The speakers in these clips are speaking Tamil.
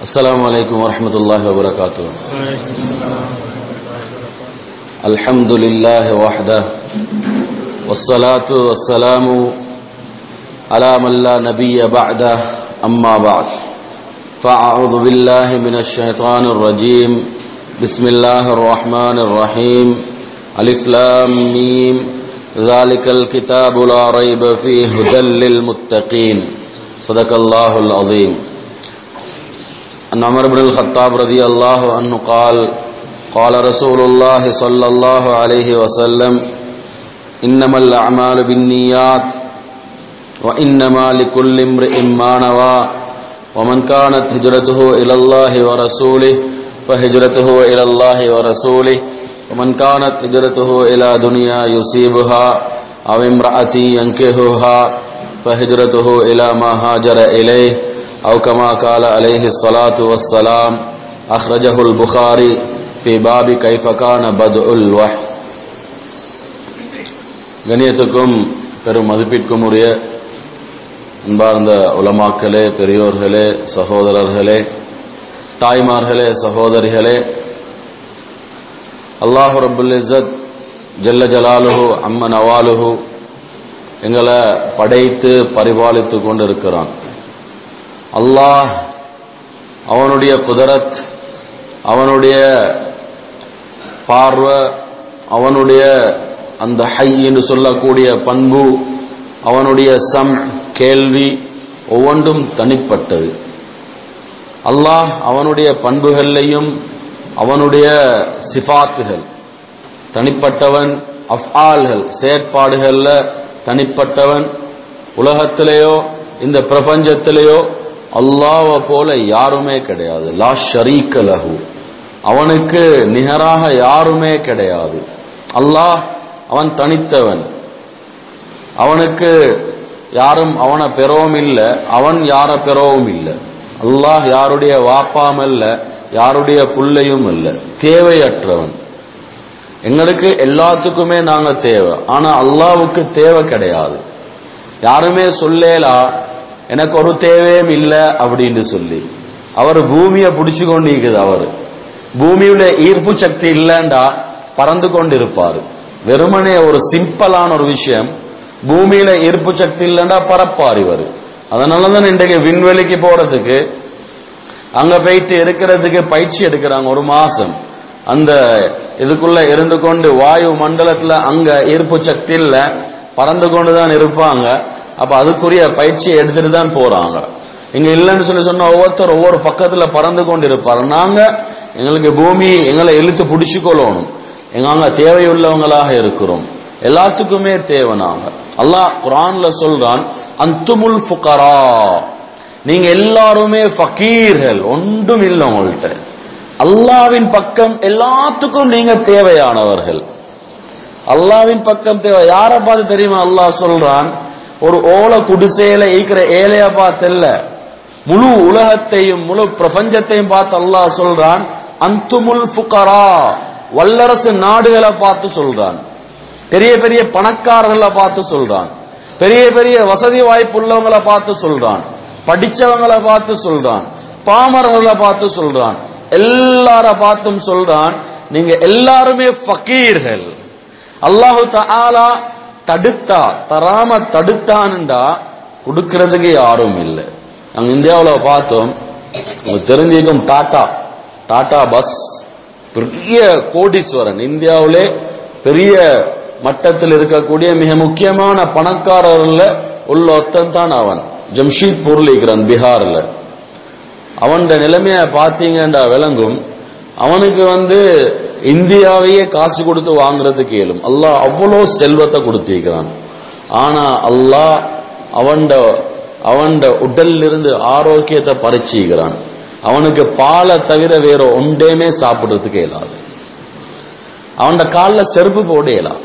السلام عليكم ورحمة الله وبركاته الحمد لله وحده والصلاة والسلام على من لا نبي بعده أما بعد فأعوذ بالله من الشيطان الرجيم بسم الله الرحمن الرحيم ألف لام ميم ذلك الكتاب لا ريب فيه هدى للمتقين صدق الله العظيم عن عمر بن الخطاب رضي الله عنه قال قال رسول الله صلى الله عليه وسلم إنما الأعمال بالنيات وإنما لكل امرئ ما نوى ومن كانت هجرته إلى الله ورسوله فهجرته إلى الله ورسوله ومن كانت هجرته إلى دنيا يصيبها أو امرأة ينكهها فهجرته إلى ما هاجر إليه أو كما قال عليه الصلاة والسلام أخرجه البخاري في باب كيف كان بدء الوحي கணியத்துக்கும் பெரும் மதிப்பிற்கும் உரிய அன்பார்ந்த உலமாக்களே பெரியோர்களே சகோதரர்களே தாய்மார்களே சகோதரிகளே அல்லாஹு ரபுல் இஸ்ஸத் ஜல்ல ஜலாலுஹு அம்மன் அவாலுஹு எங்களை படைத்து பரிபாலித்து கொண்டு இருக்கிறான் அல்லாஹ் அவனுடைய குதரத் அவனுடைய பார்வை அவனுடைய அந்த ஹை என்று சொல்லக்கூடிய பண்பு அவனுடைய சம் கேள்வி ஒவ்வொன்றும் தனிப்பட்டது அல்லாஹ் அவனுடைய பண்புகள்லையும் அவனுடைய சிபாத்துகள் தனிப்பட்டவன் அஃஆல்கள் செயற்பாடுகள்ல தனிப்பட்டவன் உலகத்திலேயோ இந்த பிரபஞ்சத்திலேயோ அல்லாவை போல யாருமே கிடையாது லா ஷரீக்க லஹு அவனுக்கு நிகராக யாருமே கிடையாது அல்லாஹ் அவன் தனித்தவன் அவனுக்கு யாரும் அவனை பெறவும் இல்லை அவன் யார பெறவும் இல்லை அல்லாஹ் யாருடைய வாப்பாம் அல்ல யாருடைய புள்ளையும் இல்லை தேவையற்றவன் எங்களுக்கு எல்லாத்துக்குமே நாங்க தேவை ஆனா அல்லாவுக்கு தேவை கிடையாது யாருமே சொல்லேலா எனக்கு ஒரு தேவையும் இல்லை அப்படின்னு சொல்லி அவர் பூமியை பிடிச்சு கொண்டு இருக்குது அவர் பூமியுடைய ஈர்ப்பு சக்தி இல்லைண்டா பறந்து கொண்டு இருப்பாரு வெறுமனே ஒரு சிம்பிளான ஒரு விஷயம் பூமியில ஈர்ப்பு சக்தி இல்லைண்டா பறப்பார் இவர் அதனாலதான் இன்றைக்கு விண்வெளிக்கு போறதுக்கு அங்க போயிட்டு இருக்கிறதுக்கு பயிற்சி எடுக்கிறாங்க ஒரு மாசம் அந்த இதுக்குள்ள இருந்து கொண்டு வாயு மண்டலத்துல அங்க ஈர்ப்பு சக்தி இல்ல பறந்து கொண்டுதான் இருப்பாங்க அப்ப அதுக்குரிய பயிற்சியை எடுத்துட்டு தான் போறாங்க இங்க இல்லைன்னு சொல்லி சொன்னா ஒவ்வொருத்தர் ஒவ்வொரு பக்கத்துல பறந்து கொண்டு இருப்பார் நாங்க எங்களுக்கு பூமி எங்களை இழுத்து பிடிச்சு கொள்ளணும் எங்க தேவையுள்ளவங்களாக இருக்கிறோம் எல்லாத்துக்குமே தேவை நாங்க அல்லாஹ் குரான்ல சொல்றான் அந்துமுல் ஃபுகரா நீங்க எல்லாருமே ஃபக்கீர்கள் ஒன்றும் இல்லை உங்கள்கிட்ட அல்லாவின் பக்கம் எல்லாத்துக்கும் நீங்க தேவையானவர்கள் அல்லாவின் பக்கம் தேவை யாரை பார்த்து தெரியுமா அல்லாஹ் சொல்றான் ஒரு ஓலை குடிசையில ஈக்கிற ஏழைய பார்த்தல்ல முழு உலகத்தையும் முழு பிரபஞ்சத்தையும் பார்த்து அல்லாஹ் சொல்றான் அந்துமுல் ஃபுகரா வல்லரசு நாடுகளை பார்த்து சொல்றான் பெரிய பெரிய பணக்காரர்களை பார்த்து சொல்றான் பெரிய பெரிய வசதி வாய்ப்பு உள்ளவங்களை பார்த்து சொல்றான் படிச்சவங்களை பார்த்து சொல்றான் பாமரர்களை பார்த்து சொல்றான் எல்லார பார்த்தும் சொல்றான் நீங்க எல்லாருமே ஃபக்கீர்கள் அல்லாஹு தாலா தடுத்தா தராம தடுத்தான்டா கொடுக்கறதுக்கு யாரும் இல்லை நாங்க இந்தியாவில் பார்த்தோம் தெரிஞ்சிக்கும் டாடா டாடா பஸ் பெரிய கோடீஸ்வரன் இந்தியாவிலே பெரிய மட்டத்தில் இருக்கக்கூடிய மிக முக்கியமான பணக்காரர்ல உள்ள ஒத்தன் தான் அவன் ஜம்ஷீத்பூர்ல இருக்கிறான் பீகார்ல அவன் நிலைமைய பார்த்தீங்கன்றா விளங்கும் அவனுக்கு வந்து இந்தியாவையே காசு கொடுத்து வாங்குறதுக்கு இயலும் அல்லாஹ் அவ்வளோ செல்வத்தை கொடுத்திருக்கிறான் ஆனா அல்லாஹ் அவன்ட அவன்ட உடல்ல இருந்து ஆரோக்கியத்தை பறிச்சுக்கிறான் அவனுக்கு பாலை தவிர வேற ஒன்றேமே சாப்பிடுறதுக்கு இயலாது அவன்ட காலில் செருப்பு போட இயலாம்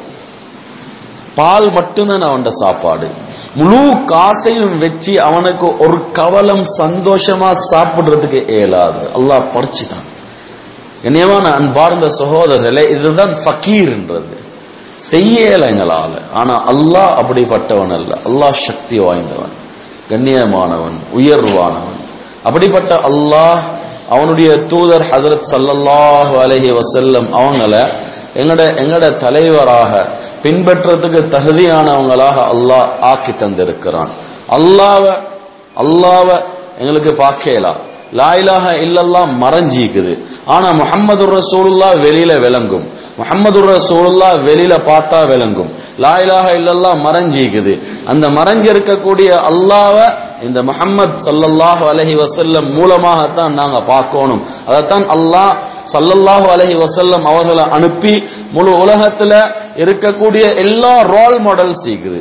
பால் மட்டும்தான் அவன்ட சாப்பாடு முழு காசையும் வச்சு அவனுக்கு ஒரு கவலம் சந்தோஷமா சாப்பிடுறதுக்கு இயலாது அல்லாஹ் பறிச்சுட்டான் கண்ணியமான அன்பார்ந்த சகோதரர்களே இதுதான் ஃபக்கீர்ன்றது செய்யல எங்களால ஆனா அல்லாஹ் அப்படிப்பட்டவன் அல்ல அல்லாஹ் சக்தி வாய்ந்தவன் கண்ணியமானவன் உயர்வானவன் அப்படிப்பட்ட அல்லாஹ் அவனுடைய தூதர் ஹஜரத் ஸல்லல்லாஹு அலைஹி வஸல்லம் அவங்கள எங்கட எங்கட தலைவராக பின்பற்றதுக்கு தகுதியானவங்களாக அல்லாஹ் ஆக்கி தந்திருக்கிறான் அல்லாவ அல்லாவ எங்களுக்கு பார்க்கலாம் லா இலாஹ இல்லல்லாஹ் மறைஞ்சிக்குது ஆனா முஹம்மது ரசூலுல்லாஹ் வெளியில விளங்கும் முஹம்மது ரசூலுல்லாஹ் வெளியில பார்த்தா விளங்கும் லா இலாஹ இல்லல்லாஹ் மறைஞ்சிக்குது அந்த மறைஞ்சிருக்கக்கூடிய அல்லாஹ்வ இந்த முஹம்மத் ஸல்லல்லாஹு அலைஹி வஸல்லம் மூலமாகத்தான் நாங்க பார்க்கணும் அதைத்தான் அல்லாஹ் ஸல்லல்லாஹு அலைஹி வஸல்லம் அவர்களை அனுப்பி முழு உலகத்துல இருக்கக்கூடிய எல்லா ரோல் மாடல்ஸ் இருக்குது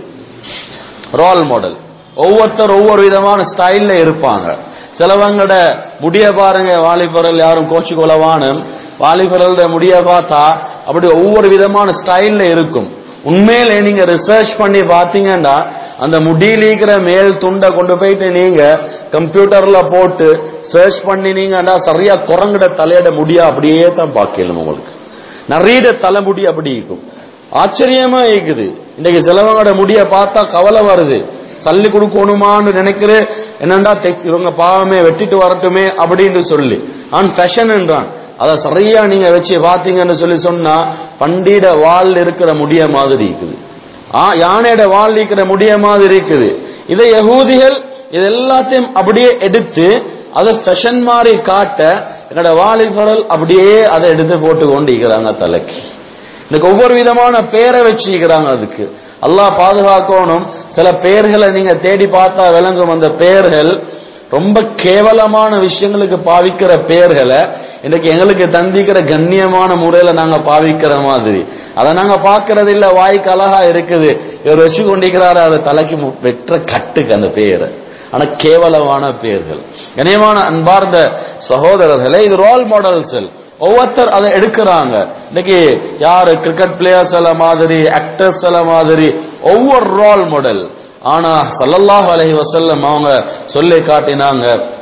ரோல் மாடல் ஒவ்வொருத்தர் ஒவ்வொரு விதமான ஸ்டைல்ல இருப்பாங்க சிலவங்கட முடிய பாருங்க வாலிபரல் யாரும் கோச்சு கொலவானும் வாலிபரல்ட முடிய பார்த்தா அப்படி ஒவ்வொரு விதமான ஸ்டைல்ல இருக்கும் உண்மையிலே நீங்க ரிசர்ச் பண்ணி பார்த்தீங்கன்னா அந்த முடியிலிக்கிற மேல் துண்டை கொண்டு போயிட்டு நீங்க கம்ப்யூட்டர்ல போட்டு சர்ச் பண்ணி நீங்கன்னா சரியா குரங்குட தலையிட முடியா அப்படியே தான் பார்க்கணும் உங்களுக்கு நிறைய தலைமுடி அப்படி இருக்கும் ஆச்சரியமா இருக்குது இன்னைக்கு சிலவங்களோட முடிய பார்த்தா கவலை வருது சல்லி கொடுக்கணுமான்னு நினைக்கிறேன் என்னண்டா தெ- இவங்க பாவமே வெட்டிட்டு வரட்டுமே அப்படின்னு சொல்லி ஆன் ஃபேஷன்ன்றான் அதை சரியா நீங்க வச்சு பாத்தீங்கன்னு சொல்லி சொன்னா பண்டிட வால் இருக்கிற முடிய மாதிரி இருக்குது ஆ யானையோட வால் இருக்கிற முடிய மாதிரி இருக்குது இதை யகூதிகள் இது எல்லாத்தையும் அப்படியே எடுத்து அதை ஃபேஷன் மாதிரி காட்ட என்னோட வாலிபரல் அப்படியே அதை எடுத்து போட்டு கொண்டு இருக்கிறாங்க தலைக்கு இன்னைக்கு ஒவ்வொரு விதமான பேரை வச்சுக்கிறாங்க அதுக்கு அல்லாஹ் பாதுகாக்கணும் சில பெயர்களை நீங்க தேடி பார்த்தா விளங்கும் அந்த பெயர்கள் ரொம்ப கேவலமான விஷயங்களுக்கு பாவிக்கிற பெயர்களை இன்னைக்கு எங்களுக்கு தந்திக்கிற கண்ணியமான முறையில நாங்க பாவிக்கிற மாதிரி அதை நாங்க பார்க்கறது இல்ல வாய்க்கு அழகா இருக்குது இவர் வச்சு கொண்டிருக்கிறாரு அதை தலைக்கு மு- வெற்ற கட்டுக்கு அந்த பெயரை ஆனா கேவலமான பெயர்கள் கண்ணியமான அன்பார்ந்த சகோதரர்களே இது ரோல் மாடல்ஸ் ஒவ்வொருத்தர் அதை எடுக்கிறாங்க இன்னைக்கு யாரு கிரிக்கெட் பிளேயர்ஸ் எல்லாம் மாதிரி ஆக்டர்ஸ் எல்லாம் மாதிரி ஒவ்வொரு ரோல் மாடல் ஆனா ஸல்லல்லாஹு அலைஹி வஸல்லம் அவங்க சொல்லி காட்டினாங்க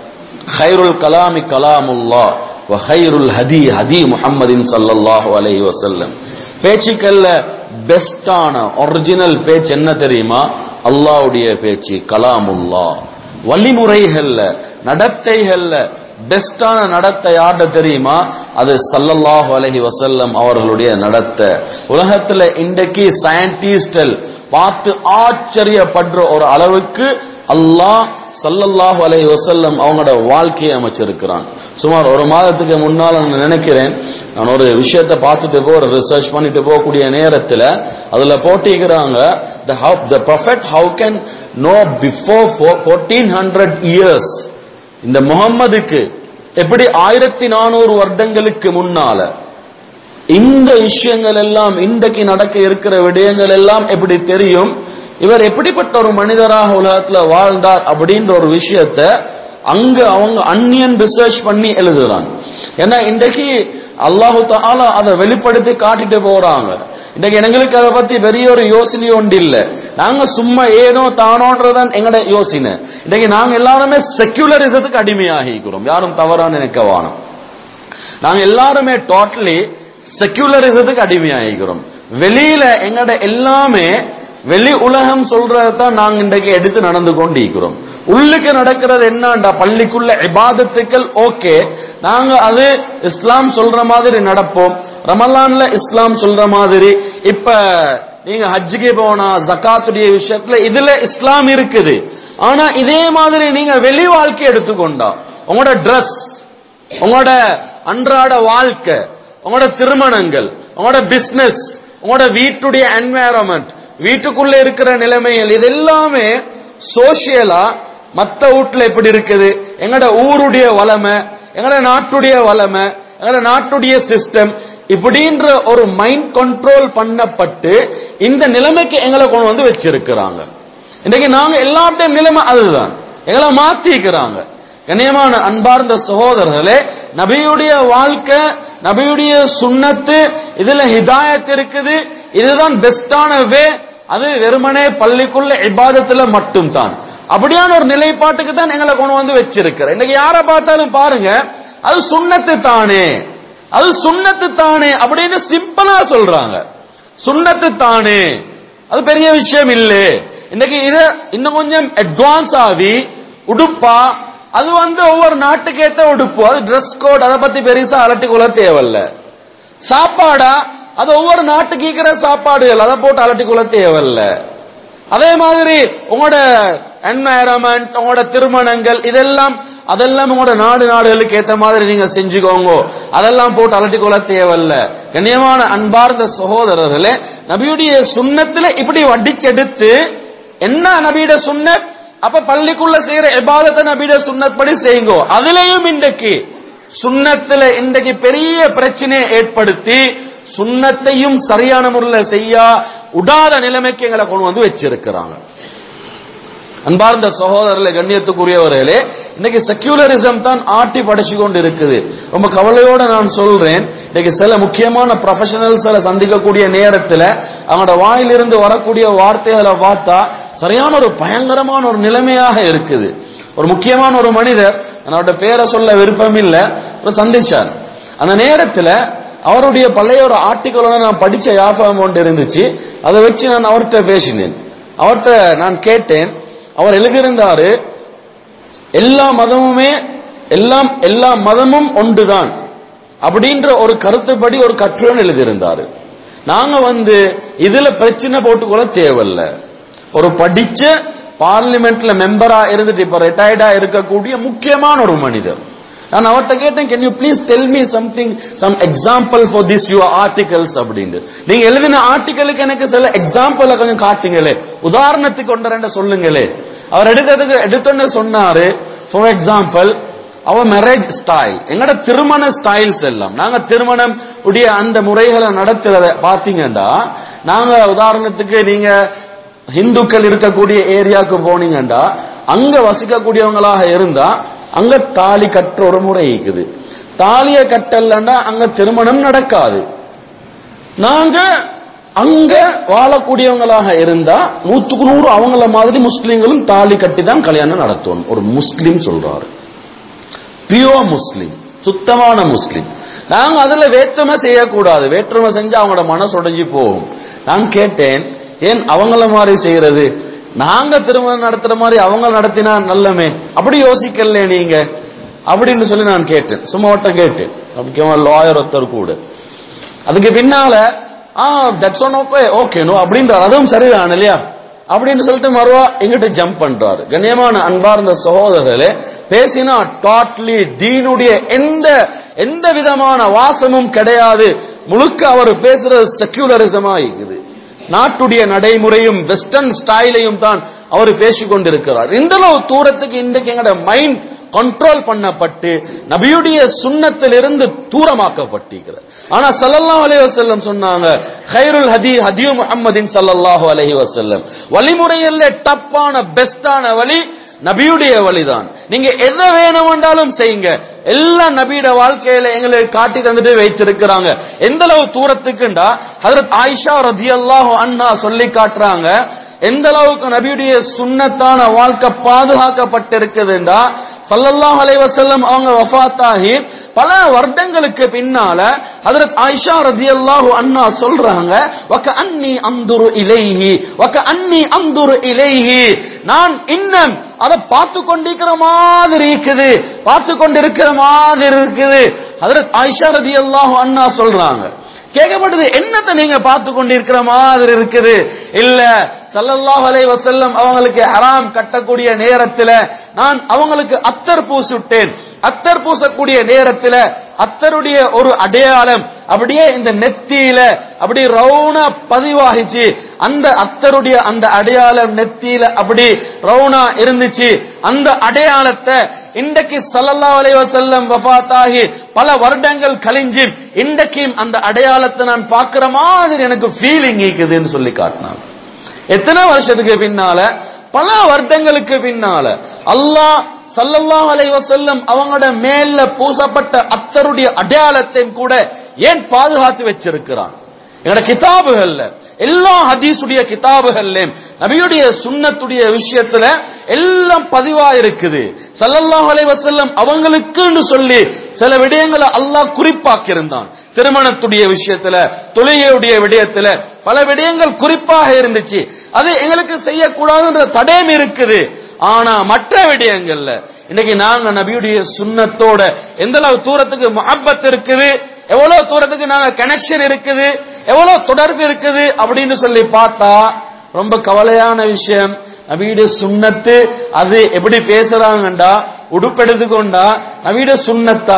ஹைருல் கலாமி கலாமுல்லா வ ஹைருல் ஹதி ஹதி முஹம்மதின் ஸல்லல்லாஹு அலைஹி வஸல்லம் பேச்சுக்கள்ல பெஸ்டான ஒரிஜினல் பேச்சு என்ன தெரியுமா அல்லாஹ்வுடைய பேச்சு கலாமுல்லா வழிமுறைகள்ல நடத்தைகள்ல பெஸ்டான நடத்தை யார்ட தெரியுமா அது சல்லல்லாஹு அலைஹி வஸல்லம் அவர்களுடைய நடத்தை உலகத்துல இன்றைக்கு சயின்டிஸ்டல் பார்த்து ஆச்சரியப்படுற ஒரு அளவுக்கு அல்லாஹ் சல்லல்லாஹு அலைஹி வஸல்லம் அவங்களோட வாழ்க்கையை அமைச்சிருக்கிறான் சுமார் ஒரு மாதத்துக்கு முன்னால் நான் நினைக்கிறேன் நான் ஒரு விஷயத்தை பார்த்துட்டு போ ஒரு ரிசர்ச் பண்ணிட்டு போகக்கூடிய நேரத்துல அதுல போட்டிக்கிறாங்க the how the prophet how can know before 1400 years இந்த முகம்மதுக்கு எப்படி ஆயிரத்தி நானூறு வருடங்களுக்கு முன்னால இந்த விஷயங்கள் எல்லாம் இன்றைக்கு நடக்க இருக்கிற விடயங்கள் எல்லாம் எப்படி தெரியும் இவர் எப்படிப்பட்ட ஒரு மனிதராக உலகத்துல வாழ்ந்தார் அப்படின்ற ஒரு விஷயத்த அங்க அவங்க அந்நியன் ரிசர்ச் பண்ணி எழுதுறாங்க ஏன்னா இன்றைக்கு அல்லாஹு தாலா அதை வெளிப்படுத்தி காட்டிட்டு போறாங்க இன்றைக்கு எங்களுக்கு அதை பத்தி பெரிய ஒரு யோசனை ஒன்று இல்ல நாங்க சும்மா ஏனோ தானோன்றதான் எங்கட யோசனை இன்றைக்கு நாங்க எல்லாருமே செக்யூலரிசத்துக்கு அடிமையாகிக்கிறோம் யாரும் தவறா நினைக்க வேணாம் நாங்க எல்லாருமே டோட்டலி செக்யூலரிசத்துக்கு அடிமையாகிக்கிறோம் வெளியில எங்கட எல்லாமே வெளி உலகம் சொல்றதான் நாங்க இன்றைக்கு எடுத்து நடந்து கொண்டு இருக்கிறோம் உள்ளுக்கு நடக்கிறது என்னண்டா பள்ளிக்குள்ள இபாதத்துக்கள் ஓகே நாங்க அது இஸ்லாம் சொல்ற மாதிரி நடப்போம் ரமலான்ல இஸ்லாம் சொல்ற மாதிரி இப்ப நீங்க ஹஜ்ஜுக்கு போனா ஜகாத்துடைய விஷயத்துல இதுல இஸ்லாம் இருக்குது ஆனா இதே மாதிரி நீங்க வெளி வாழ்க்கை எடுத்துக்கொண்டா உங்களோட ட்ரெஸ் உங்களோட அன்றாட வாழ்க்கை உங்களோட திருமணங்கள் உங்களோட பிசினஸ் உங்களோட வீட்டுடைய என்வாயரன்மெண்ட் வீட்டுக்குள்ள இருக்கிற நிலைமைகள் இது எல்லாமே சோசியலா மத்த வீட்டுல எப்படி இருக்குது எங்கட ஊருடைய வளமை எங்கட நாட்டுடைய வளமை எங்கட நாட்டுடைய சிஸ்டம் இப்படின்ற ஒரு மைண்ட் கண்ட்ரோல் பண்ணப்பட்டு இந்த நிலைமைக்கு எங்களை கொண்டு வந்து வச்சிருக்கிறாங்க இன்னைக்கு நாங்க எல்லாத்தையும் நிலைமை அதுதான் எங்களை மாத்திக்கிறாங்க கண்ணியமான அன்பார்ந்த சகோதரர்களே நபியுடைய வாழ்க்கை நபியுடைய சுண்ணத்து இதுல ஹிதாயத் இருக்குது இதுதான் பெஸ்டான வே அது வெறுமனே பள்ளிக்குள்ள இபாதத்துல மட்டும்தான் அப்படியான ஒரு நிலைப்பாட்டுக்கு தான் எங்களை கொண்டு வந்து வச்சிருக்கிற இன்னைக்கு யாரை பார்த்தாலும் பாருங்க அது சுண்ணத்து தானே அது சுண்ணத்து தானே அப்படின்னு சிம்பிளா சொல்றாங்க சுண்ணத்து தானே அது பெரிய விஷயம் இல்லை இன்னைக்கு இத இன்னும் கொஞ்சம் அட்வான்ஸ் ஆகி உடுப்பா அது வந்து ஒவ்வொரு நாட்டுக்கு ஏத்த உடுப்பு அது Dress கோட் அதை பத்தி பெருசா அலட்டி கொள்ள தேவையில்ல சாப்பாடா அது ஒவ்வொரு நாட்டுக்கு ஈக்கிற சாப்பாடுகள் அதை போட்டு அலட்டி கொள்ள தேவையில்ல அதே மாதிரி உங்களோட என்வாயரன்மெண்ட் உங்களோட திருமணங்கள் இதெல்லாம் அதெல்லாம் உங்களோட நாடு நாடுகளுக்கு ஏத்த மாதிரி நீங்க செஞ்சுக்கோங்க அதெல்லாம் போட்டு அலட்டிக் கொள்ள தேவையில்ல கண்ணியமான அன்பார்ந்த சகோதரர்களே நபியுடைய சுண்ணத்துல இப்படி வடிச்செடுத்து என்ன நபியுடைய சுன்னத் அப்ப பள்ளிக்குள்ள செய்யற இபாதத்தை நபியுடைய சுன்னத் படி செய்யுங்கோ அதுலயும் இன்றைக்கு சுண்ணத்துல இன்றைக்கு பெரிய பிரச்சனையை ஏற்படுத்தி சுண்ணத்தையும் சரியான முறையில் செய்ய உடாத நிலைமைக்கு எங்களை கொண்டு வந்து வச்சிருக்கிறாங்க அன்பார்ந்த சகோதரர்களே கண்ணியத்துக்குரியவர்களே இன்னைக்கு செக்யூலரிசம் தான் ஆட்டி படைச்சு கொண்டு இருக்குது ரொம்ப கவலையோட நான் சொல்றேன் இன்னைக்கு சில முக்கியமான ப்ரொஃபஷனல்ஸ்களை சந்திக்கக்கூடிய நேரத்தில் அவங்களோட வாயிலிருந்து வரக்கூடிய வார்த்தைகளை பார்த்தா சரியான ஒரு பயங்கரமான ஒரு நிலைமையாக இருக்குது ஒரு முக்கியமான ஒரு மனிதர் என்னோட பேரை சொல்ல விருப்பம் இல்லை ஒரு சந்திச்சார் அந்த நேரத்தில் அவருடைய பழைய ஒரு ஆர்டிக்கலோட நான் படிச்ச யாபகம் ஒன்று இருந்துச்சு அதை வச்சு நான் அவர்கிட்ட பேசினேன் அவர்கிட்ட நான் கேட்டேன் அவர் எழுதியிருந்தாரு எல்லா மதமுமே எல்லாம் எல்லா மதமும் ஒன்றுதான் அப்படின்ற ஒரு கருத்துப்படி ஒரு கட்டுரை எழுதியிருந்தாரு நாங்க வந்து இதுல பிரச்சனை போட்டுக்கொள்ள தேவையில்ல ஒரு படிச்ச பார்லிமெண்ட்ல மெம்பரா இருந்துட்டு இப்ப ரிட்டையர்டா இருக்கக்கூடிய முக்கியமான ஒரு மனிதர் நான் அவர்கிட்ட கேட்டேன் can you please tell me something some example for this your articles அப்படின்னு நீங்க எழுதின ஆர்டிகலுக்கு எனக்கு சில எக்ஸாம்பிள கொஞ்சம் காட்டுங்களே உதாரணத்துக்கு ஒன்று ரெண்டு சொல்லுங்களே அவர் எடுத்ததுக்கு எடுத்தோன்னு சொன்னாரு ஃபார் எக்ஸாம்பிள் அவர் மேரேஜ் ஸ்டைல் எங்கட திருமண ஸ்டைல்ஸ் எல்லாம் நாங்க திருமணம் உடைய அந்த முறைகளை நடத்துறத பாத்தீங்கன்னா நாங்க உதாரணத்துக்கு நீங்க ஹிந்துக்கள் இருக்கக்கூடிய ஏரியாவுக்கு போனீங்கன்னா அங்க வசிக்கக்கூடியவங்களாக இருந்தா அங்க தாலி கட்டுற ஒரு முறை இருக்குது தாலிய கட்டலன்னா அங்க திருமணம் நடக்காது நாங்க அங்க வாழக்கூடியவங்களாக இருந்தா நூத்துக்கு நூறு அவங்கள மாதிரி முஸ்லிம்களும் தாலி கட்டி தான் கல்யாணம் நடத்துவோம் ஒரு முஸ்லிம் சொல்றாரு பியோர் முஸ்லிம் சுத்தமான முஸ்லிம் நாங்க அதுல வேற்றுமை செய்யக்கூடாது வேற்றுமை செஞ்சா அவங்களோட மனசு உடைஞ்சு போகும் நான் கேட்டேன் ஏன் அவங்கள மாதிரி செய்யறது நாங்க திருமணம் நடத்துற மாதிரி அவங்க நடத்தினா நல்லமே அப்படி யோசிக்கல நீங்க அப்படின்னு சொல்லி நான் கேட்டேன் சும்மா வட்டம் கேட்டேன் முக்கியமா லாயர் ஒருத்தர் கூட அதுக்கு பின்னால ஆ that's one okay okay no அப்படின்றார் அதுவும் சரிதான் இல்லையா அப்படின்னு சொல்லிட்டு மறுவா எங்கிட்ட ஜம்ப் பண்றாரு கண்ணியமான அன்பார்ந்த சகோதரர்களே பேசினா டாட்லி தீனுடைய எந்த எந்த விதமான வாசமும் கிடையாது முழுக்க அவர் பேசுறது செக்யூலரிசமா இருக்குது நாட்டுடைய நடைமுறையும் வெஸ்டர்ன் ஸ்டைலையும் தான் அவர் பேசிக் கொண்டிருக்கிறார் இந்த அளவு தூரத்துக்கு இன்றைக்கு எங்கட மைண்ட் கண்ட்ரோல் பண்ணப்பட்டு நபியுடைய சுண்ணத்திலிருந்து தூரமாக்கப்பட்டிருக்கிறது ஆனா சல்லல்லாஹு அலைஹி வஸல்லம் சொன்னாங்க கைருல் ஹதி ஹதியு முஹம்மதின் சல்லல்லாஹு அலைஹி வஸல்லம் வழிமுறையில டப்பான பெஸ்டான வழி நபியுடைய வழிதான் நீங்க எதை வேணுமென்றாலும் செய்யுங்க எல்லா நபியோட வாழ்க்கையில எங்களுக்கு காட்டி தந்துட்டு வைத்திருக்கிறாங்க எந்த அளவு தூரத்துக்குண்டா ஹதரத் ஆயிஷா ரதியல்லாஹு அண்ணா சொல்லி காட்டுறாங்க எந்த அளவுக்கு நபியுடைய சுன்னத்தான வாழ்க்கை பாதுகாக்கப்பட்டிருக்குதுண்டா சல்லல்லாஹு அலைஹி வஸல்லம் அவங்க வஃபாத்தாகி பல வருடங்களுக்கு பின்னால ஹஜரத் ஆயிஷா ரதியல்லாஹு அன்ஹா சொல்றாங்க வக அன்னி அந்துரு இலைஹி வக அன்னி அந்துரு இலைஹி நான் இன்னும் அதை பார்த்து கொண்டிருக்கிற மாதிரி இருக்குது பார்த்து கொண்டிருக்கிற மாதிரி இருக்குது ஹஜரத் ஆயிஷா ரதியல்லாஹு அன்ஹா சொல்றாங்க கேட்கப்பட்டது என்னத்தை நீங்க பார்த்து கொண்டிருக்கிற மாதிரி இருக்குது இல்ல சல்லல்லாஹு அலைஹி வஸல்லம் அவங்களுக்கு ஹராம் கட்டக்கூடிய நேரத்துல நான் அவங்களுக்கு அத்தர் பூசிட்டேன் அத்தர் பூசக்கூடிய நேரத்துல அத்தருடைய ஒரு அடையாளம் அப்படியே இந்த நெத்தியில அப்படி ரவுனா பதிவாகிச்சு அந்த அத்தருடைய அந்த அடையாளம் நெத்தியில அப்படி ரவுனா இருந்துச்சு அந்த அடையாளத்தை இன்றைக்கு சல்லல்லாஹு அலைஹி வஸல்லம் வஃபாத்தாகி பல வருடங்கள் கழிஞ்சு இன்றைக்கும் அந்த அடையாளத்தை நான் பார்க்கிற மாதிரி எனக்கு ஃபீலிங் இருக்குதுன்னு சொல்லி காட்டினாங்க எத்தனை வருஷத்துக்கு பின்னால பல வருடங்களுக்கு பின்னால அல்லாஹ் சல்லல்லாஹு அலைஹி வஸல்லம் அவங்களோட மேல பூசப்பட்ட அத்தருடைய அடையாளத்தையும் கூட ஏன் பாதுகாத்து வச்சிருக்கிறான் எங்களோட கிதாபுகள்ல எல்லா ஹதீஸுடைய கிதாபுகள்லயும் நபியுடைய சுன்னத்துடைய விஷயத்துல எல்லாம் பதிவா இருக்குது சல்லல்லாஹு அலைஹி வஸல்லம் அவங்களுக்குன்னு சொல்லி சில விடயங்களை அல்லாஹ் குறிப்பாக்கி இருந்தான் திருமணத்துடைய விஷயத்துல தொழுகையுடைய விடயத்துல பல விடயங்கள் குறிப்பாக இருந்துச்சு அது எங்களுக்கு செய்யக்கூடாதுன்ற தடயம் இருக்குது ஆனா மற்ற விடயங்கள்ல இன்னைக்கு நாங்க நபியுடைய சுண்ணத்தோட எந்த அளவு தூரத்துக்கு முஹப்பத் இருக்குது எவ்வளவு தூரத்துக்கு நாங்க கனெக்ஷன் இருக்குது எவ்வளவு தொடர்பு இருக்குது அப்படின்னு சொல்லி பார்த்தா ரொம்ப கவலையான விஷயம் நபியுடைய சுண்ணத்து அது எப்படி பேசுறாங்கண்டா உடுப்பு எடுத்துக்கொண்டா நபியுடைய சுண்ணத்தா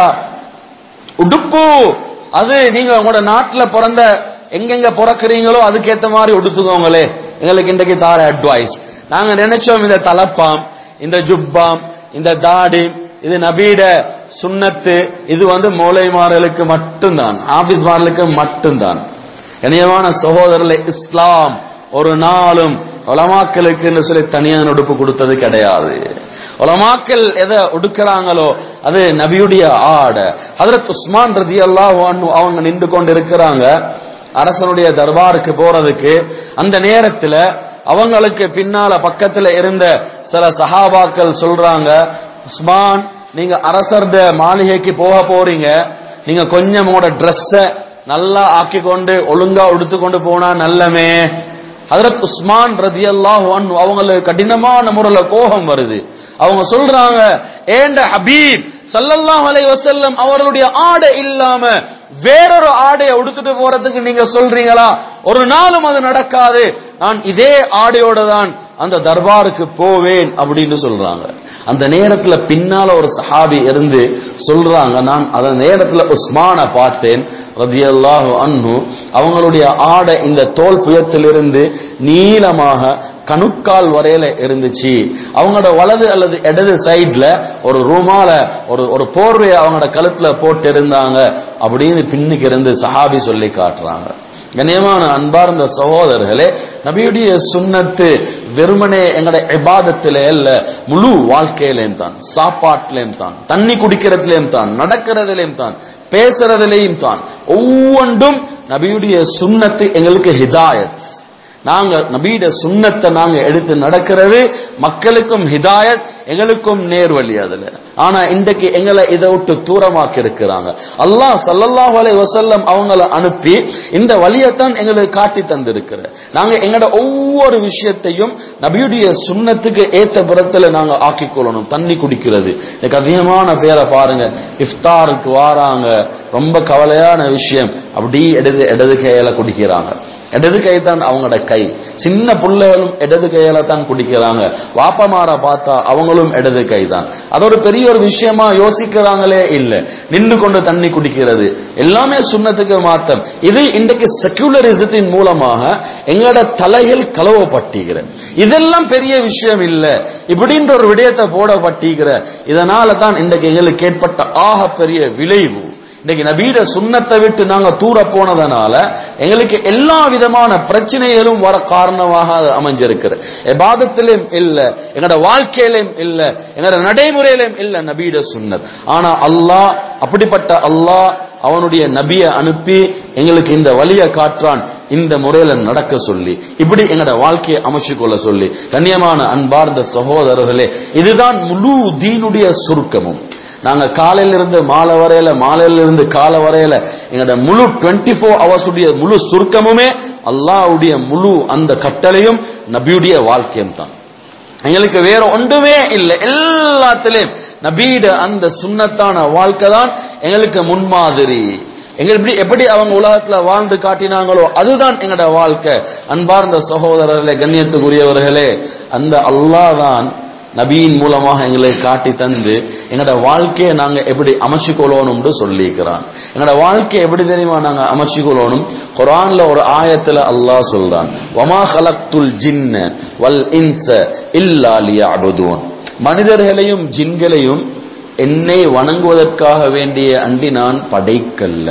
உடுப்பு அது நீங்க உங்களோட நாட்டுல பிறந்த எங்கெங்க பிறக்குறீங்களோ அதுக்கேத்த மாதிரி உடுத்துக்கோங்களே எங்களுக்கு இன்றைக்கு தார அட்வைஸ் நாங்க நினைச்சோம் இந்த தலப்பாம் இந்த ஜுப்பாம் இந்த தாடி இது நபீட சுன்னத்து இது வந்து மூளைமார்களுக்கு மட்டும்தான் ஆபீஸ்மார்களுக்கு மட்டும்தான் இணையமான சகோதரர்களை இஸ்லாம் ஒரு நாளும் உலமாக்களுக்கு சொல்லி தனியான உடுப்பு கொடுத்தது கிடையாது உலமாக்கள் எதை உடுக்கிறாங்களோ அது நபியுடைய ஆட ஹதரத் உஸ்மான் ரதி அல்லாஹ் அவங்க நின்று கொண்டு இருக்கிறாங்க அரசனுடைய தர்பாருக்கு போறதுக்கு அந்த நேரத்துல அவங்களுக்கு பின்னால பக்கத்துல இருந்த சில சஹாபாக்கள் சொல்றாங்க உஸ்மான் நீங்க அரசர்ட மாளிகைக்கு போக போறீங்க நீங்க கொஞ்சம் உங்களோட ட்ரெஸ்ஸ நல்லா ஆக்கி கொண்டு ஒழுங்கா உடுத்து கொண்டு போனா நல்லமே ஹதரத் உஸ்மான் ரதியல்லாஹு அன்ஹு அவங்களுக்கு கடினமான முறையில கோபம் வருது அவங்க சொல்றாங்க ஏண்ட ஹபீப் ஸல்லல்லாஹு அலைஹி வஸல்லம் அவர்களுடைய ஆடை இல்லாம வேறொரு ஆடையை உடுத்துட்டு போறதுக்கு நீங்க சொல்றீங்களா ஒரு நாளும் அது நடக்காது நான் இதே ஆடையோட தான் அந்த தர்பாருக்கு போவேன் அப்படின்னு சொல்றாங்க அந்த நேரத்துல பின்னால ஒரு சஹாபி இருந்து சொல்றாங்க நான் அந்த நேரத்துல உஸ்மான பார்த்தேன் ரதியல்லாஹு அன்ஹு அவங்களுடைய ஆடை இந்த தோல் புயத்திலிருந்து நீளமாக கணுக்கால் வரையில இருந்துச்சு அவங்களோட வலது அல்லது இடது சைட்ல ஒரு ரூமால ஒரு ஒரு போர்வையை அவங்களோட கழுத்துல போட்டு இருந்தாங்க அப்படின்னு பின்னுக்கு இருந்து சஹாபி சொல்லி காட்டுறாங்க கண்ணியமான அன்பார்ந்த சகோதரர்களே நபியுடைய சுண்ணத்து வெறுமனே எங்கட இபாதத்திலே அல்ல முழு வாழ்க்கையிலேயும் தான் சாப்பாட்டிலேயும் தான் தண்ணி குடிக்கிறதுலேயும் தான் நடக்கிறதுலேயும் தான் பேசுறதுலேயும் தான் ஒவ்வொன்றும் நபியுடைய சுண்ணத்து எங்களுக்கு ஹிதாயத் நாங்க நபீட சுண்ணத்தை நாங்க எடுத்து நடக்கிறது மக்களுக்கும் ஹிதாயத் எங்களுக்கும் நேர்வழி அதுல ஆனா இன்றைக்கு எங்களை இதை விட்டு தூரமாக்கி இருக்கிறாங்க அல்லாஹ் சல்லல்லாஹு அலைஹி வஸல்லம் அவங்கள அனுப்பி இந்த வழியைத்தான் எங்களுக்கு காட்டி தந்திருக்கிற நாங்க எங்களோட ஒவ்வொரு விஷயத்தையும் நபியுடைய சுண்ணத்துக்கு ஏத்த புறத்துல நாங்க ஆக்கிக் கொள்ளணும் தண்ணி குடிக்கிறது எனக்கு அதிகமான பேரை பாருங்க இஃப்தாருக்கு வாராங்க ரொம்ப கவலையான விஷயம் அப்படி இடது இடது கையில குடிக்கிறாங்க இடது கை தான் அவங்களோட கை சின்ன பிள்ளைகளும் இடது கையில தான் குடிக்கிறாங்க வாப்பமார பார்த்தா அவங்களும் இடது கை தான் அது ஒரு பெரிய ஒரு விஷயமா யோசிக்கிறாங்களே இல்ல நின்று கொண்டு தண்ணி குடிக்கிறது எல்லாமே சுண்ணத்துக்கு மாத்தம் இது இன்றைக்கு செக்யூலரிசத்தின் மூலமாக எங்களோட தலையில் கலவப்பட்டிருக்கிற இதெல்லாம் பெரிய விஷயம் இல்ல இப்படின்ற ஒரு விடயத்தை போடப்பட்டிருக்கிற இதனால தான் இன்றைக்கு எங்களுக்கு ஏற்பட்ட ஆக பெரிய விளைவு இன்னைக்கு நபீட சுண்ணத்தை விட்டு நாங்க தூர போனதனால எங்களுக்கு எல்லா விதமான பிரச்சனைகளும் வர காரணமாக அது அமைஞ்சிருக்கிறது எபாதத்திலும் இல்ல எங்களோட வாழ்க்கையிலும் இல்ல எங்களோட நடைமுறையிலும் இல்ல நபீட சுன்னத் ஆனா அல்லாஹ் அப்படிப்பட்ட அல்லாஹ் அவனுடைய நபியை அனுப்பி எங்களுக்கு இந்த வழியை காட்டுறான் இந்த முறையில நடக்க சொல்லி இப்படி எங்களோட வாழ்க்கையை அமைச்சு கொள்ள சொல்லி கண்ணியமான அன்பார்ந்த சகோதரர்களே இதுதான் முழு தீனுடைய சுருக்கமும் நாங்க காலையில இருந்து மாலை வரையில மாலையில இருந்து காலை வரையில எங்களோட முழு டுவெண்ட்டி ஃபோர் ஹவர்ஸ் உடைய முழு சுருக்கமுமே அல்லாஹ்வுடைய முழு அந்த கட்டளையும் நபியுடைய வாழ்க்கையும் தான் எங்களுக்கு வேற ஒன்றுமே இல்லை எல்லாத்திலையும் நபீட அந்த சுண்ணத்தான வாழ்க்கை தான் எங்களுக்கு முன்மாதிரி எங்க எப்படி எப்படி அவங்க உலகத்துல வாழ்ந்து காட்டினாங்களோ அதுதான் எங்களோட வாழ்க்கை அன்பார்ந்த சகோதரர்களே கண்ணியத்துக்குரியவர்களே அந்த அல்லாஹ் தான் நபியின் மூலமாக எங்களுக்கு காட்டி தந்து எங்களோட வாழ்க்கையை நாங்க எப்படி அமைச்சுக்கொள்ளணும்னு சொல்லிக்கிறான் எங்களோட வாழ்க்கையை எப்படி தெரியுமா நாங்க அமைச்சுக்கொள்ளணும் குரான்ல ஒரு ஆயத்துல அல்லாஹ் சொல்றான் வமா ஹலக்துல் ஜின்ன வல் இன்ச இல்லா லியஅபுதூன் மனிதர்களையும் ஜின்களையும் என்னை வணங்குவதற்காக வேண்டிய அண்டி நான் படைக்கல்ல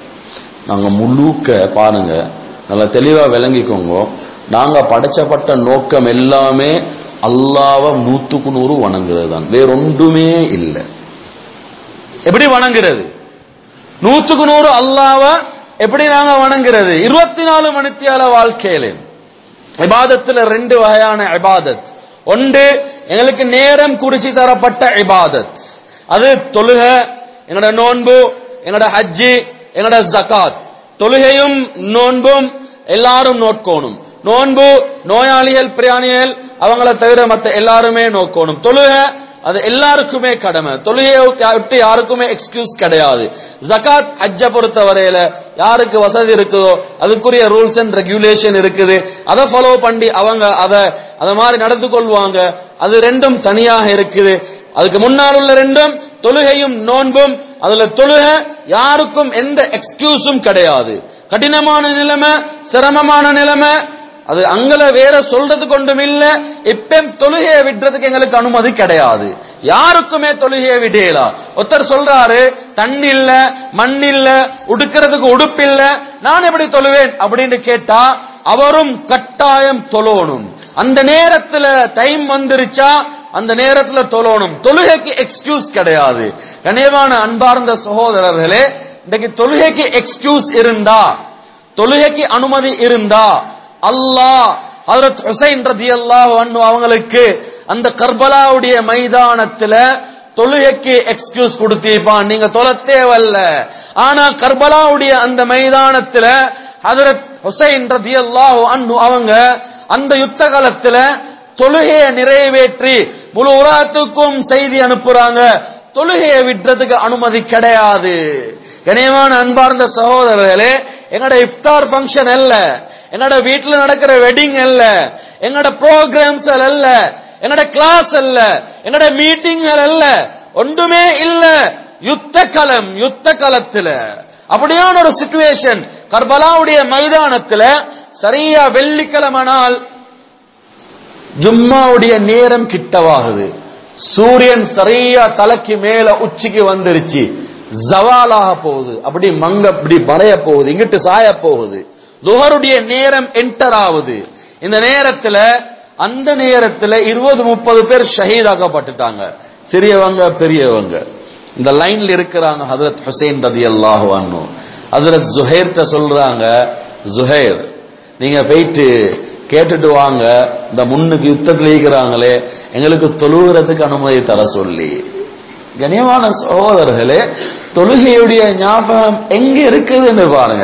நாங்க முழுக்க பாருங்க நல்லா தெளிவா விளங்கிக்கோங்க நாங்க படைச்சப்பட்ட நோக்கம் எல்லாமே அல்லாவ நூத்துக்கு நூறு வணங்குறது தான் வேற ஒன்றுமே இல்லை எப்படி வணங்குறது நூத்துக்கு நூறு அல்லாவ எப்படி நாங்க வணங்குறது இருபத்தி நாலு மணித்தியால வாழ்க்கையில இபாதத்துல ரெண்டு வகையான இபாதத் ஒன்று எங்களுக்கு நேரம் குறிச்சு தரப்பட்ட இபாதத் அது தொழுக எங்களோட நோன்பு எங்களோட ஹஜ்ஜி எங்களோட ஜகாத் தொழுகையும் நோன்பும் எல்லாரும் நோட்கோணும் நோன்பு நோயாளிகள் பிராணிகள் அவங்கள தவிர மத்த எல்லாருமே நோக்கணும் தொழுக அது எல்லாருக்குமே கடமை தொழுகையை விட்டு யாருக்குமே எக்ஸ்கியூஸ் கிடையாது ஜகாத் ஹஜ்ஜ பொறுத்த வரையில யாருக்கு வசதி இருக்குதோ அதுக்குரிய ரூல்ஸ் அண்ட் ரெகுலேஷன் இருக்குது அதை ஃபாலோ பண்ணி அவங்க அதை அத மாதிரி நடந்து கொள்வாங்க அது ரெண்டும் தனியாக இருக்குது அதுக்கு முன்னால் உள்ள ரெண்டும் தொழுகையும் நோன்பும் அதுல தொழுகை யாருக்கும் எந்த எக்ஸ்கியூஸும் கிடையாது கடினமான நிலைமை சிரமமான நிலைமை அது அங்கல வேற சொல்றது கொண்டும் இல்ல இப்ப தொழுகையை விடுறதுக்கு எங்களுக்கு அனுமதி கிடையாது யாருக்குமே தொழுகையை விடையலா ஒருத்தர் சொல்றாரு தண்ணி இல்ல மண் இல்ல உடுக்கிறதுக்கு உடுப்பு இல்ல நான் எப்படி தொழுவேன் அப்படின்னு கேட்டா அவரும் கட்டாயம் தொழணும் அந்த நேரத்துல டைம் வந்துருச்சா அந்த நேரத்துல தொழணும் தொழுகைக்கு எக்ஸ்கியூஸ் கிடையாது கனியமான அன்பார்ந்த சகோதரர்களே இன்னைக்கு தொழுகைக்கு எக்ஸ்கியூஸ் இருந்தா தொழுகைக்கு அனுமதி இருந்தா அல்லாஹ் ஹஜரத் ஹுசைன் ரதியல்லாஹு அன்ஹு அவங்களுக்கு அந்த கர்பலாவுடைய மைதானத்துல தொழுகைக்கு எக்ஸ்கியூஸ் கொடுத்திருப்பான் நீங்க தொலை தேவல்ல ஆனா கர்பலாவுடைய அந்த மைதானத்துல ஹஜரத் ஹுசைன் ரதியல்லாஹு அன்ஹு அவங்க அந்த யுத்த காலத்துல தொழுகையை நிறைவேற்றி முழு உலகத்துக்கும் செய்தி அனுப்புறாங்க தொழுகையை விட்டுறதுக்கு அனுமதி கிடையாது கனியமான அன்பார்ந்த சகோதரர்களே எங்கட இஃப்தார் ஃபங்க்ஷன் அல்ல எங்கட வீட்டுல நடக்கிற வெட்டிங் அல்ல எங்கட ப்ரோக்ராம்ஸ் அல்ல எங்கட கிளாஸ் அல்ல எங்கட மீட்டிங்கள் அல்ல ஒன்றுமே இல்ல யுத்த களம் யுத்த களத்துல அப்படியான ஒரு சிச்சுவேஷன் கர்பலாவுடைய மைதானத்துல சரியா வெள்ளிக்கிழமை நாள் ஜும்மாவுடைய நேரம் கிட்டவாகுது சூரியன் சரியா தலைக்கு மேல உச்சிக்கு வந்துருச்சு ஜவாலாக போகுது அப்படி மங்க அப்படி மறைய போகுது இங்கிட்டு சாய போகுது துஹருடைய நேரம் என்டர் ஆகுது இந்த நேரத்துல அந்த நேரத்துல இருபது முப்பது பேர் ஷஹீதாக்கப்பட்டுட்டாங்க சிறியவங்க பெரியவங்க இந்த லைன்ல இருக்கிறாங்க ஹதரத் ஹுசைன் ரதி அல்லாஹு அன்னு ஹதரத் ஜுஹைர்ட்ட சொல்றாங்க ஜுஹைர் நீங்க போயிட்டு கேட்டுட்டு வாங்க இந்த முன்னுக்கு யுத்தத்தில் இருக்கிறாங்களே எங்களுக்கு தொழுகிறதுக்கு அனுமதி தர சொல்லி கனியமான சகோதரர்களே தொழுகையுடைய ஞாபகம் எங்க இருக்குதுன்னு பாருங்க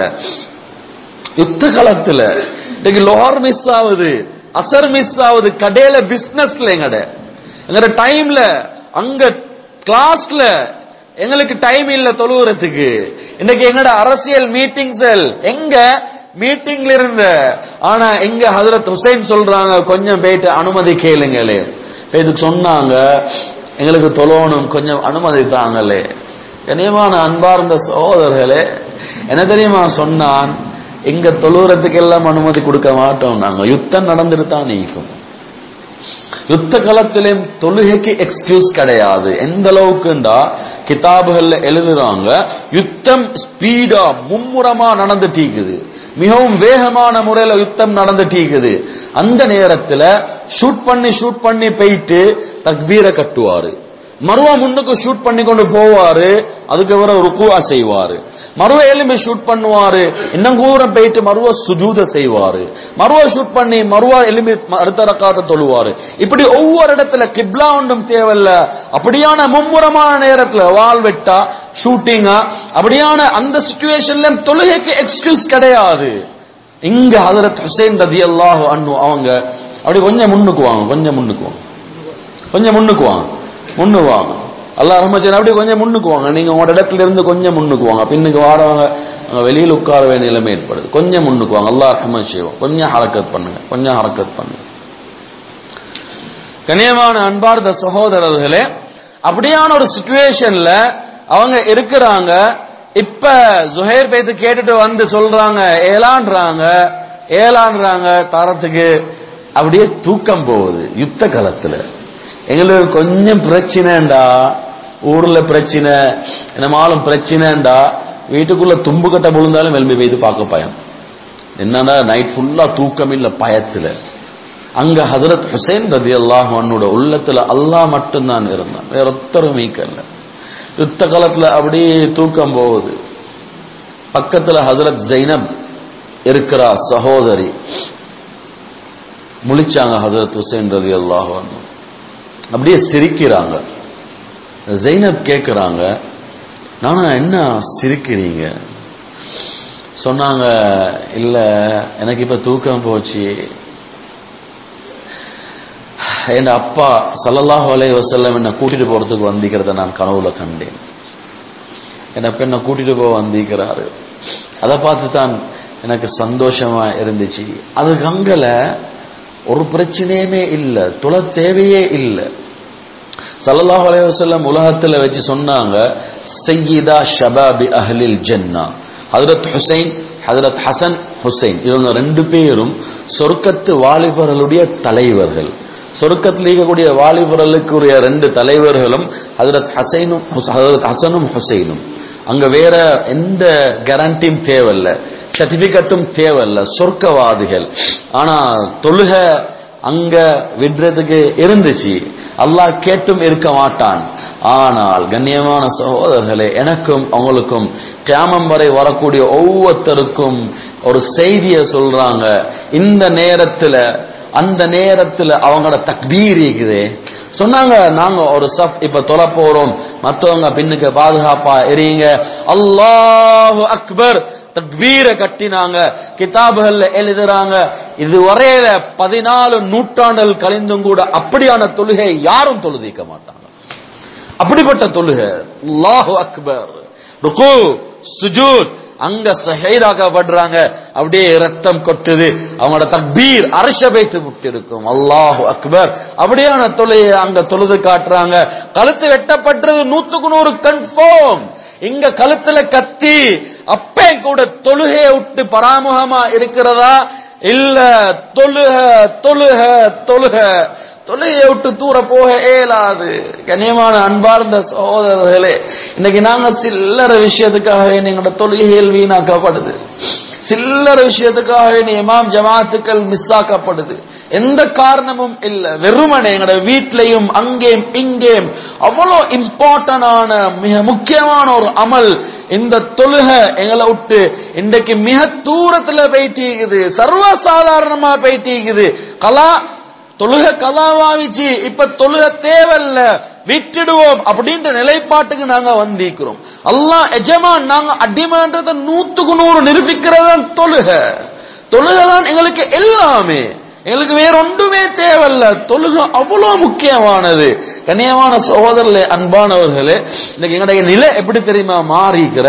யுத்த காலத்துல இன்னைக்கு லோஹர் மிஸ் ஆகுது அசர் மிஸ் ஆகுது கடையில பிசினஸ்ல எங்கட எங்கட டைம்ல அங்க கிளாஸ்ல எங்களுக்கு டைம் இல்ல தொழுகிறதுக்கு இன்னைக்கு எங்கட அரசியல் மீட்டிங்ஸ் எங்க மீட்டிங்ல இருந்த ஆனா எங்க ஹதரத் ஹுசைன் சொல்றாங்க கொஞ்சம் போயிட்டு அனுமதி கேளுங்களே இதுக்கு சொன்னாங்க எங்களுக்கு தொழணும் கொஞ்சம் அனுமதி தாங்களே கனியமான அன்பார்ந்த சகோதரர்களே என்ன தெரியுமா சொன்னான் எங்க தொழுகிறதுக்கு எல்லாம் அனுமதி கொடுக்க மாட்டோம் நாங்க யுத்தம் நடந்துட்டு தான் நீக்கும் யுத்த காலத்திலும் தொழுகைக்கு எக்ஸ்கியூஸ் கிடையாது எந்த அளவுக்குண்டா கிதாபுகள்ல எழுதுறாங்க யுத்தம் ஸ்பீடா மும்முரமா நடந்துட்டு இருக்குது மிகவும் வேகமான முறையில யுத்தம் நடந்துட்டு இருக்குது அந்த நேரத்துல ஷூட் பண்ணி ஷூட் பண்ணி போயிட்டு தக்பீரை கட்டுவாரு மறுவா முன்னுக்கு ஷூட் பண்ணி கொண்டு போவாரு அதுக்கப்புறம் ருக்குவா செய்வாரு மறுவ எலும்பி ஷூட் பண்ணுவாரு இன்னும் தூரம் போயிட்டு மறுவ சுஜூத செய்வாரு மறுவ ஷூட் பண்ணி மறுவா எலும்பி அடுத்த ரக்காத்த தொழுவாரு இப்படி ஒவ்வொரு இடத்துல கிப்லா ஒன்றும் தேவையில்ல அப்படியான மும்முரமான நேரத்துல வால் வெட்டா ஷூட்டிங்கா அப்படியான அந்த சுச்சுவேஷன்ல தொழுகைக்கு எக்ஸ்கியூஸ் கிடையாது இங்க ஹதரத் ஹுசைன் ரதி அல்லாஹ் அண்ணு அவங்க அப்படி கொஞ்சம் முன்னுக்குவாங்க கொஞ்சம் முன்னுக்குவாங்க கொஞ்சம் முன்னுக்குவாங்க முன்னுவாங்க அல்லாஹ் ரஹ்மச்சன் அப்படி கொஞ்சம் முன்னுக்குவாங்க நீங்க உங்களோட இடத்துல இருந்து கொஞ்சம் முன்னுக்குவாங்க பின்னுக்கு வாரவங்க அங்க வெளியில உட்கார வேண்டிய நிலைமை ஏற்படுது கொஞ்சம் முன்னுக்குவாங்க அல்லாஹ் ரஹ்மத் செய்வோம் கொஞ்சம் ஹரக்கத் பண்ணுங்க கொஞ்சம் ஹரக்கத் பண்ணுங்க கனியமான அன்பார்ந்த சகோதரர்களே அப்படியான ஒரு சுச்சுவேஷன்ல அவங்க இருக்கிறாங்க இப்ப ஜுஹேர் பேத்து கேட்டுட்டு வந்து சொல்றாங்க ஏலான்றாங்க ஏலான்றாங்க தரத்துக்கு அப்படியே தூக்கம் போகுது யுத்த காலத்துல எங்களுக்கு கொஞ்சம் பிரச்சனைண்டா ஊர்ல பிரச்சனை என்னமாலும் பிரச்சனைண்டா வீட்டுக்குள்ள தும்பு கட்ட விழுந்தாலும் எலும்பி வைத்து பார்க்க பயம் என்னன்னா நைட் ஃபுல்லா தூக்கம் இல்ல பயத்துல அங்க ஹதரத் ஹுசைன் ரதி அல்லாஹ் உன்னோட உள்ளத்துல அல்லாஹ் மட்டும்தான் இருந்தான் வேற ஒத்தரும் மீக்கல்ல யுத்த காலத்துல அப்படியே தூக்கம் போகுது பக்கத்துல ஹதரத் ஜைனப் இருக்கிறா சகோதரி முழிச்சாங்க ஹதரத் ஹுசைன் ரதி அல்லாஹ் அப்படியே சிரிக்கிறாங்க ஜைனப் கேட்குறாங்க நானா என்ன சிரிக்கிறீங்க சொன்னாங்க இல்ல எனக்கு இப்ப தூக்கம் போச்சு என் அப்பா சல்லல்லாஹு அலைஹி வஸல்லம் என்னை கூட்டிட்டு போறதுக்கு வந்திக்கிறத நான் கனவுல கண்டேன் என்னை பெண்ணை கூட்டிட்டு போக வந்திருக்கிறாரு அதை பார்த்து தான் எனக்கு சந்தோஷமா இருந்துச்சு அதுக்கு அங்கல ஒரு பிரச்சனையுமே இல்லை துள தேவையே இல்லை சல்லல்லாஹு அலைஹி வஸல்லம் உலகத்துல வச்சு சொன்னாங்க சையீதா ஷபாபி அஹ்லில் ஜன்னா ஹஜரத் ஹுசைன் ஹஜரத் ஹசன் ஹுசைன் இவங்க ரெண்டு பேரும் சொர்க்கத்து வாலிபர்களுடைய தலைவர்கள் சொர்க்கத்தில் இருக்கக்கூடிய வாலிபர்களுக்குரிய ரெண்டு தலைவர்களும் ஹஜரத் ஹசைனும் ஹஜரத் ஹசனும் ஹுசைனும் அங்க வேற எந்த கேரண்டியும் தேவையில்ல சர்டிபிகேட்டும் தேவையில்ல சொர்க்கவாதிகள் ஆனா தொழுக அங்க விடுறதுக்கு இருந்துச்சு அல்லாஹ் கேட்டும் இருக்க மாட்டான் ஆனால் கண்ணியமான சகோதரர்களே எனக்கும் அவங்களுக்கும் கியாமம் வரை வரக்கூடிய ஒவ்வொருத்தருக்கும் ஒரு செய்தியை சொல்றாங்க இந்த நேரத்துல அந்த நேரத்துல அவங்களோட தக்பீர் இருக்குது சொன்னாங்க நாங்க ஒரு சஃப் இப்ப தொலை போறோம் மத்தவங்க பின்னுக்கு பாதுகாப்பா எறீங்க அல்லாஹு அக்பர் தக்பீரை கட்டினாங்க கிதாபுகள்ல எழுதுறாங்க இது வரையில பதினாலு நூற்றாண்டுகள் கழிந்தும் கூட அப்படியான தொழுகை யாரும் தொழுதிக்க மாட்டாங்க அப்படிப்பட்ட தொழுகை அல்லாஹு அக்பர் ருக்கு சுஜூத் அங்க சஹீதாக்கப்படுறாங்க அப்படியே ரத்தம் கொட்டுது அவங்களோட தக்பீர் அரச வைத்து விட்டு இருக்கும் அல்லாஹு அக்பர் அப்படியான தொழுகை அங்க தொழுது காட்டுறாங்க கழுத்து வெட்டப்பட்டது நூத்துக்கு நூறு கன்ஃபார்ம் இங்க கழுத்துல கத்தி அப்பே கூட தொழுகையை விட்டு பராமுகமா இருக்கிறதா இல்ல தொழுக தொழுக தொழுக தொழுகையை விட்டு தூர போக இயலாது கண்ணியமான அன்பார்ந்த சகோதரர்களே இன்னைக்கு நாங்க சில்லற விஷயத்துக்காக எங்களோட தொழுகைகள் வீணாக்கப்படுது சில்லற விஷயத்துக்காக நீ இமாம் ஜமாத்துக்கள் மிஸ் ஆக்கப்படுது எந்த காரணமும் இல்ல வெறுமனே எங்களோட வீட்லயும் அங்கேயும் இங்கேயும் அவ்வளோ இம்பார்ட்டன்டான மிக முக்கியமான ஒரு அமல் இந்த தொழுக எங்களை விட்டு இன்றைக்கு மிக தூரத்துல போயிட்டு சர்வசாதாரணமா போயிட்டு கலா தொழுக கலாவாவிச்சு இப்ப தொழுக தேவையில்ல விட்டுடுவோம் அப்படின்ற நிலைப்பாட்டுக்கு நாங்க வந்திருக்கிறோம் அல்லாஹ் எஜமான் நாங்க அடிமைன்றத நூத்துக்கு நூறு நிரூபிக்கிறதான் தொழுக தொழுக தான் எங்களுக்கு எல்லாமே எங்களுக்கு வேற ஒன்றுமே தேவையில்ல தொழுக அவ்வளவு முக்கியமானது கண்ணியமான சகோதரர்களே அன்பானவர்களே இன்னைக்கு எங்களுடைய நிலை எப்படி தெரியுமா மாறிக்கிற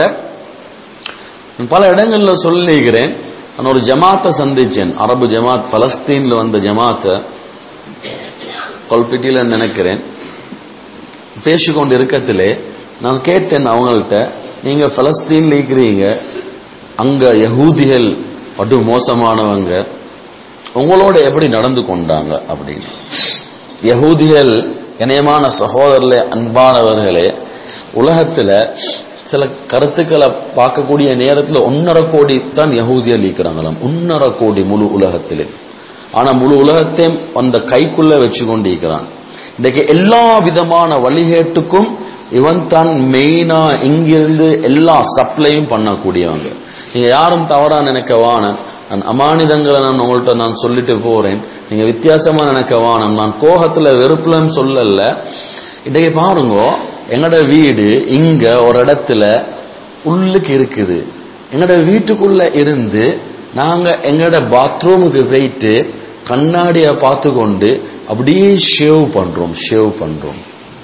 பல இடங்கள்ல சொல்லிக்கிறேன் நான் ஒரு ஜமாத்தை சந்திச்சேன் அரபு ஜமாத் பலஸ்தீன்ல வந்த ஜமாத்தை கொல்பிட்டியில நினைக்கிறேன் பேசிக்கொண்டு இருக்கத்திலே நான் கேட்டேன் அவங்கள்ட்ட நீங்க பலஸ்தீன்ல இருக்கிறீங்க அங்க யகூதிகள் படு மோசமானவங்க உங்களோட எப்படி நடந்து கொண்டாங்க அப்படின்னு யகூதிகள் இணையமான சகோதரர்களே அன்பானவர்களே உலகத்துல சில கருத்துக்களை பார்க்கக்கூடிய நேரத்தில் ஒன்னரை கோடி தான் யகூதியல் இருக்கிறாங்களாம் ஒன்னரை கோடி முழு உலகத்திலே ஆனா முழு உலகத்தையும் அந்த கைக்குள்ள வச்சு கொண்டு இருக்கிறான் இன்றைக்கு எல்லா விதமான வழிகேட்டுக்கும் இவன் தான் மெயினா இங்கிருந்து எல்லா சப்ளையும் பண்ணக்கூடியவங்க நீங்க யாரும் தவறா நினைக்க வானம் நான் அமானிதங்களை நான் உங்கள்கிட்ட நான் சொல்லிட்டு போறேன் நீங்க வித்தியாசமா நினைக்க வானம் நான் கோகத்துல வெறுப்புலன்னு சொல்லல இன்றைக்கு பாருங்க எங்களோட வீடு இங்க ஒரு இடத்துல உள்ளுக்கு இருக்குது எங்களோட வீட்டுக்குள்ள இருந்து நாங்க எங்களோட பாத்ரூமுக்கு போயிட்டு கண்ணாடிய பார்த்து கொண்டு அப்படியே ஷேவ் பண்றோம் ஷேவ் பண்றோம்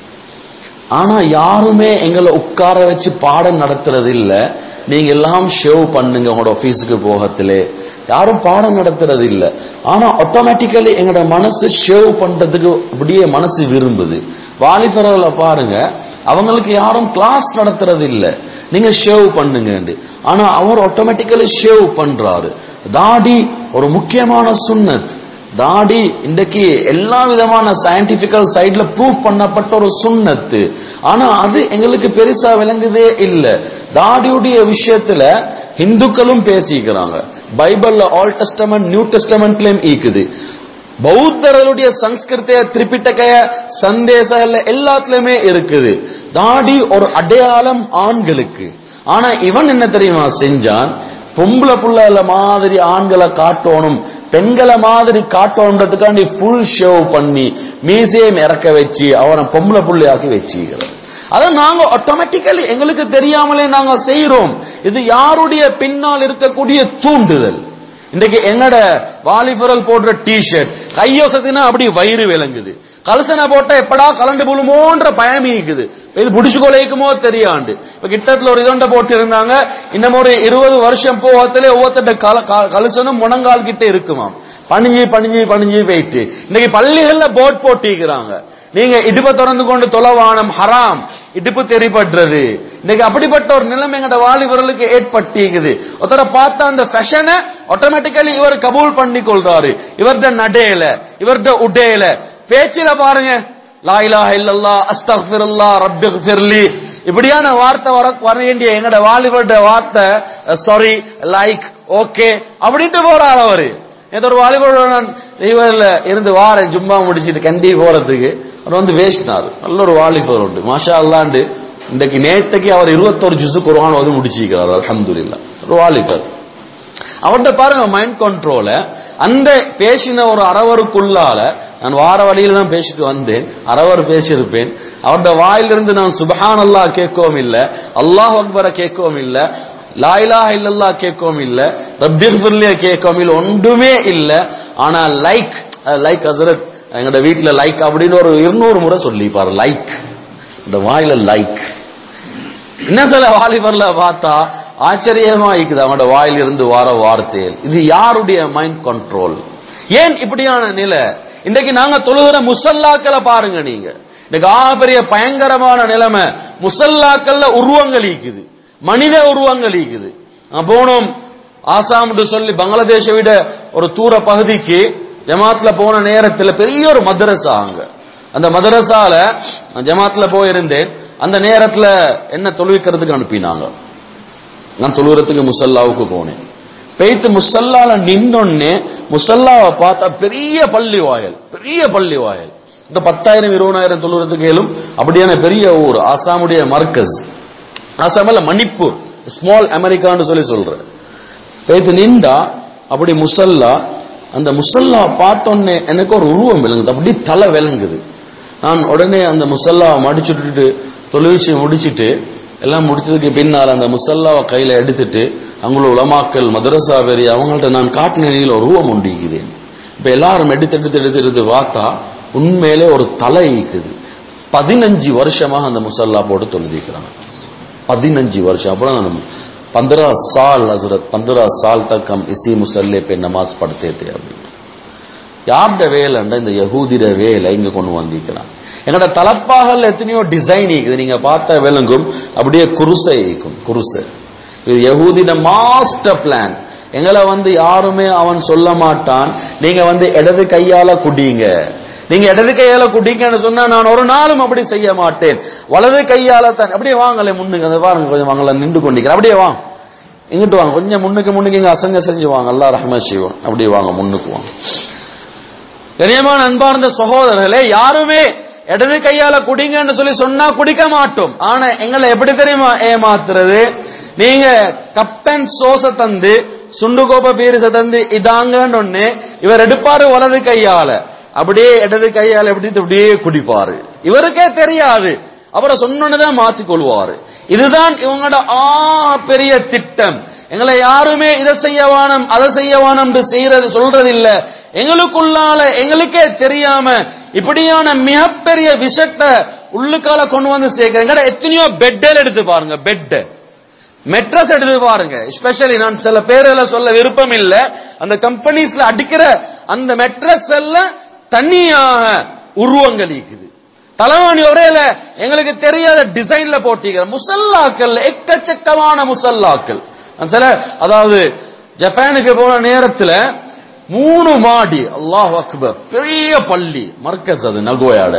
ஆனா யாருமே எங்களை உட்கார வச்சு பாடம் நடத்துறது இல்ல நீங்க எல்லாம் ஷேவ் பண்ணுங்க உங்களோட ஆபீஸுக்கு போகத்திலே யாரும் பாடம் நடத்துறது இல்ல ஆனா ஆட்டோமேட்டிக்கலி எங்களோட மனசு ஷேவ் பண்றதுக்கு அப்படியே மனசு விரும்புது வாலிபர்களை பாருங்க அவங்களுக்கு யாரும் கிளாஸ் நடத்துறது இல்ல நீங்க ஷேவ் பண்ணுங்க ஆனா அவர் ஆட்டோமேட்டிக்கலி ஷேவ் பண்றாரு தாடி ஒரு முக்கியமான சுன்னத் தாடி இன்றைக்கு எல்லா விதமான சயின்டிபிக்கல் சைட்ல ப்ரூவ் பண்ணப்பட்ட ஒரு சுண்ணத்து ஆனா அது எங்களுக்கு பெருசா விளங்குதே இல்ல தாடியுடைய விஷயத்துல இந்துக்களும் பேசிக்கிறாங்க பைபிள்ல ஆல் டெஸ்டமெண்ட் நியூ டெஸ்டமெண்ட்லயும் ஈக்குது பௌத்தர்களுடைய சம்ஸ்கிருத்திய திரிபிட்டகைய சந்தேசங்கள்ல எல்லாத்துலயுமே இருக்குது தாடி ஒரு அடையாளம் ஆண்களுக்கு ஆனா இவன் என்ன தெரியுமா செஞ்சான் பொம்பளை புள்ள மாதிரி ஆண்களை காட்டணும் பெண்களை மாதிரி காட்டணுன்றதுக்காண்டி ஃபுல் ஷேவ் பண்ணி மீசையும் இறக்க வச்சு அவனை பொம்பளை புள்ளையாக்கி வச்சுக்கிறான் அதை நாங்க ஆட்டோமேட்டிக்கலி எங்களுக்கு தெரியாமலே நாங்க செய்யறோம் இது யாருடைய பின்னால் இருக்கக்கூடிய தூண்டுதல் இன்னைக்கு எங்கட வாலிபரல் போடுற டி ஷர்ட் கையோசத்தினா அப்படி வயிறு விளங்குது கலசனை போட்டா எப்படா கலண்டு புழுமோன்ற பயம் இருக்குது இது புடிச்சு கொலைக்குமோ தெரியாண்டு இப்ப கிட்டத்துல ஒரு இதொண்ட போட்டு இருந்தாங்க இன்னும் ஒரு இருபது வருஷம் போகத்துல ஒவ்வொருத்தட்ட கல- க- கலசனும் முனங்கால் கிட்ட இருக்குமாம் பணிஞ்சு பணிஞ்சு பணிஞ்சு போயிட்டு இன்னைக்கு பள்ளிகள்ல போட் போட்டிக்கிறாங்க நீங்க இடுப்பை திறந்து கொண்டு தொலைவானம் ஹராம் இடுப்பு தெரிப்படுறது இன்னைக்கு அப்படிப்பட்ட ஒரு நிலைமை எங்கட வாலிபர்களுக்கு ஏற்பட்டிருக்குது ஒருத்தரை பார்த்தா அந்த ஃபேஷனை ஆட்டோமேட்டிக்கலி இவர் கபூல் பண்ணி கொள்றாரு இவர்ட நடையில இவர்ட உடையில பேச்சில பாருங்க லா இலாஹ இல்லல்லா அஸ்தக்ஃபிருல்லாஹ் ரப்பிக்ஃபிர்லி இப்படியான வார்த்தை வர வர வேண்டிய எங்கட வாலிபர்ட வார்த்தை சாரி லைக் ஓகே அப்படின்ட்டு போறாரு அவரு நேத்து ஒரு வாலிபரோட நான் இவர்ல இருந்து வாரேன் ஜும்மா முடிச்சிட்டு கண்டி போறதுக்கு அவர் வந்து பேசினார் நல்ல ஒரு வாலிபர் உண்டு மாஷா அல்லாண்டு இன்றைக்கு நேத்தைக்கு அவர் இருபத்தொரு ஜுசு குர்ஆன் வந்து முடிச்சிருக்கிறார் அல்ஹம்துலில்லாஹ் ஒரு வாலிபர் அவர்கிட்ட பாருங்க மைண்ட் கண்ட்ரோல அந்த பேசின ஒரு அரவருக்குள்ளால நான் வார வழியில தான் பேசிட்டு வந்தேன் அரவர் பேசியிருப்பேன் அவருடைய வாயிலிருந்து நான் சுபஹான் அல்லாஹ் கேட்கவும் இல்ல அல்லாஹ் அக்பரை கேட்கவும் இல்ல லா இலாஹ இல்லல்லாஹ் கேட்கவும் இல்ல ரப்பிஃபிர்லிய கேட்கவும் இல்ல ஒன்றுமே இல்ல ஆனா லைக் லைக் ஹசரத் எங்கட வீட்ல லைக் அப்படின்னு ஒரு இருநூறு முறை சொல்லி பாரு லைக் இந்த வாயில லைக் என்ன சில வாலிபர்ல பார்த்தா ஆச்சரியமா இருக்குது அவனோட வாயிலிருந்து வார வார்த்தைகள் இது யாருடைய மைண்ட் கண்ட்ரோல் ஏன் இப்படியான நிலை இன்னைக்கு நாங்க தொழுகிற முசல்லாக்களை பாருங்க நீங்க இன்னைக்கு ஆக பெரிய பயங்கரமான நிலைமை முசல்லாக்கள்ல உருவங்கள் ஈக்குது மனித உருவங்கள் ஈக்குது நான் போனோம் ஆசாம்னு சொல்லி பங்களாதேஷை விட ஒரு தூர பகுதிக்கு ஜமாத்ல போன நேரத்துல பெரிய ஒரு மதரசா அங்க அந்த மதரசால நான் ஜமாத்ல போயிருந்தேன் அந்த நேரத்துல என்ன தொழுவிக்கிறதுக்கு அனுப்பினாங்க நான் தொழுகிறதுக்கு முசல்லாவுக்கு போனேன் பெய்த்து முசல்லால நின்னொன்னே முசல்லாவை பார்த்தா பெரிய பள்ளி வாயல் பெரிய பள்ளி வாயல் இந்த பத்தாயிரம் இருபதாயிரம் தொழுகிறதுக்கு ஏலும் அப்படியான பெரிய ஊர் ஆசாமுடைய மர்க்கஸ் ஆசாமில் மணிப்பூர் ஸ்மால் அமெரிக்கான்னு சொல்லி சொல்றேன் பெய்த்து நின்றா அப்படி முசல்லா அந்த முசல்லா பார்த்தோன்னே எனக்கு ஒரு உருவம் விளங்குது அப்படி தலை விளங்குது நான் உடனே அந்த முசல்லாவை மடிச்சுட்டு தொழுவிச்சு முடிச்சிட்டு எல்லாம் முடிச்சதுக்கு பின்னால் அந்த முசல்லாவை கையில எடுத்துட்டு அவங்கள உலமாக்கல் மதரசா பெரிய அவங்கள்ட்ட நான் காட்டின நிலையில் ஒரு உருவம் உண்டிக்குதேன் இப்ப எல்லாரும் எடுத்து எடுத்து எடுத்து எடுத்து பார்த்தா உண்மையிலே ஒரு தலை ஈக்குது பதினஞ்சு வருஷமாக அந்த முசல்லா போட்டு தொழுதிக்கிறாங்க பதினஞ்சு வருஷம் அப்புறம் நான் पंद्रह साल हजरत पंद्रह साल तक हम इसी मुसल्ले पे नमाज पढ़ते थे அப்படின்னு யார்ட வேலைண்டா இந்த யகூதிர வேலை இங்க கொண்டு வந்திருக்கிறான் எங்கட தலப்பாகல் எத்தனையோ டிசைன் இருக்குது நீங்க பார்த்த விளங்கும் அப்படியே குருசை இருக்கும் குருசை இது யகூதின மாஸ்டர் பிளான் எங்களை வந்து யாருமே அவன் சொல்ல மாட்டான் நீங்க வந்து இடது கையால குடிங்க நீங்க இடது கையால குடிங்கன்னு சொன்னா நான் ஒரு நாளும் அப்படி செய்ய மாட்டேன் வலது கையால தான் அப்படியே வாங்கலே முன்னுக்கு அந்த பாருங்க கொஞ்சம் வாங்கல நின்று கொண்டிருக்கிறேன் அப்படியே வாங்க இங்கிட்டு வாங்க கொஞ்சம் முன்னுக்கு முன்னுக்கு இங்க அசங்க செஞ்சு வாங்க அல்லா ரஹ்மத் செய்வோம் அப்படியே வாங்க முன்னுக்கு வாங்க கனியமான அன்பார்ந்த சகோதரர்களே யாருமே இடது கையால குடிங்கன்னு சொல்லி சொன்னா குடிக்க மாட்டோம் ஆனா எங்களை எப்படி தெரியுமா ஏமாத்துறது நீங்க கப்பன் சோச தந்து சுண்டுகோப்ப பீரிச தந்து இதாங்கன்னு ஒண்ணு இவர் எடுப்பாரு வலது கையால அப்படியே இடது கையால எப்படி அப்படியே குடிப்பாரு இவருக்கே தெரியாது அவரை சொன்னதான் மாத்திக் கொள்வாரு இதுதான் இவங்களோட ஆ பெரிய திட்டம் எங்களை யாருமே இதை செய்யவானம் அதை செய்யவானம் செய்யறது சொல்றது இல்ல எங்களுக்குள்ளால எங்களுக்கே தெரியாம இப்படியான மிகப்பெரிய விஷத்தை உள்ளுக்கால கொண்டு வந்து சேர்க்கிற எங்கட எத்தனையோ பெட்டல் எடுத்து பாருங்க பெட் மெட்ரஸ் எடுத்து பாருங்க ஸ்பெஷலி நான் சில பேர்களை சொல்ல விருப்பம் இல்ல அந்த கம்பெனிஸ்ல அடிக்கிற அந்த மெட்ரஸ் எல்லாம் தனியாக உருவங்கள் இருக்குது தலைவாணி ஒரேல எங்களுக்கு தெரியாத டிசைன்ல போட்டிக்கிற முசல்லாக்கள் எக்கச்சக்கமான முசல்லாக்கள் நான் சில அதாவது ஜப்பானுக்கு போன நேரத்துல மூணு மாடி அல்லாஹ் அக்பர் பெரிய பள்ளி மர்க்கஸ் அது நகோயாட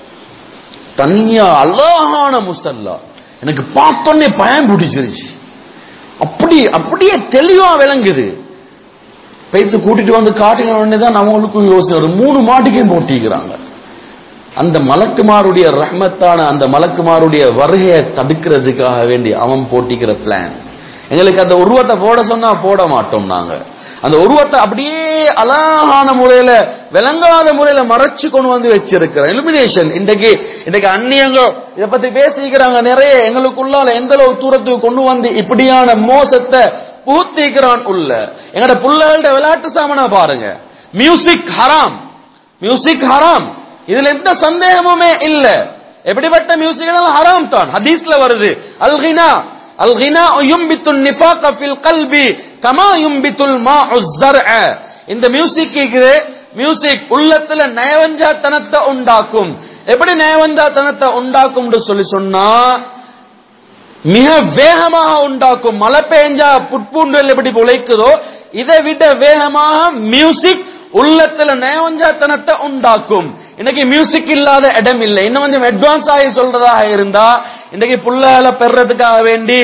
தனியா அழகான முசல்லா எனக்கு பார்த்தோன்னே பயம் பிடிச்சிருச்சு அப்படி அப்படியே தெளிவா விளங்குது பேத்து கூட்டிட்டு வந்து காட்டின உடனே தான் அவங்களுக்கும் யோசனை வரும் மூணு மாட்டுக்கையும் போட்டிக்கிறாங்க அந்த மலக்குமாருடைய ரஹ்மத்தான அந்த மலக்குமாருடைய வருகையை தடுக்கிறதுக்காக வேண்டி அவன் போட்டிக்கிற பிளான் எங்களுக்கு அந்த உருவத்தை போட சொன்னா போட மாட்டோம் நாங்க அந்த உருவத்தை அப்படியே அழகான முறையில விளங்காத முறையில மறைச்சு கொண்டு வந்து வச்சிருக்கிறோம் இலுமினேஷன் இன்றைக்கு இன்றைக்கு அந்நியங்க இதை பத்தி பேசிக்கிறாங்க நிறைய எங்களுக்குள்ளால எந்த அளவு தூரத்துக்கு கொண்டு வந்து இப்படியான மோசத்தை புகுத்திக்கிறான் உள்ள எங்கட புள்ளகள்ட விளையாட்டு சாமனா பாருங்க மியூசிக் ஹராம் மியூசிக் ஹராம் இதுல எந்த சந்தேகமுமே இல்ல எப்படிப்பட்ட மியூசிக் ஹராம் தான் ஹதீஸ்ல வருது அல் கினா அல் கினா யும்பித்து நிஃபாக ஃபில் கல்பி கமா யும்பித்துல் மாஉ ஸர்அ இந்த மியூசிக் இருக்குது மியூசிக் உள்ளத்துல நயவஞ்சாத்தனத்தை உண்டாக்கும் எப்படி நயவஞ்சாத்தனத்தை உண்டாக்கும் சொல்லி சொன்னா மிக வேகமாக உண்டாக்கும் மழை பெஞ்சா புட்பூண்டுகள் எப்படி உழைக்குதோ இதை விட வேகமாக மியூசிக் உள்ளத்துல நயவஞ்சாத்தனத்தை உண்டாக்கும் இன்னைக்கு மியூசிக் இல்லாத இடம் இல்லை இன்னும் கொஞ்சம் அட்வான்ஸ் ஆகி சொல்றதாக இருந்தா இன்னைக்கு புள்ளைகளை பெறதுக்காக வேண்டி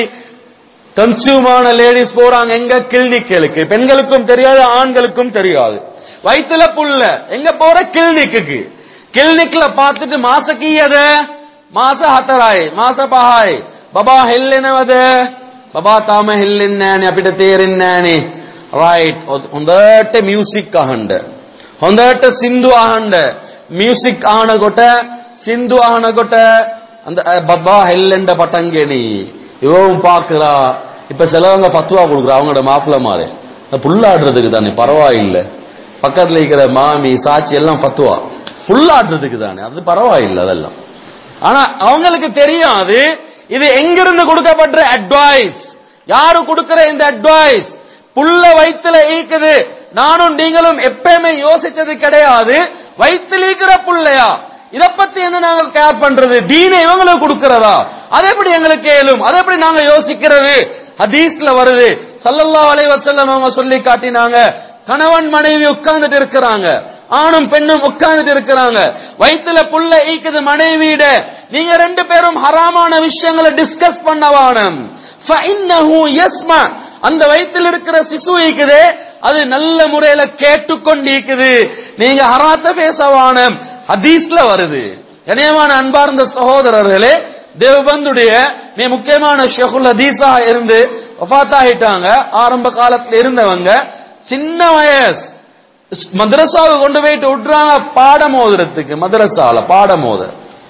கன்சியூமான லேடிஸ் போறாங்க எங்க கிளினிக்களுக்கு பெண்களுக்கும் தெரியாது ஆண்களுக்கும் தெரியாது வயிற்றுல புள்ள எங்க போற கிளினிக்கு கிளினிக்ல பார்த்துட்டு மாச கீயத மாச ಹತರಾಯ್ ಮಾಸ ಪಹಾಯ್ ಬಬಾ ಹೆಲ್ಲೆನವದ ಬಬಾ ತಾಮ ಹೆಲ್ಲೆನ್ನಾನೆ ಅಪಿಟ ತೇರಿನ್ನಾನೆ ರೈಟ್ ಹೊಂದಟ ಮ್ಯೂಸಿಕ್ ಆಹಂಡ ಹೊಂದಟ ಸಿಂಧು ಆಹಂಡ ಮ್ಯೂಸಿಕ್ ಆಹಣ ಕೊಟ್ಟ சிந்து ஆன கொட்ட அந்த அஹ், பப்பா ஹெல்லெண்ட பட்டங்கேணி இவவும் பாக்குறா இப்ப சிலவங்க பத்துவா கொடுக்குறா அவங்களோட மாப்பிள்ள மாதிரி இந்த புல்லாடுறதுக்கு தானே பரவாயில்லை பக்கத்துல இருக்கிற மாமி சாட்சி எல்லாம் பத்துவா புல்லாடுறதுக்கு தானே அது பரவாயில்லை அதெல்லாம் ஆனா அவங்களுக்கு தெரியாது இது எங்கிருந்து கொடுக்கப்பட்ட அட்வைஸ் யாரு கொடுக்கிற இந்த அட்வைஸ் புள்ள வயித்துல ஈக்குது நானும் நீங்களும் எப்பயுமே யோசிச்சது கிடையாது வயித்துல ஈக்கிற புள்ளையா இத பத்தி என்ன நாங்க கேர் பண்றது தீனை இவங்களுக்கு கொடுக்கிறதா அது எப்படி எங்களுக்கு ஏலும் அதை எப்படி நாங்க யோசிக்கிறது ஹதீஸ்ல வருது ஸல்லல்லாஹு அலைஹி வஸல்லம் அவங்க சொல்லி காட்டினாங்க கணவன் மனைவி உட்கார்ந்துட்டு இருக்கிறாங்க ஆணும் பெண்ணும் உட்கார்ந்துட்டு இருக்கிறாங்க வயித்துல புள்ள ஈக்குது மனைவியிட நீங்க ரெண்டு பேரும் ஹராமான விஷயங்களை டிஸ்கஸ் பண்ண வானம் ஃபஇன்னஹு யஸ்மா அந்த வயித்துல இருக்கிற சிசு ஈக்குதே அது நல்ல முறையில கேட்டுக்கொண்டு ஈக்குது நீங்க ஹராத்த பேச வானம் ஹதீஸ்ல வருது கனியமான அன்பார்ந்த சகோதரர்களே தேவபந்துடைய மிக முக்கியமான ஷெகுல் ஹதீஸா இருந்து வஃபாத்தாகிட்டாங்க ஆரம்ப காலத்துல இருந்தவங்க சின்ன வயசு மദ്രസാவுக்கு கொண்டு போயிட்டு விட்டுறாங்க பாடம் ஓதுறதுக்கு மദ്രസാல பாடம் ஓத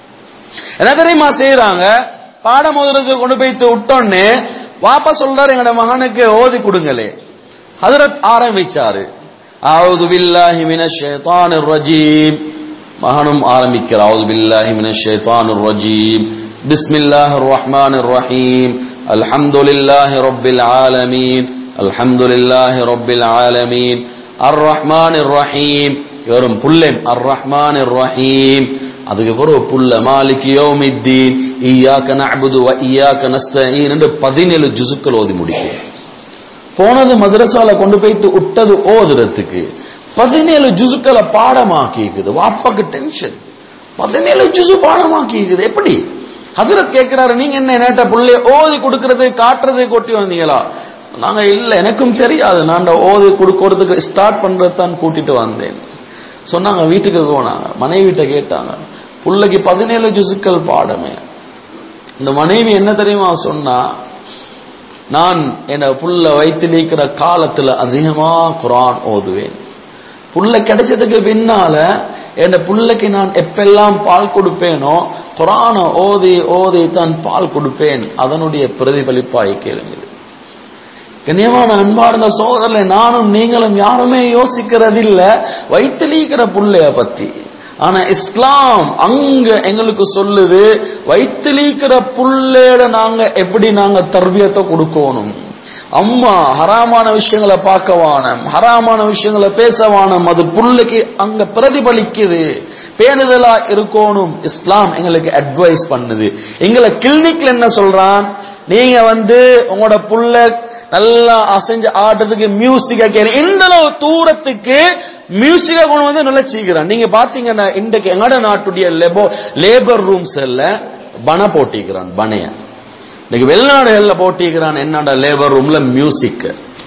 என்ன தெரியுமா செய்யறாங்க பாடம் ஓதுறதுக்கு கொண்டு போயிட்டு விட்டோன்னே வாப்பா சொல்றாரு எங்கட மகனுக்கு ஓதி கொடுங்களே ஹதரத் ஆரம்பிச்சாரு அவுது பில்லாஹி மினஷ் ஷைத்தானிர் ரஜீம் மகனும் ஆரம்பிக்கிறார் அவுது பில்லாஹி மினஷ் ஷைத்தானிர் ரஜீம் பிஸ்மில்லாஹிர் ரஹ்மானிர் ரஹீம் அல்ஹம்துலில்லாஹி ரப்பில் ஆலமீன் அல்ஹம்துலில்லாஹி ரப்பில் ஆலமீன் அர் ரஹ்மானிர் ரஹீம் வெறும் புல்லன் அர் ரஹ்மானிர் ரஹீம் அதுக்கு பிறகு புல்ல மாலிக் யௌமித்தீன் இய்யாக நஅபுது வ இய்யாக நஸ்தஈன் என்று 17 ஜுசுக்கள் ஓதி முடிக்கும் போனது மதரசால கொண்டு போயிட்டு விட்டது ஓதுறதுக்கு பதினேழு ஜுசுக்களை பாடமாக்கிக்குது வாப்பாக்கு டென்ஷன் பதினேழு ஜுசு பாடமாக்கிக்குது எப்படி ஹசரத் கேட்கிறாரு நீங்க என்ன நேட்ட புள்ளைய ஓதி கொடுக்கறது காட்டுறது கொட்டி வந்தீங்களா நாங்க இல்ல எனக்கும் தெரியாது நான் அந்த ஓதி கொடுக்கறதுக்கு ஸ்டார்ட் பண்றது தான் கூட்டிட்டு வந்தேன் சொன்னாங்க வீட்டுக்கு போனாங்க மனைவிட்ட கேட்டாங்க புள்ளைக்கு பதினேழு ஜுசுக்கள் பாடமே இந்த மனைவி என்ன தெரியுமா சொன்னா நான் என் புள்ள வைத்து நீக்கிற காலத்துல அதிகமா குரான் ஓதுவேன் புள்ள கிடைச்சதுக்கு பின்னால என் புள்ளைக்கு நான் எப்பெல்லாம் பால் கொடுப்பேனோ குரானை ஓதி ஓதி தான் பால் கொடுப்பேன் அதனுடைய பிரதிபலிப்பாய் கேளுங்கள் கண்ணியமான அன்பார்ந்த சோதரனை நானும் நீங்களும் யாருமே யோசிக்கிறதில்ல வைத்திலிக்கிற புள்ளைய பத்தி ஆனா இஸ்லாம் அங்க எங்களுக்கு சொல்லுது வைத்திலிக்கிற புள்ளையோட நாங்க எப்படி நாங்க தர்பியத்தை கொடுக்கணும் அம்மா ஹராமான விஷயங்களை பார்க்க வானம் ஹராமான விஷயங்களை பேச வானம் அது புள்ளைக்கு அங்க பிரதிபலிக்குது பேணுதலா இருக்கணும் இஸ்லாம் எங்களுக்கு அட்வைஸ் பண்ணுது எங்களை கிளினிக்ல என்ன சொல்றான் நீங்க வந்து உங்களோட புள்ள நல்லா அசைஞ்சு ஆடுறதுக்கு மியூசிக்கா கேளு இந்த அளவு தூரத்துக்கு மியூசிக்கா கொண்டு வந்து நல்லா சீக்கிரம் நீங்க பாத்தீங்கன்னா இன்றைக்கு எங்கட நாட்டுடைய லெபோ லேபர் ரூம்ஸ் எல்லாம் பண போட்டிக்கிறான் பனைய இன்னைக்கு வெளிநாடுகள்ல போட்டிக்கிறான் என்னடா லேபர் ரூம்ல மியூசிக்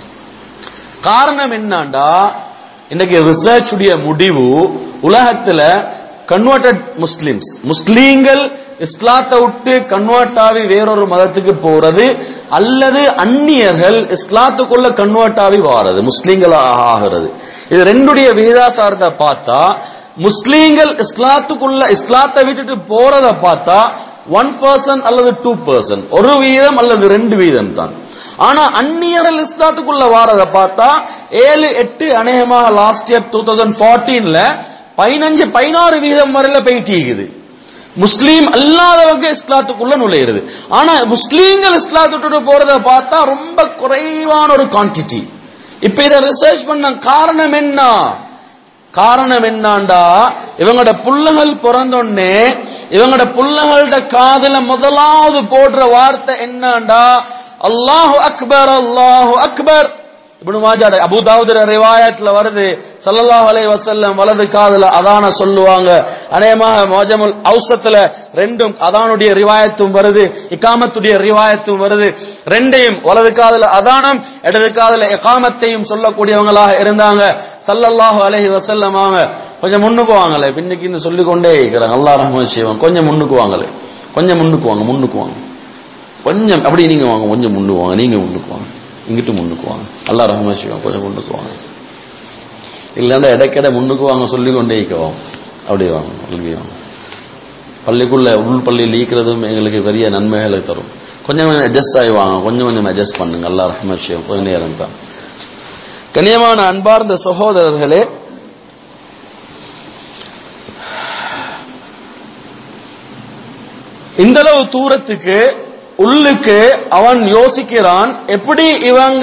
காரணம் என்னண்டா இன்னைக்கு ரிசர்ச் உடைய முடிவு உலகத்துல கன்வெர்டட் முஸ்லிம்ஸ் முஸ்லீம்கள் இஸ்லாத்தை விட்டு கன்வெர்ட் ஆகி வேறொரு மதத்துக்கு போறது அல்லது அந்நியர்கள் இஸ்லாத்துக்குள்ள கன்வெர்ட் ஆகி வாரது முஸ்லீம்கள் ஆகிறது இது ரெண்டுடைய விகிதாசாரத்தை பார்த்தா முஸ்லீம்கள் இஸ்லாத்துக்குள்ள இஸ்லாத்தை விட்டுட்டு போறத பார்த்தா ஒன் பர்சன் அல்லது டூ பர்சன் ஒரு வீதம் அல்லது ரெண்டு வீதம் தான் ஆனா அந்நியர்கள் இஸ்லாத்துக்குள்ள வாரத பார்த்தா ஏழு எட்டு அநேகமாக லாஸ்ட் இயர் டூ தௌசண்ட் ஃபார்டீன்ல பதினஞ்சு பதினாறு வீதம் வரையில போயிட்டு இருக்குது முஸ்லீம் அல்லாதவங்க இஸ்லாத்துக்குள்ள நுழையிறது ஆனா முஸ்லீம்கள் இஸ்லாத்துட்டு போறத பார்த்தா ரொம்ப குறைவான ஒரு குவான்டிட்டி இப்ப இதை ரிசர்ச் பண்ண காரணம் என்ன காரணம் என்னாண்டா இவங்களோட புள்ளகள் பிறந்தோடனே இவங்களோட புள்ளகளோட காதுல முதலாவது போடுற வார்த்தை என்னண்டா அல்லாஹு அக்பர் அல்லாஹு அக்பர் இப்னு மாஜா அபூ தாவூத் ரிவாயத்ல வருது ஸல்லல்லாஹு அலைஹி வஸல்லம் வலது காதுல அதான சொல்லுவாங்க அநேகமாக மோஜமுல் ஔசத்துல ரெண்டும் அதானுடைய ரிவாயத்தும் வருது இகாமத்துடைய ரிவாயத்தும் வருது ரெண்டையும் வலது காதுல அதானம் இடது காதுல இகாமத்தையும் சொல்லக்கூடியவங்களாக இருந்தாங்க ஸல்லல்லாஹு அலைஹி வஸல்லம் அவங்க கொஞ்சம் முன்னுக்கு வாங்களே பின்னுக்கு சொல்லிக் கொண்டே இருக்கிறாங்க அல்லாஹ் ரஹ்மத் செய்வான் கொஞ்சம் முன்னுக்கு வாங்களே கொஞ்சம் முன்னுக்கு வாங்க முன்னுக்கு வாங்க கொஞ்சம் அப்படி நீங்க வாங்க கொஞ்சம் முன்னுக்கு வாங்க நீங்க முன்னுக்கு வாங்க இங்கிட்டு முன்னுக்கு வாங்க அல்லா ரஹ்மா செய்வான் கொஞ்சம் முன்னுக்கு வாங்க இல்லைன்னா இடைக்கிட முன்னுக்கு வாங்க சொல்லி கொண்டே இருக்கோம் அப்படி வாங்க கல்வி வாங்க பள்ளிக்குள்ள உள் பள்ளியில் ஈக்கிறதும் எங்களுக்கு பெரிய நன்மைகளை தரும் கொஞ்சம் கொஞ்சம் அட்ஜஸ்ட் ஆகி வாங்க கொஞ்சம் கொஞ்சம் அட்ஜஸ்ட் பண்ணுங்க அல்லா ரஹ்மா செய்வோம் கொஞ்ச நேரம் தான் கண்ணியமான அன்பார்ந்த சகோதரர்களே இந்த அளவு தூரத்துக்கு உள்ளுக்கு அவன் யோசிக்கிறான் எப்படி இவங்க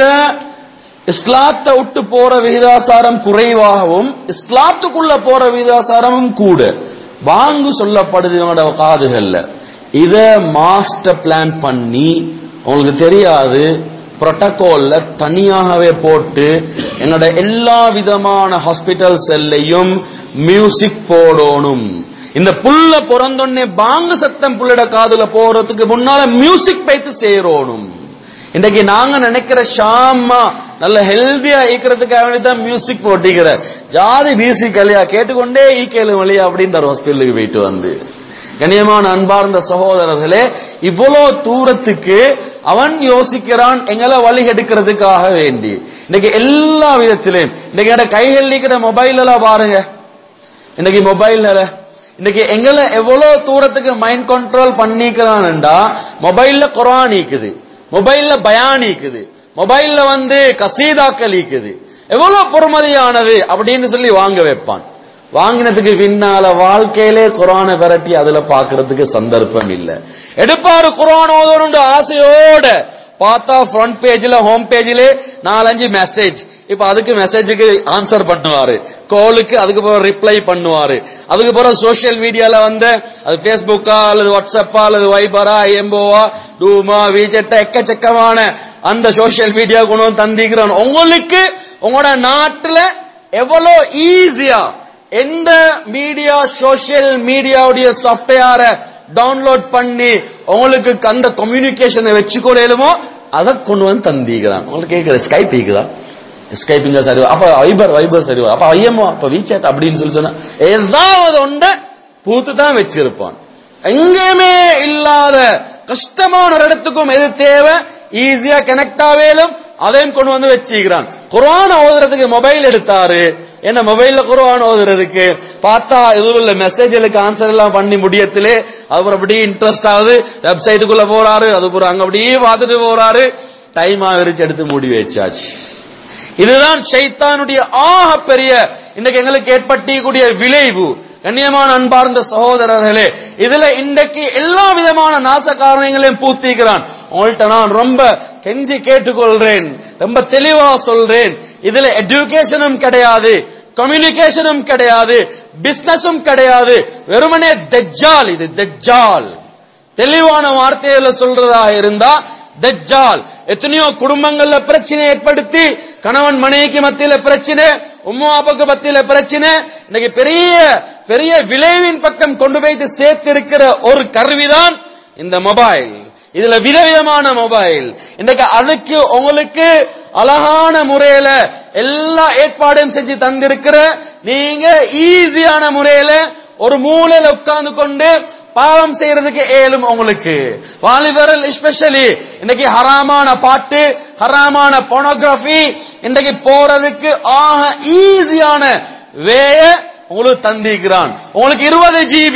இஸ்லாத்தை விட்டு போற விகிதாசாரம் குறைவாகவும் இஸ்லாத்துக்குள்ள போற விகிதாசாரமும் கூட வாங்கு சொல்லப்படுது இவங்களோட காதுகள்ல இத மாஸ்டர் பிளான் பண்ணி உங்களுக்கு தெரியாது புரோட்டோகால்ல தனியாகவே போட்டு என்னோட எல்லா விதமான ஹாஸ்பிட்டல் செல்லையும் மியூசிக் போடணும் இந்த புல்ல பிறந்தொன்னே பாங்கு சத்தம் புள்ளட காதுல போறதுக்கு முன்னால மியூசிக் வைத்து சேரணும் இன்னைக்கு நாங்க நினைக்கிற ஷாமா நல்ல ஹெல்தியா ஈக்கிறதுக்காக வேண்டி தான் மியூசிக் போட்டிக்கிற ஜாதி மியூசிக் இல்லையா கேட்டுக்கொண்டே ஈக்கேலும் வழியா அப்படின்ற ஹாஸ்பிட்டலுக்கு போயிட்டு வந்து கண்ணியமான அன்பார்ந்த சகோதரர்களே இவ்வளோ தூரத்துக்கு அவன் யோசிக்கிறான் எங்களை வழி எடுக்கிறதுக்காக வேண்டி இன்னைக்கு எல்லா விதத்திலையும் இன்னைக்கு என்னோட கைகள் நீக்கிற மொபைல் எல்லாம் பாருங்க இன்னைக்கு மொபைல்ல இன்னைக்கு எங்களை எவ்வளவு தூரத்துக்கு மைண்ட் கண்ட்ரோல் பண்ணிக்கிறான்டா மொபைல்ல குரான் நீக்குது மொபைல்ல பயான் நீக்குது மொபைல்ல வந்து கசீதாக்கள் நீக்குது எவ்வளவு பொறுமதியானது அப்படின்னு சொல்லி வாங்க வைப்பான் வாங்கினதுக்கு பின்னால வாழ்க்கையிலே குரானை விரட்டி அதுல பாக்குறதுக்கு சந்தர்ப்பம் இல்ல எடுப்பாரு குரான் ஓதணும் ஆசையோட பார்த்தா ஃப்ரண்ட் பேஜ்ல ஹோம் பேஜ்ல நாலஞ்சு மெசேஜ் இப்ப அதுக்கு மெசேஜுக்கு ஆன்சர் பண்ணுவாரு காலுக்கு அதுக்கு பிறகு ரிப்ளை பண்ணுவாரு அதுக்கு பிறகு சோசியல் மீடியால வந்து அது பேஸ்புக்கா அல்லது வாட்ஸ்அப்பா அல்லது வைபரா எம்போவா டூமா விஜெட்டா எக்கச்சக்கமான அந்த சோசியல் மீடியா கொண்டு வந்து தந்திக்கிறான் உங்களுக்கு உங்களோட நாட்டுல எவ்வளவு ஈஸியா எந்த மீடியா சோசியல் மீடியாவுடைய சாஃப்ட்வேரை டவுன்லோட் பண்ணி உங்களுக்கு அந்த கம்யூனிகேஷனை வச்சுக்கொள்ளலுமோ அதை கொண்டு வந்து தந்திக்கிறான் உங்களுக்கு கேட்குற ஸ்கைப் இருக்குதா ஸ்கைப்பிங்க சரி அப்ப வைபர் வைபர் சரி அப்ப ஐஎம்ஓ அப்ப வீச்சேட் அப்படின்னு சொல்லி சொன்னா ஏதாவது ஒன்றை பூத்து தான் வச்சிருப்பான் எங்கேயுமே இல்லாத கஷ்டமான ஒரு இடத்துக்கும் எது தேவை ஈஸியா கனெக்ட் ஆவேலும் அதையும் கொண்டு வந்து வச்சுக்கிறான் குரான் ஓதுறதுக்கு மொபைல் எடுத்தாரு என்ன மொபைல்ல குரான் ஓதுறதுக்கு பார்த்தா இதுல உள்ள மெசேஜ்களுக்கு ஆன்சர் எல்லாம் பண்ணி முடியத்திலே அவர் அப்படியே இன்ட்ரெஸ்ட் ஆகுது வெப்சைட்டுக்குள்ள போறாரு அது பூரா அங்க அப்படியே பார்த்துட்டு போறாரு டைம் ஆகிருச்சு எடுத்து மூடி வச்சாச்சு இதுதான் ஷைத்தானுடைய ஆக பெரிய இன்னைக்கு எங்களுக்கு ஏற்பட்டிக்கூடிய விளைவு கண்ணியமான அன்பார்ந்த சகோதரர்களே இதுல இன்றைக்கு எல்லா விதமான நாச காரணங்களையும் பூத்திக்கிறான் உங்கள்கிட்ட நான் ரொம்ப கெஞ்சி கேட்டுக்கொள்றேன் ரொம்ப தெளிவா சொல்றேன் இதுல எஜுகேஷனும் கிடையாது கம்யூனிகேஷனும் கிடையாது பிசினஸும் கிடையாது வெறுமனே தெஜ்ஜால் இது தெஜ்ஜால் தெளிவான வார்த்தையில சொல்றதா இருந்தா தஜ்ஜால் எத்தனையோ குடும்பங்கள்ல பிரச்சனை ஏற்படுத்தி கணவன் மனைவிக்கு மத்தியில பிரச்சனை உம்மா அப்பாக்கு மத்தியில பிரச்சனை இன்னைக்கு பெரிய பெரிய விளைவின் பக்கம் கொண்டு போய்த்து சேர்த்திருக்கிற ஒரு கருவிதான் இந்த மொபைல் இதுல விதவிதமான மொபைல் இன்னைக்கு அதுக்கு உங்களுக்கு அழகான முறையில எல்லா ஏற்பாடும் செஞ்சு தந்திருக்கிற நீங்க ஈஸியான முறையில ஒரு மூலையில உட்கார்ந்து கொண்டு பாவம் செய்யறதுக்கு ஏலும் உங்களுக்கு வாலிபரல் எஸ்பெஷலி இன்னைக்கு ஹராமான பாட்டு ஹராமான போனோகிராஃபி இன்னைக்கு போறதுக்கு ஆக ஈஸியான வேய உங்களுக்கு தந்திக்கிறான் உங்களுக்கு இருபது ஜிபி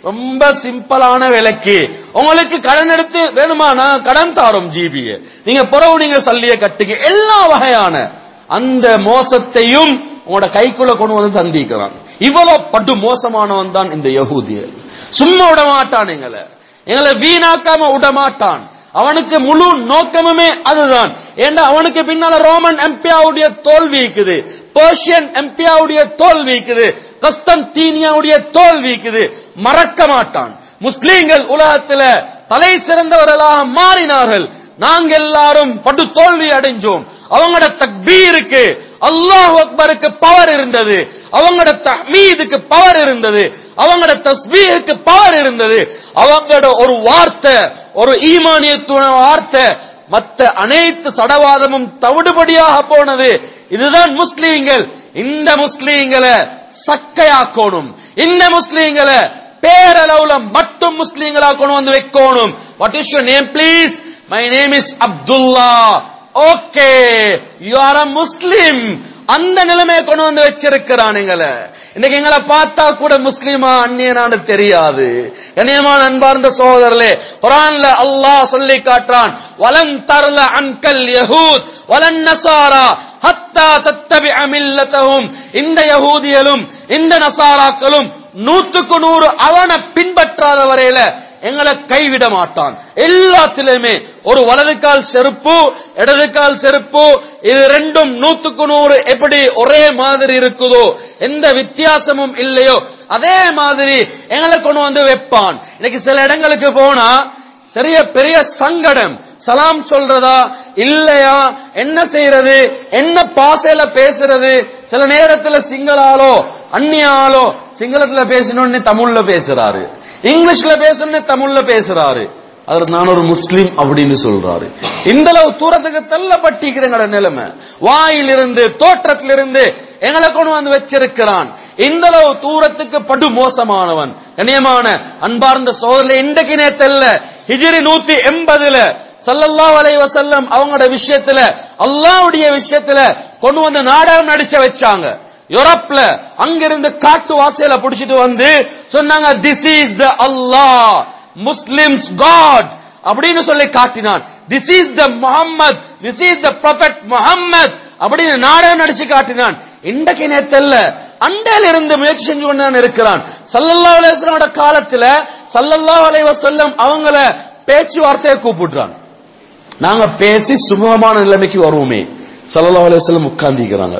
ரொம்ப சிம்பிளான விலைக்கு உங்களுக்கு கடன் எடுத்து வேணுமானா கடன் தாரோம் ஜிபி நீங்க புறவு நீங்க சல்லிய கட்டுக்கு எல்லா வகையான அந்த மோசத்தையும் உங்களோட கைக்குள்ள கொண்டு வந்து தந்திக்கிறான் இவ்வளவு படு மோசமானவன் தான் இந்த யகூதியர் சும்மா விட மாட்டான் எங்களை எங்களை வீணாக்காம விட மாட்டான் அவனுக்கு முழு நோக்கமுமே அதுதான் ஏண்டா அவனுக்கு பின்னால ரோமன் எம்பியாவுடைய தோல்வி இருக்குது பெர்ஷியன் எம்பியாவுடைய தோல்வி இருக்குது கஸ்தந்தீனியாவுடைய தோல்வி இருக்குது மறக்க மாட்டான் முஸ்லீம்கள் உலகத்துல தலை சிறந்தவர்களாக மாறினார்கள் நாங்க எல்லாரும் படு தோல்வி அடைஞ்சோம் அவங்களோட தக்பீருக்கு அல்லாஹ் அக்பருக்கு பவர் இருந்தது அவங்களோட தஹ்மீதுக்கு பவர் இருந்தது அவங்களோட தஸ்பீஹுக்கு பவர் இருந்தது அவங்களோட ஒரு வார்த்தை ஒரு ஈமானியத்துவ வார்த்தை மத்த அனைத்து சடவாதமும் தவிடுபடியாக போனது இதுதான் முஸ்லீம்கள் இந்த முஸ்லீம்களை சக்கையாக்கணும் இந்த முஸ்லீம்களை பேரளவுல மட்டும் முஸ்லீம்களா கொண்டு வந்து வைக்கணும் what is your name please my name is Abdullah okay you are a Muslim அந்த நிலைமையை கொண்டு வந்து வச்சிருக்கிறான் எங்களை இன்னைக்கு எங்களை பார்த்தா கூட முஸ்லீமா அந்நியனானு தெரியாது கண்ணியமான அன்பார்ந்த சகோதரர்களே குரான்ல அல்லாஹ் சொல்லி காட்டுறான் வலன் தரல அன்கல் யஹூத் வலன் நசாரா ஹத்தா தத்தபி அமில்லத்தகும் இந்த யகூதியலும் இந்த நசாராக்களும் நூத்துக்கு நூறு அவனை பின்பற்றாத வரையில எங்களை கைவிட மாட்டான் எல்லாத்திலுமே ஒரு வலது கால் செருப்பு இடது கால் செருப்பு இது ரெண்டும் நூத்துக்கு நூறு எப்படி ஒரே மாதிரி இருக்குதோ எந்த வித்தியாசமும் இல்லையோ அதே மாதிரி எங்களை கொண்டு வந்து வைப்பான் இன்னைக்கு சில இடங்களுக்கு போனா சரிய பெரிய சங்கடம் சலாம் சொல்றதா இல்லையா என்ன செய்யறது என்ன பாசையில பேசுறது சில நேரத்துல சிங்களாலோ அந்நியாலோ சிங்களத்துல பேசணும்னு தமிழ்ல பேசுறாரு இங்கிலீஷ்ல பேசணும்னு தமிழ்ல பேசுறாரு அவர் நான் ஒரு முஸ்லீம் அப்படின்னு சொல்றாரு இந்த அளவு தூரத்துக்கு தள்ளப்பட்டிருக்கிற நிலைமை வாயிலிருந்து தோற்றத்திலிருந்து எங்களை கொண்டு வந்து வச்சிருக்கிறான் இந்த அளவு தூரத்துக்கு படு மோசமானவன் கண்ணியமான அன்பார்ந்த சோதரில் இன்றைக்கு நேத்தல்ல ஹிஜிரி நூத்தி எண்பதுல சல்லல்லாஹு அலைஹி வஸல்லம் அவங்களோட விஷயத்துல அல்லாஹ்வுடைய விஷயத்துல கொண்டு வந்து நாடகம் நடிச்ச வச்சாங்க யூரோப்ல அங்கிருந்து காட்டு வாசையில புடிச்சிட்டு வந்து சொன்னாங்க this is the Allah Muslims god அப்படின்னு சொல்லி காட்டினான் this is the Muhammad this is the prophet Muhammad அப்படின்னு நாடகம் நடிச்சு காட்டினான் இன்றைக்கு நேத்தல்ல அண்டையில இருந்து முயற்சி செஞ்சு கொண்டு இருக்கிறான் சல்லல்லாஹு அலைஹி வஸல்லமோட காலத்துல சல்லல்லாஹு அலைஹி வஸல்லம் அவங்கள பேச்சுவார்த்தையை கூப்பிடுறாங்க நாங்க பேசி சுமூகமான நிலைமைக்கு வருவோமே சல்லல்லாஹு அலைஹி வஸல்லம் உட்கார்ந்திருக்கிறாங்க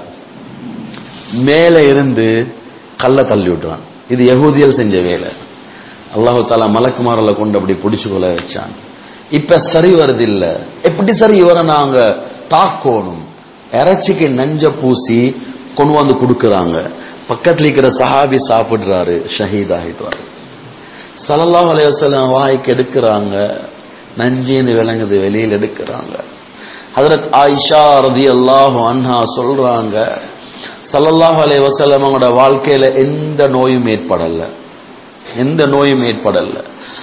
மேல இருந்து கல்ல தள்ளி விட்டுறான் இது யகூதியல் செஞ்ச வேலை அல்லாஹு தாலா மலக்குமாரில் கொண்டு அப்படி பிடிச்சு கொள்ள வச்சான் இப்ப சரி வருது இல்ல எப்படி சரி இவரை நாங்க தாக்கணும் இறைச்சிக்கு நஞ்ச பூசி கொண்டு வந்து கொடுக்கறாங்க பக்கத்துல இருக்கிற சஹாபி சாப்பிடுறாரு ஷஹீத் ஆகிடுறாரு சல்லல்லாஹு அலைஹி வஸல்லம் வாய்க்கு எடுக்கிறாங்க நஞ்சின்னு விளங்குது வெளியில் எடுக்கிறாங்க ஹதரத் ஆயிஷா ரதியல்லாஹு அன்ஹா சொல்றாங்க சல்லல்லாஹு அலைஹி வஸல்லம் அவங்களோட வாழ்க்கையில எந்த நோயும் ஏற்படல எந்த நோயும் ஏற்படல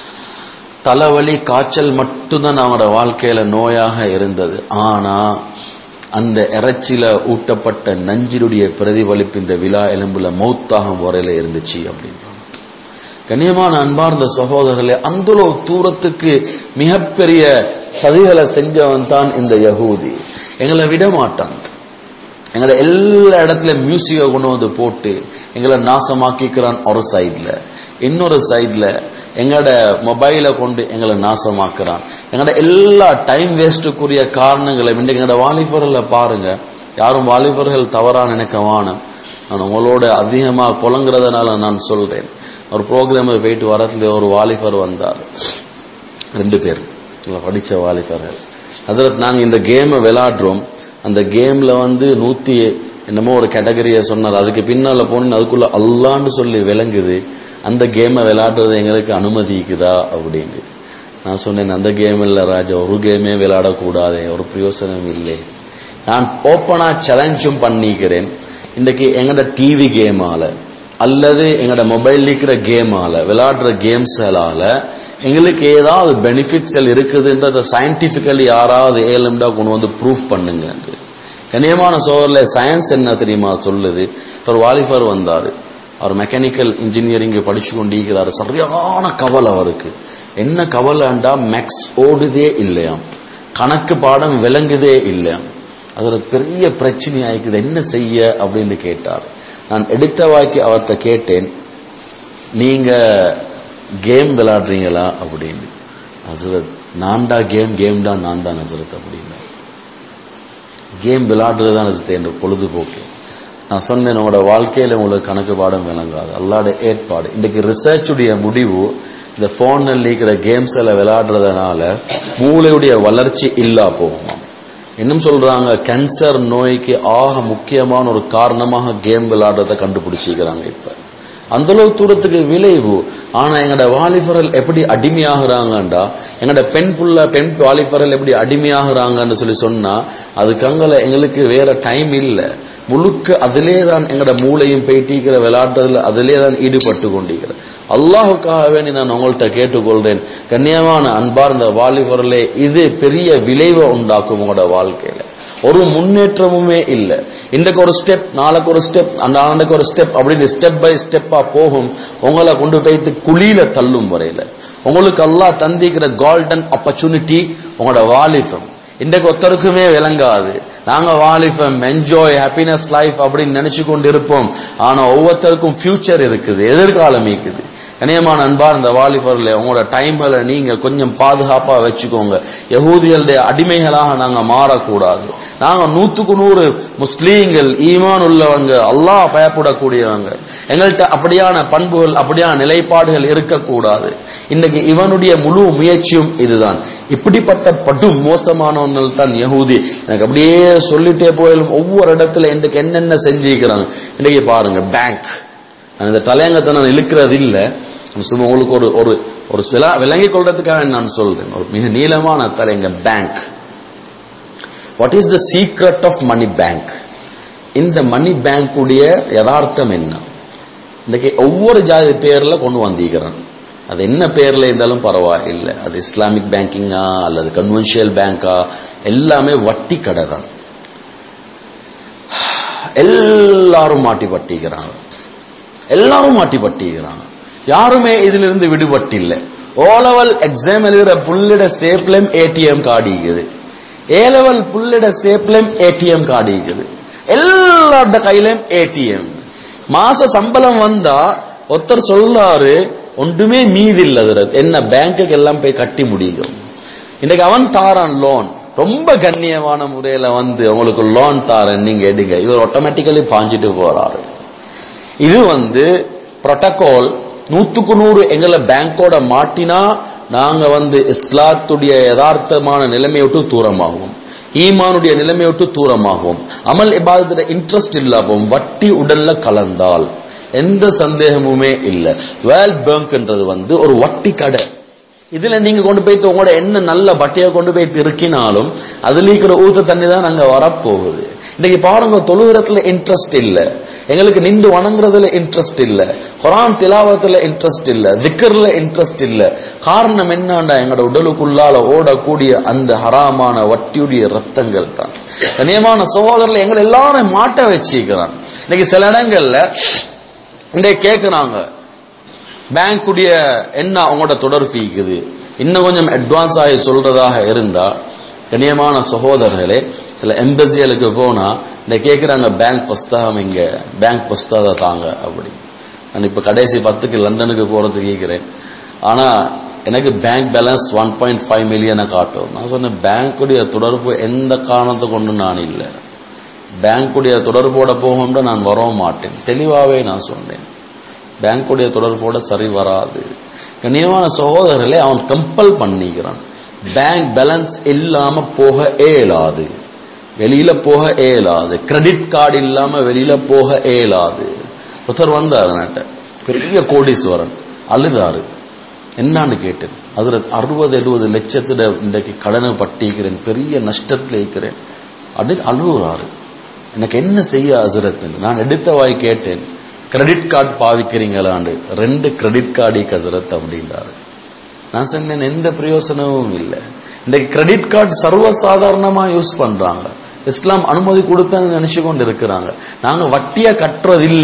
தலைவலி காய்ச்சல் மட்டும்தான் அவங்களோட வாழ்க்கையில நோயாக இருந்தது ஆனா அந்த இறைச்சியில ஊட்டப்பட்ட நஞ்சினுடைய பிரதிபலிப்பு இந்த விழா எலும்புல மௌத்தாகம் வரையில இருந்துச்சு அப்படின்றாங்க கண்ணியமான அன்பார்ந்த சகோதரர்களே அந்த தூரத்துக்கு மிகப்பெரிய சதிகளை செஞ்சவன் தான் இந்த யகூதி எங்களை விட மாட்டான் எங்களை எல்லா இடத்துல மியூசிக்கை கொண்டு வந்து போட்டு எங்களை நாசமாக்கிக்கிறான் ஒரு சைடில் இன்னொரு சைடில் எங்களோட மொபைலை கொண்டு எங்களை நாசமாக்குறான் எங்களோட எல்லா டைம் வேஸ்ட்டுக்குரிய காரணங்களை இன்றைக்கு எங்களோட வாலிபர்களை பாருங்க யாரும் வாலிபர்கள் தவறா நினைக்க வானம் நான் உங்களோட அதிகமாக புலங்குறதுனால நான் சொல்றேன் ஒரு ப்ரோக்ராமுக்கு போயிட்டு வரத்துல ஒரு வாலிபர் வந்தார் ரெண்டு பேர் படித்த வாலிபர்கள் அதில் நாங்கள் இந்த கேமை விளையாடுறோம் அந்த கேம்ல வந்து நூத்தி என்னமோ ஒரு கேட்டகரியை சொன்னார் அதுக்கு பின்னால போன அதுக்குள்ள அல்லான்னு சொல்லி விளங்குது அந்த கேமை விளையாடுறது எங்களுக்கு அனுமதிக்குதா அப்படின்னு நான் சொன்னேன் அந்த கேம் இல்லை ராஜா ஒரு கேமே விளையாடக்கூடாது ஒரு பிரயோசனம் இல்லை நான் ஓப்பனா சேலஞ்சும் பண்ணிக்கிறேன் இன்னைக்கு எங்கட டிவி கேமால அல்லது எங்கட மொபைல் இருக்கிற கேமால விளையாடுற கேம்ஸ்களால எங்களுக்கு ஏதாவது பெனிஃபிட்ஸ் இருக்குதுன்றத சயின்டிபிக்கலி யாராவது ஏலம்டா கொண்டு வந்து ப்ரூஃப் பண்ணுங்க கண்ணியமான சோதரில் சயின்ஸ் என்ன தெரியுமா சொல்லுது ஒரு வாலிபர் வந்தார் அவர் மெக்கானிக்கல் இன்ஜினியரிங் படிச்சு கொண்டிருக்கிறார் சரியான கவலை அவருக்கு என்ன கவலைண்டா மேக்ஸ் ஓடுதே இல்லையாம் கணக்கு பாடம் விளங்குதே இல்லையாம் அது ஒரு பெரிய பிரச்சனை ஆயிக்குது என்ன செய்ய அப்படின்னு கேட்டார் நான் எடுத்த வாக்கி அவர்கிட்ட கேட்டேன் நீங்க கேம் விளையாடுறீங்களா அப்படின்னு ஹசரத் நான்டா கேம் கேம் தான் நான் தான் ஹசரத் அப்படின்னா கேம் விளையாடுறது தான் ஹசரத் என்ற பொழுதுபோக்கு நான் சொன்னேன் உங்களோட வாழ்க்கையில உங்களுக்கு கணக்கு பாடம் விளங்காது அல்லாட ஏற்பாடு இன்றைக்கு ரிசர்ச்சுடைய முடிவு இந்த போனில் இருக்கிற கேம்ஸ் எல்லாம் விளையாடுறதுனால மூளையுடைய வளர்ச்சி இல்லா போகுமா இன்னும் சொல்றாங்க கேன்சர் நோய்க்கு ஆக முக்கியமான ஒரு காரணமாக கேம் விளையாடுறத கண்டுபிடிச்சிக்கிறாங்க இப்ப அந்த அளவு தூரத்துக்கு விளைவு ஆனா எங்கட வாலிபரல் எப்படி அடிமையாகிறாங்கண்டா எங்கட பெண் புள்ள பெண் வாலிபரல் எப்படி அடிமையாகிறாங்கன்னு சொல்லி சொன்னா அதுக்கங்கல எங்களுக்கு வேற டைம் இல்லை முழுக்க அதிலே தான் எங்கட மூளையும் பேட்டிக்கிற விளையாட்டுறதுல அதிலே தான் ஈடுபட்டு கொண்டிருக்கிறேன் அல்லாஹுக்காக வேண்டி நான் உங்கள்கிட்ட கேட்டுக்கொள்றேன் கண்ணியமான அன்பார்ந்த வாலிபர்களே இது பெரிய விளைவை உண்டாக்கும் உங்களோட வாழ்க்கையில ஒரு முன்னேற்றமுமே இல்லை இன்றைக்கு ஒரு ஸ்டெப் நாளைக்கு ஒரு ஸ்டெப் அந்த நாளைக்கு ஒரு ஸ்டெப் அப்படின்னு ஸ்டெப் பை ஸ்டெப்பா போகும் உங்களை கொண்டு போய்த்து குழியில தள்ளும் வரையில உங்களுக்கு அல்லாஹ் தந்திக்கிற கோல்டன் ஆப்பர்ச்சுனிட்டி உங்களோட வாலிபம் இன்றைக்கு ஒருத்தருக்குமே விளங்காது நாங்க வாலிபம் என்ஜாய் ஹாப்பினஸ் லைஃப் அப்படின்னு நினைச்சு கொண்டு இருப்போம் ஆனா ஒவ்வொருத்தருக்கும் ஃபியூச்சர் இருக்குது எதிர்காலம் இருக்குது கனியமான அன்பார் இந்த வாலிபர்ல உங்களோட டைம்களை நீங்க கொஞ்சம் பாதுகாப்பா வச்சுக்கோங்க யகூதிகளுடைய அடிமைகளாக நாங்க மாறக்கூடாது நாங்க நூத்துக்கு நூறு முஸ்லீம்கள் ஈமான் உள்ளவங்க அல்லாஹ் பயப்படக்கூடியவங்க எங்கள்கிட்ட அப்படியான பண்புகள் அப்படியான நிலைப்பாடுகள் இருக்கக்கூடாது இன்னைக்கு இவனுடைய முழு முயற்சியும் இதுதான் இப்படிப்பட்ட படு மோசமானவர்கள் தான் யகூதி எனக்கு அப்படியே சொல்லிட்டே போயிலும் ஒவ்வொரு இடத்துல இன்றைக்கு என்னென்ன செஞ்சிருக்கிறாங்க இன்னைக்கு பாருங்க பேங்க் அந்த தலையங்கத்தை நான் இழுக்கிறது இல்லை சும்மா உங்களுக்கு ஒரு ஒரு ஒரு விளா- விளங்கிக் கொள்றதுக்காக நான் சொல்றேன் ஒரு மிக நீளமான தலைங்க bank what is the secret of money bank இந்த மணி பேங்குடைய யதார்த்தம் என்ன இன்னைக்கு ஒவ்வொரு ஜாதி பேர்ல கொண்டு வந்திருக்கிறான் அது என்ன பேர்ல இருந்தாலும் பரவாயில்லை அது இஸ்லாமிக் பேங்கிங்கா அல்லது கன்வென்ஷியல் பேங்கா எல்லாமே வட்டி கடை தான் எல்லாரும் மாட்டி பட்டிக்கிறாங்க எல்லாரும் மாட்டி பட்டிக்கிறாங்க யாருமே இதிலிருந்து விடுபட்டு இல்லை ஓ லெவல் எக்ஸாம் எழுதுற புள்ளிட சேப்லயும் ஏடிஎம் கார்டு இருக்குது ஏ லெவல் புள்ளிட சேப்லயும் ஏடிஎம் கார்டு இருக்குது எல்லாரோட கையிலயும் ஏடிஎம் மாச சம்பளம் வந்தா ஒருத்தர் சொல்றாரு ஒன்றுமே மீதி இல்ல அதுல. என்ன பேங்க்குக்கு எல்லாம் போய் கட்டி முடியும் இன்னைக்கு அவன் தாரான் லோன் ரொம்ப கண்ணியமான முறையில வந்து உங்களுக்கு லோன் தாரேன் நீங்க எடுங்க இவர் ஆட்டோமேட்டிக்கலி பாஞ்சிட்டு போறாரு இது வந்து புரோட்டோகால் நூத்துக்கு நூறு எங்களை பேங்கோட மாட்டினா நாங்க வந்து இஸ்லாத்துடைய யதார்த்தமான நிலைமையை விட்டு தூரமாகும் ஈமானுடைய நிலைமையை விட்டு தூரமாகும் அமல் இபாதத்துல இன்ட்ரெஸ்ட் இல்லாமல் வட்டி உடல்ல கலந்தால் எந்த சந்தேகமுமே இல்லை வேல் பேங்க்ன்றது வந்து ஒரு வட்டி கடை இதுல நீங்க கொண்டு போய் உங்களோட என்ன நல்ல பட்டையை கொண்டு போய் திருக்கினாலும் அதுல இருக்கிற ஊத்த தண்ணி தான் அங்க வரப்போகுது இன்னைக்கு பாருங்க தொழுகிறதுல இன்ட்ரெஸ்ட் இல்ல எங்களுக்கு நின்று வணங்குறதுல இன்ட்ரெஸ்ட் இல்ல குரான் திலாவத்துல இன்ட்ரெஸ்ட் இல்ல திக்கர்ல இன்ட்ரெஸ்ட் இல்ல காரணம் என்னண்டா எங்களோட உடலுக்குள்ளால ஓடக்கூடிய அந்த ஹராமான வட்டியுடைய ரத்தங்கள் தான் கண்ணியமான சகோதரர்ல எங்களை எல்லாரும் மாட்ட வச்சிருக்கிறான் இன்னைக்கு சில இடங்கள்ல இன்னைக்கு கேட்கிறாங்க பேங்குடைய என்ன அவங்களோட தொடர்பு இருக்குது இன்னும் கொஞ்சம் அட்வான்ஸ் ஆகி சொல்றதாக இருந்தா கண்ணியமான சகோதரர்களே சில எம்பசிகளுக்கு போனா இந்த கேட்குறாங்க பேங்க் புஸ்தகம் இங்க பேங்க் புஸ்தகம் தாங்க அப்படி நான் இப்ப கடைசி பத்துக்கு லண்டனுக்கு போறதுக்கு கேட்கிறேன் ஆனா எனக்கு bank balance one point five மில்லியனை காட்டும் நான் சொன்னேன் பேங்குடைய தொடர்பு எந்த காரணத்தை கொண்டு நான் இல்லை பேங்குடைய தொடர்போட போகும்னு நான் வரவும் மாட்டேன் தெளிவாவே நான் சொன்னேன் பேங்குடைய தொடர்போட சரி வராது கண்ணியமான சகோதரர்களே அவன் கம்பல் பண்ணிக்கிறான் பேங்க் பேலன்ஸ் இல்லாம போக இயலாது வெளியில போக இயலாது கிரெடிட் கார்டு இல்லாம வெளியில போக இயலாது ஒருத்தர் வந்தார் நாட்ட பெரிய கோடீஸ்வரன் அழுதாரு என்னான்னு கேட்டேன் அதுல அறுபது எழுபது லட்சத்துல இன்றைக்கு கடனை பட்டிக்கிறேன் பெரிய நஷ்டத்துல இருக்கிறேன் அப்படின்னு அழுகுறாரு எனக்கு என்ன செய்ய அசரத்துன்னு நான் எடுத்த வாய் கேட்டேன் கிரெடிட் கார்டு பாவிக்கிறீங்களாண்டு ரெண்டு கிரெடிட் கார்டு கசரத் அப்படின்றாரு நான் சொன்னேன் எந்த பிரயோசனமும் இல்லை இந்த கிரெடிட் கார்டு சர்வசாதாரணமா யூஸ் பண்றாங்க இஸ்லாம் அனுமதி கொடுத்தான்னு நினைச்சு கொண்டு இருக்கிறாங்க நாங்க வட்டியா கட்டுறது இல்லை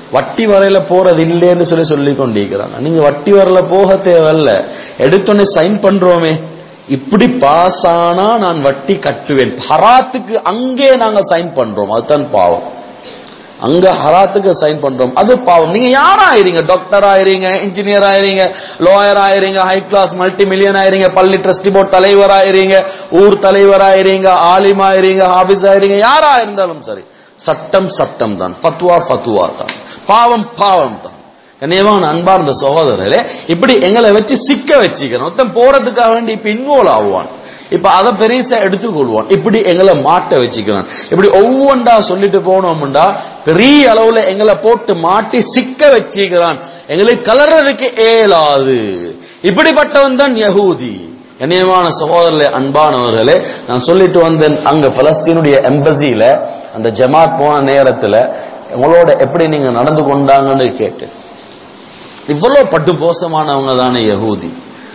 வட்டி வரையில போறது இல்லைன்னு சொல்லி சொல்லி கொண்டிருக்கிறாங்க நீங்க வட்டி வரையில போக தேவையில்ல எடுத்தோடனே சைன் பண்றோமே இப்படி பாஸ் ஆனா நான் வட்டி கட்டுவேன் ஹராத்துக்கு அங்கே நாங்க சைன் பண்றோம் அதுதான் பாவம் அங்க ஹராத்துக்கு சைன் பண்றோம் அது பாவம் நீங்க யாரா ஆயிருங்க டாக்டர் ஆயிருங்க இன்ஜினியர் ஆயிருங்க லாயர் ஆயிருங்க ஹை கிளாஸ் மல்டி மில்லியன் ஆயிருங்க பள்ளி ட்ரஸ்டி போர்ட் தலைவர் ஆயிருங்க ஊர் தலைவர் ஆயிருங்க ஆலிம் ஆயிருங்க ஆபீஸ் ஆயிருங்க யாரா இருந்தாலும் சரி சட்டம் சட்டம் தான் ஃபத்வா ஃபத்வா தான் பாவம் பாவம் தான் கண்ணியமான அன்பார்ந்த சகோதரர்களே இப்படி எங்களை வச்சு சிக்க வச்சுக்கணும் ஒருத்தன் போறதுக்காக வேண்டி இப்ப இன்வால்வ் ஆகுவான் இப்ப அதை பெருசா எடுத்துக்கொள்வான் இப்படி எங்களை மாட்ட வச்சுக்கிறான் இப்படி ஒவ்வொன்றா சொல்லிட்டு போனோம்டா பெரிய அளவுல எங்களை போட்டு மாட்டி சிக்க வச்சுக்கிறான் எங்களை கலர்றதுக்கு ஏலாது இப்படிப்பட்டவன் தான் யகூதி கண்ணியமான சகோதரர்களே அன்பானவர்களே நான் சொல்லிட்டு வந்தேன் அங்க பலஸ்தீனுடைய எம்பசியில அந்த ஜமாத் போன நேரத்துல உங்களோட எப்படி நீங்க நடந்து கொண்டாங்கன்னு கேட்டேன் இவ்வளவு பட்டு மோசமானவங்க தானே யகூதி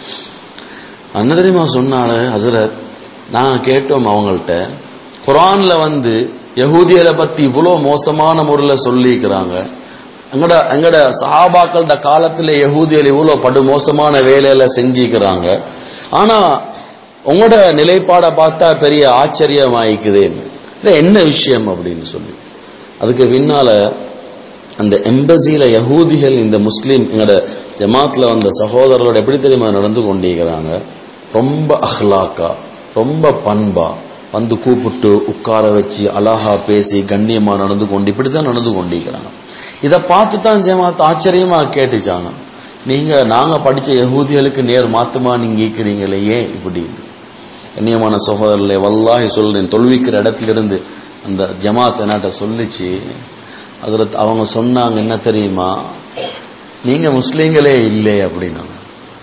என்ன தெரியுமா சொன்னால ஹசரத் நாங்க கேட்டோம் அவங்கள்ட்ட குரான்ல வந்து யகூதியரை பத்தி இவ்வளவு மோசமான முறையில சொல்லிக்கிறாங்க எங்கட எங்கட சஹாபாக்களோட காலத்துல யகூதியர் இவ்வளவு படு மோசமான வேலையில செஞ்சிக்கிறாங்க ஆனா உங்களோட நிலைப்பாட பார்த்தா பெரிய ஆச்சரியமாயிக்குதேன்னு இல்ல என்ன விஷயம் அப்படின்னு சொல்லி அதுக்கு பின்னால அந்த எம்பசியில யகூதிகள் இந்த முஸ்லீம் எங்களோட ஜமாத்ல வந்த சகோதரர்களோட எப்படி தெரியுமா நடந்து கொண்டிருக்கிறாங்க ரொம்ப அஹ்லாக்கா ரொம்ப பண்பா வந்து கூப்பிட்டு உட்கார வச்சு அழகா பேசி கண்ணியமா நடந்து கொண்டு இப்படித்தான் நடந்து கொண்டிருக்கிறாங்க இதை பார்த்து தான் ஜமாத் ஆச்சரியமா கேட்டுச்சாங்க நீங்க நாங்க படிச்ச யகூதிகளுக்கு நேர் மாத்துமா நீங்க ஈக்கிறீங்களே ஏன் இப்படி கண்ணியமான சகோதரர்களே வல்லாஹி சொல்றேன் தொழுவிக்கிற இடத்துல இருந்து அந்த ஜமாத் என்னாட்ட சொல்லிச்சு அதுல அவங்க சொன்னாங்க என்ன தெரியுமா நீங்க முஸ்லீம்களே இல்லை அப்படின்னாங்க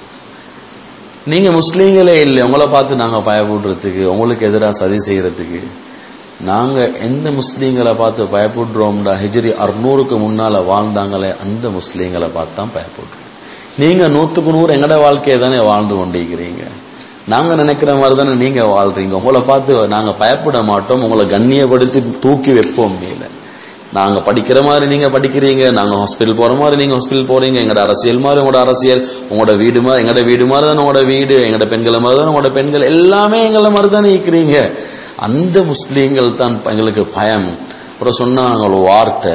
நீங்க முஸ்லீம்களே இல்லை உங்களை பார்த்து நாங்க பயப்படுறதுக்கு உங்களுக்கு எதிராக சதி செய்யறதுக்கு நாங்க எந்த முஸ்லீம்களை பார்த்து பயப்படுறோம்டா ஹிஜ்ரி அறுநூறுக்கு முன்னால வாழ்ந்தாங்களே அந்த முஸ்லீம்களை பார்த்து தான் பயப்படுறோம் நீங்க நூத்துக்கு நூறு எங்கட வாழ்க்கையை தானே வாழ்ந்து கொண்டிருக்கிறீங்க நாங்க நினைக்கிற மாதிரி தானே நீங்க வாழ்றீங்க உங்களை பார்த்து நாங்க பயப்பட மாட்டோம் உங்களை கண்ணியப்படுத்தி தூக்கி வைப்போம் மேல நாங்க படிக்கிற மாதிரி நீங்க படிக்கிறீங்க நாங்க ஹாஸ்பிட்டல் போற மாதிரி நீங்க ஹாஸ்பிட்டல் போறீங்க எங்கட அரசியல் மாதிரி உங்களோட அரசியல் உங்களோட வீடு மாதிரி எங்கட வீடு மாதிரி தான் உங்களோட வீடு எங்கட பெண்களை மாதிரி தான் உங்களோட பெண்கள் எல்லாமே எங்களை மாதிரி தானே இருக்கிறீங்க அந்த முஸ்லீம்கள் தான் எங்களுக்கு பயம் அப்புறம் சொன்னாங்க ஒரு வார்த்தை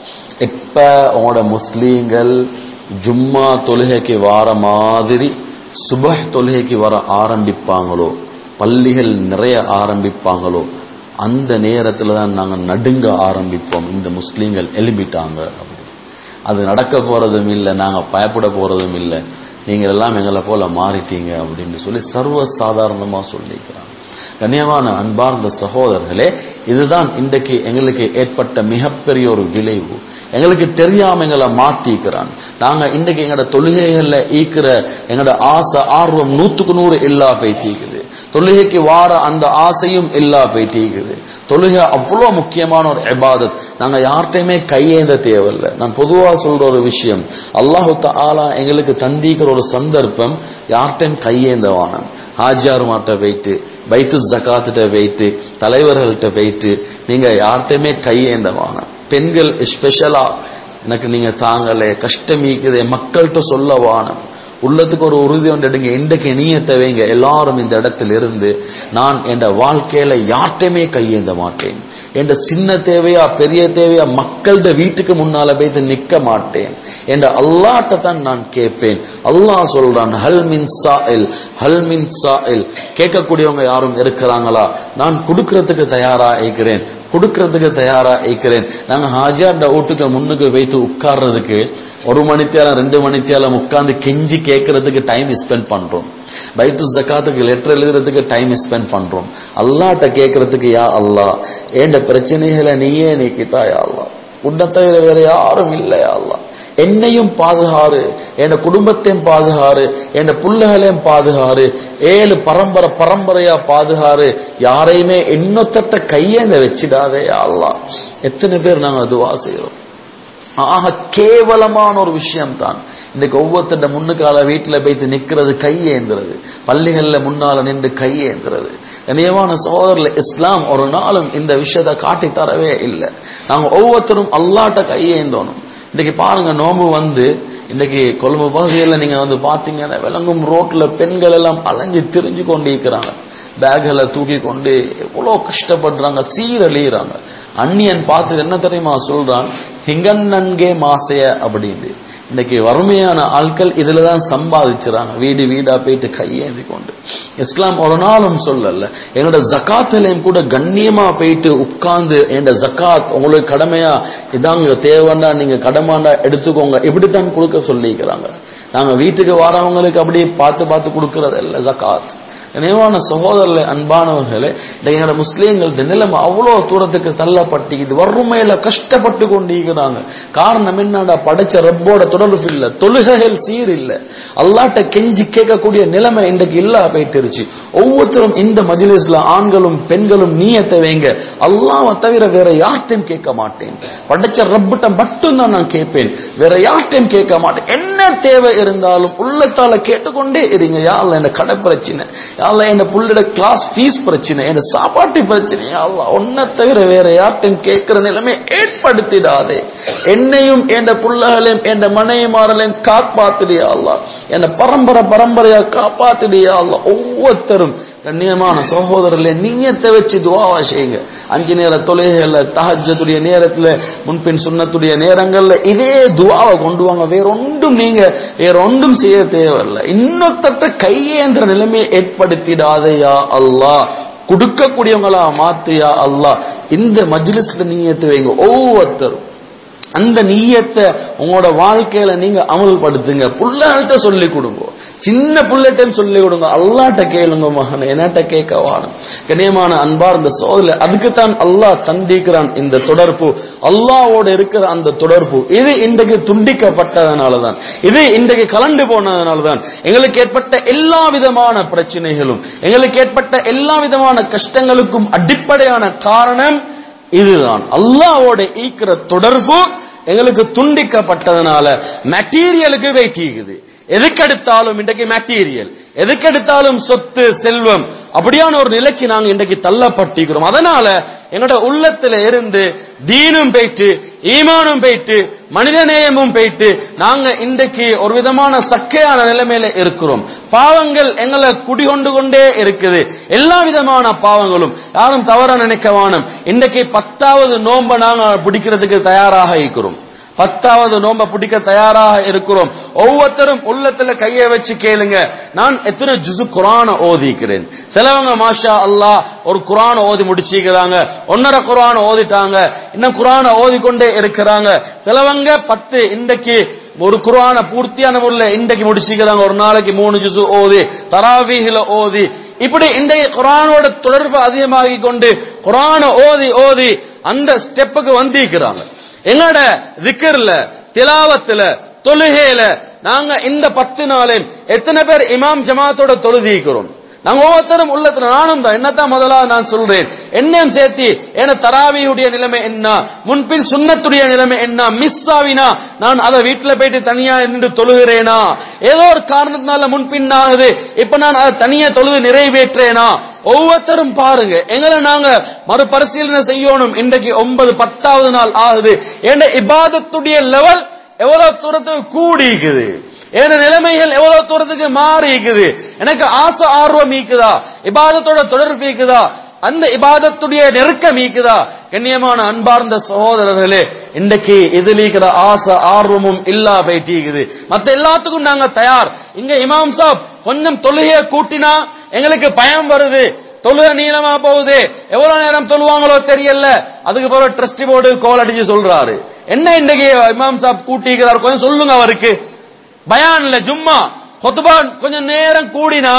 எப்ப உங்களோட முஸ்லீம்கள் ஜும்மா தொழுகைக்கு வார மாதிரி சுபஹ் தொழுகைக்கு வர ஆரம்பிப்பாங்களோ பள்ளிகள் நிறைய ஆரம்பிப்பாங்களோ அந்த நேரத்தில் தான் நாங்கள் நடுங்க ஆரம்பிப்போம் இந்த முஸ்லீம்கள் எழுப்பிட்டாங்க அப்படி அது நடக்க போறதும் இல்லை நாங்கள் பயப்பட போறதும் இல்லை நீங்கள் எல்லாம் எங்களை போல மாறிட்டீங்க அப்படின்னு சொல்லி சர்வ சாதாரணமாக சொல்லிக்கிறாங்க கண்ணியமான அன்பார்ந்த சகோதரர்களே இதுதான் இன்றைக்கு எங்களுக்கு ஏற்பட்ட மிகப்பெரிய ஒரு விளைவு எங்களுக்கு தெரியாம எங்களை மாத்திக்கிறான் நாங்க இன்றைக்கு எங்களோட தொழுகைகள்ல ஈக்கிற எங்களோட ஆசை ஆர்வம் நூத்துக்கு நூறு இல்லா போயிட்டீக்குது தொழுகைக்கு வார அந்த ஆசையும் இல்லா போயிட்டீக்குது தொழுகை அவ்வளோ முக்கியமான ஒரு இபாதத் நாங்க யார்கிட்டயுமே கையேந்த தேவையில்லை நான் பொதுவா சொல்ற ஒரு விஷயம் அல்லாஹு தாலா எங்களுக்கு தந்திக்கிற ஒரு சந்தர்ப்பம் யார்கிட்டையும் கையேந்தவானம் ஹாஜியாருமார்ட்ட போயிட்டு பைத்து ஜக்காத்துட்ட போயிட்டு தலைவர்கள்ட்ட போயிட்டு நீங்க யார்கிட்டயுமே கையேந்தவான பெண்கள் ஸ்பெஷலா எனக்கு நீங்க தாங்கலே கஷ்டமீக்குதே மக்கள்கிட்ட சொல்ல வானம் உள்ளத்துக்கு ஒரு உறுதி ஒன்று எடுங்க இன்றைக்கு நீயத்தை வைங்க எல்லாரும் இந்த இடத்துல இருந்து நான் என் வாழ்க்கையில யார்ட்டையுமே கையேந்த மாட்டேன் என்ற சின்ன தேவையா பெரிய தேவையா மக்கள்கிட்ட வீட்டுக்கு முன்னால போய்த்து நிக்க மாட்டேன் என்ற அல்லாட்ட தான் நான் கேட்பேன் அல்லாஹ் சொல்றான் ஹல் மின் சாயில் ஹல் மின் சாயில் கேட்கக்கூடியவங்க யாரும் இருக்கிறாங்களா நான் கொடுக்கறதுக்கு தயாரா இருக்கிறேன் கொடுக்கறதுக்கு தயாரா இருக்கிறேன் நாங்க ஹாஜார்ட வீட்டுக்கு முன்னுக்கு வைத்து உட்கார்றதுக்கு ஒரு மணித்தியாலம் ரெண்டு மணித்தியாலம் உட்கார்ந்து கெஞ்சி கேட்கறதுக்கு டைம் ஸ்பெண்ட் பண்றோம் பைத்து ஜக்காத்துக்கு லெட்டர் எழுதுறதுக்கு டைம் ஸ்பெண்ட் பண்றோம் அல்லாட்ட கேட்கறதுக்கு யா அல்லா ஏண்ட பிரச்சனைகளை நீயே நீக்கிட்டா யா அல்லா உன்னை தவிர வேற யாரும் இல்லையா அல்லா என்னையும் பாதுகாரு என் குடும்பத்தையும் பாதுகாரு என் புள்ளைகளையும் பாதுகாரு ஏழு பரம்பரை பரம்பரையா பாதுகாரு யாரையுமே இன்னொத்தட்ட கையேந்த வச்சிடாதே அல்லா எத்தனை பேர் நாங்க அதுவா செய்யறோம் ஆக கேவலமான ஒரு விஷயம் தான் இன்னைக்கு ஒவ்வொருத்தண்ட முன்னுக்கால வீட்டுல போய்த்து நிக்கிறது கையேந்துறது பள்ளிகள்ல முன்னால நின்று கையேந்துறது கண்ணியமான சோதரில் இஸ்லாம் ஒரு நாளும் இந்த விஷயத்தை காட்டி தரவே இல்லை நாங்க ஒவ்வொருத்தரும் அல்லாட்ட கையேந்தோணும் இன்னைக்கு பாருங்க நோம்பு வந்து இன்னைக்கு கொழும்பு பகுதியில் நீங்க வந்து பாத்தீங்கன்னா விளங்கும் ரோட்ல பெண்கள் எல்லாம் அலைஞ்சு திரிஞ்சு கொண்டு இருக்கிறாங்க பேக்களை தூக்கி கொண்டு எவ்வளோ கஷ்டப்படுறாங்க சீரழியிறாங்க அந்நியன் பார்த்து என்ன தெரியுமா சொல்றான் ஹிங்கன்னன்கே மாசைய அப்படின்னு இன்னைக்கு வறுமையான ஆட்கள் இதுல தான் சம்பாதிச்சுறாங்க வீடு வீடா போயிட்டு கையேந்தி கொண்டு இஸ்லாம் ஒரு நாளும் சொல்லல என்னோட ஜக்காத்திலையும் கூட கண்ணியமா போயிட்டு உட்கார்ந்து என்னோட ஜக்காத் உங்களுக்கு கடமையா இதாங்க தேவைன்னா நீங்க கடமாண்டா எடுத்துக்கோங்க இப்படித்தான் கொடுக்க சொல்லிக்கிறாங்க நாங்க வீட்டுக்கு வரவங்களுக்கு அப்படியே பார்த்து பார்த்து கொடுக்கறது இல்ல ஜக்காத் நினைவான சகோதரர்களே அன்பானவர்களே எங்களோட முஸ்லீம்கள் நிலைமை அவ்வளோ தூரத்துக்கு தள்ளப்பட்டு இது வறுமையில கஷ்டப்பட்டு கொண்டிருக்கிறாங்க காரணம் என்னடா படைச்ச ரப்போட தொடர்பு இல்ல தொழுகைகள் சீர் இல்ல அல்லாட்ட கெஞ்சி கேட்கக்கூடிய நிலைமை இன்றைக்கு இல்லா போயிட்டுருச்சு ஒவ்வொருத்தரும் இந்த மஜிலிஸ்ல ஆண்களும் பெண்களும் நீயத்தை வைங்க அல்லாவை தவிர வேற யார்ட்டையும் கேட்க மாட்டேன் படைச்ச ரப்பிட்ட மட்டும்தான் நான் கேட்பேன் வேற யார்ட்டையும் கேட்க மாட்டேன் என்ன தேவை இருந்தாலும் உள்ளத்தால கேட்டுக்கொண்டே இருங்க யாழ்ல என்ன கடை பிரச்சனை யாழ்ல என்ன புள்ளோட கிளாஸ் ஃபீஸ் பிரச்சனை என்ன சாப்பாட்டு பிரச்சனை யாழ்ல ஒன்ன தவிர வேற யார்ட்டையும் கேட்கிற நிலைமை ஏற்படுத்திடாதே என்னையும் என் புள்ளகளையும் என் மனைவிமாரலையும் காப்பாத்திடியா அல்லா என்ன பரம்பரை பரம்பரையா காப்பாத்திடியா அல்லா ஒவ்வொருத்தரும் கண்ணியமான சகோதரர்களே நீயத்தை வச்சு துவாவா செய்யுங்க அஞ்சு நேர தொழுகைகள்ல தஹஜத்துடைய நேரத்துல முன்பின் சுண்ணத்துடைய நேரங்கள்ல இதே துவாவை கொண்டு வாங்க வேற ஒன்றும் நீங்க வேற ஒன்றும் செய்ய தேவையில்லை இன்னொருத்தட்ட கையேந்திர நிலைமையை ஏற்படுத்திடாதையா அல்லாஹ் கொடுக்கக்கூடியவங்களா மாத்தியா அல்லாஹ் இந்த மஜ்லிஸ்ல நீயத்தை வைங்க ஒவ்வொருத்தரும் அந்த நீயத்தை உங்களோட வாழ்க்கையில நீங்க அமல்படுத்துங்க புள்ளகிட்ட சொல்லி கொடுங்க சின்ன புள்ளட்டையும் சொல்லி கொடுங்க அல்லாட்ட கேளுங்க மகன் என்னட்ட கேட்க வாணும் கண்ணியமான அன்பார்ந்த சோதனை அதுக்குத்தான் அல்லாஹ் சந்திக்கிறான் இந்த தொடர்பு அல்லாவோட இருக்கிற அந்த தொடர்பு இது இன்றைக்கு துண்டிக்கப்பட்டதனாலதான் இது இன்றைக்கு கலண்டு போனதனாலதான் எங்களுக்கு ஏற்பட்ட எல்லா விதமான பிரச்சனைகளும் எங்களுக்கு ஏற்பட்ட எல்லா விதமான கஷ்டங்களுக்கும் அடிப்படையான காரணம் இதுதான் அல்லாவோட ஈக்கிற தொடர்பு எங்களுக்கு துண்டிக்கப்பட்டதுனால மெட்டீரியலுக்கு வெயிட் இருக்குது எதுக்கெடுத்தாலும் இன்றைக்கு மெட்டீரியல் எதுக்கெடுத்தாலும் சொத்து செல்வம் அப்படியான ஒரு நிலைக்கு நாங்க இன்றைக்கு தள்ளப்பட்டிருக்கிறோம் அதனால எங்களோட உள்ளத்துல இருந்து தீனும் போயிட்டு ஈமானும் போயிட்டு மனிதநேயமும் போயிட்டு நாங்க இன்றைக்கு ஒரு விதமான சக்கையான நிலைமையில இருக்கிறோம் பாவங்கள் எங்களை குடிகொண்டு கொண்டே இருக்குது எல்லா விதமான பாவங்களும் யாரும் தவற நினைக்க வானம் இன்றைக்கு பத்தாவது நோம்ப நாங்க பிடிக்கிறதுக்கு தயாராக இருக்கிறோம் பத்தாவது நோம்ப பிடிக்க தயாராக இருக்கிறோம் ஒவ்வொருத்தரும் உள்ளத்துல கையை வச்சு கேளுங்க நான் எத்தனை ஜுசு குரான ஓதிக்கிறேன் சிலவங்க மாஷா அல்லாஹ் ஒரு குரான ஓதி முடிச்சிக்கிறாங்க ஒன்னரை குரான ஓதிட்டாங்க இன்னும் குரான ஓதிக்கொண்டே இருக்கிறாங்க சிலவங்க பத்து இன்றைக்கு ஒரு குரான பூர்த்தியான முறையில் இன்றைக்கு முடிச்சுக்கிறாங்க ஒரு நாளைக்கு மூணு ஜுசு ஓதி தராவீகில ஓதி இப்படி இன்றைய குரானோட தொடர்பு அதிகமாகி கொண்டு குரான ஓதி ஓதி அந்த ஸ்டெப்புக்கு வந்திருக்கிறாங்க எங்கட திக்கர்ல திலாவத்துல தொழுகையில நாங்க இந்த பத்து நாளையும் எத்தனை பேர் இமாம் ஜமாத்தோட தொழுதிக்கிறோம் நாங்க ஒவ்வொருத்தரும் உள்ளத்துல நானும் தான் என்னத்தான் முதலாவது நான் சொல்றேன் என்னையும் சேர்த்தி ஏன்னா தராவியுடைய நிலைமை என்ன முன்பின் சுண்ணத்துடைய நிலைமை என்ன மிஸ் ஆவினா நான் அதை வீட்டுல போயிட்டு தனியா நின்று தொழுகிறேனா ஏதோ ஒரு காரணத்தினால முன்பின் ஆகுது இப்ப நான் அதை தனியா தொழுது நிறைவேற்றேனா ஒவ்வொருத்தரும் பாருங்க எங்களை நாங்க மறுபரிசீலனை செய்யணும் இன்றைக்கு ஒன்பது பத்தாவது நாள் ஆகுது ஏன்னா இபாதத்துடைய லெவல் எவ்வளவு தூரத்துக்கு கூடிக்குது ஏன நிலைமைகள் எவ்வளவு தூரத்துக்கு மாறி இருக்குது எனக்கு ஆசை ஆர்வம் ஈக்குதா இபாதத்தோட தொடர்பு ஈக்குதா அந்த இபாதத்துடைய நெருக்கம் ஈக்குதா கண்ணியமான அன்பார்ந்த சகோதரர்களே இன்றைக்கு எதிலிக்கிற ஆசை ஆர்வமும் இல்லா போயிட்டீக்குது மத்த எல்லாத்துக்கும் நாங்க தயார் இங்க இமாம் சாப் கொஞ்சம் தொழுகைய கூட்டினா எங்களுக்கு பயம் வருது தொழுக நீளமா போகுது எவ்வளவு நேரம் தொழுவாங்களோ தெரியல அதுக்கு பிறகு ட்ரஸ்டி போர்டு கோல் அடிச்சு சொல்றாரு என்ன இன்றைக்கு இமாம் சாப் கூட்டிக்கிறார் கொஞ்சம் சொல்லுங்க அவருக்கு பயான்ல ஜும்மா கொத்துபான் கொஞ்சம் நேரம் கூடினா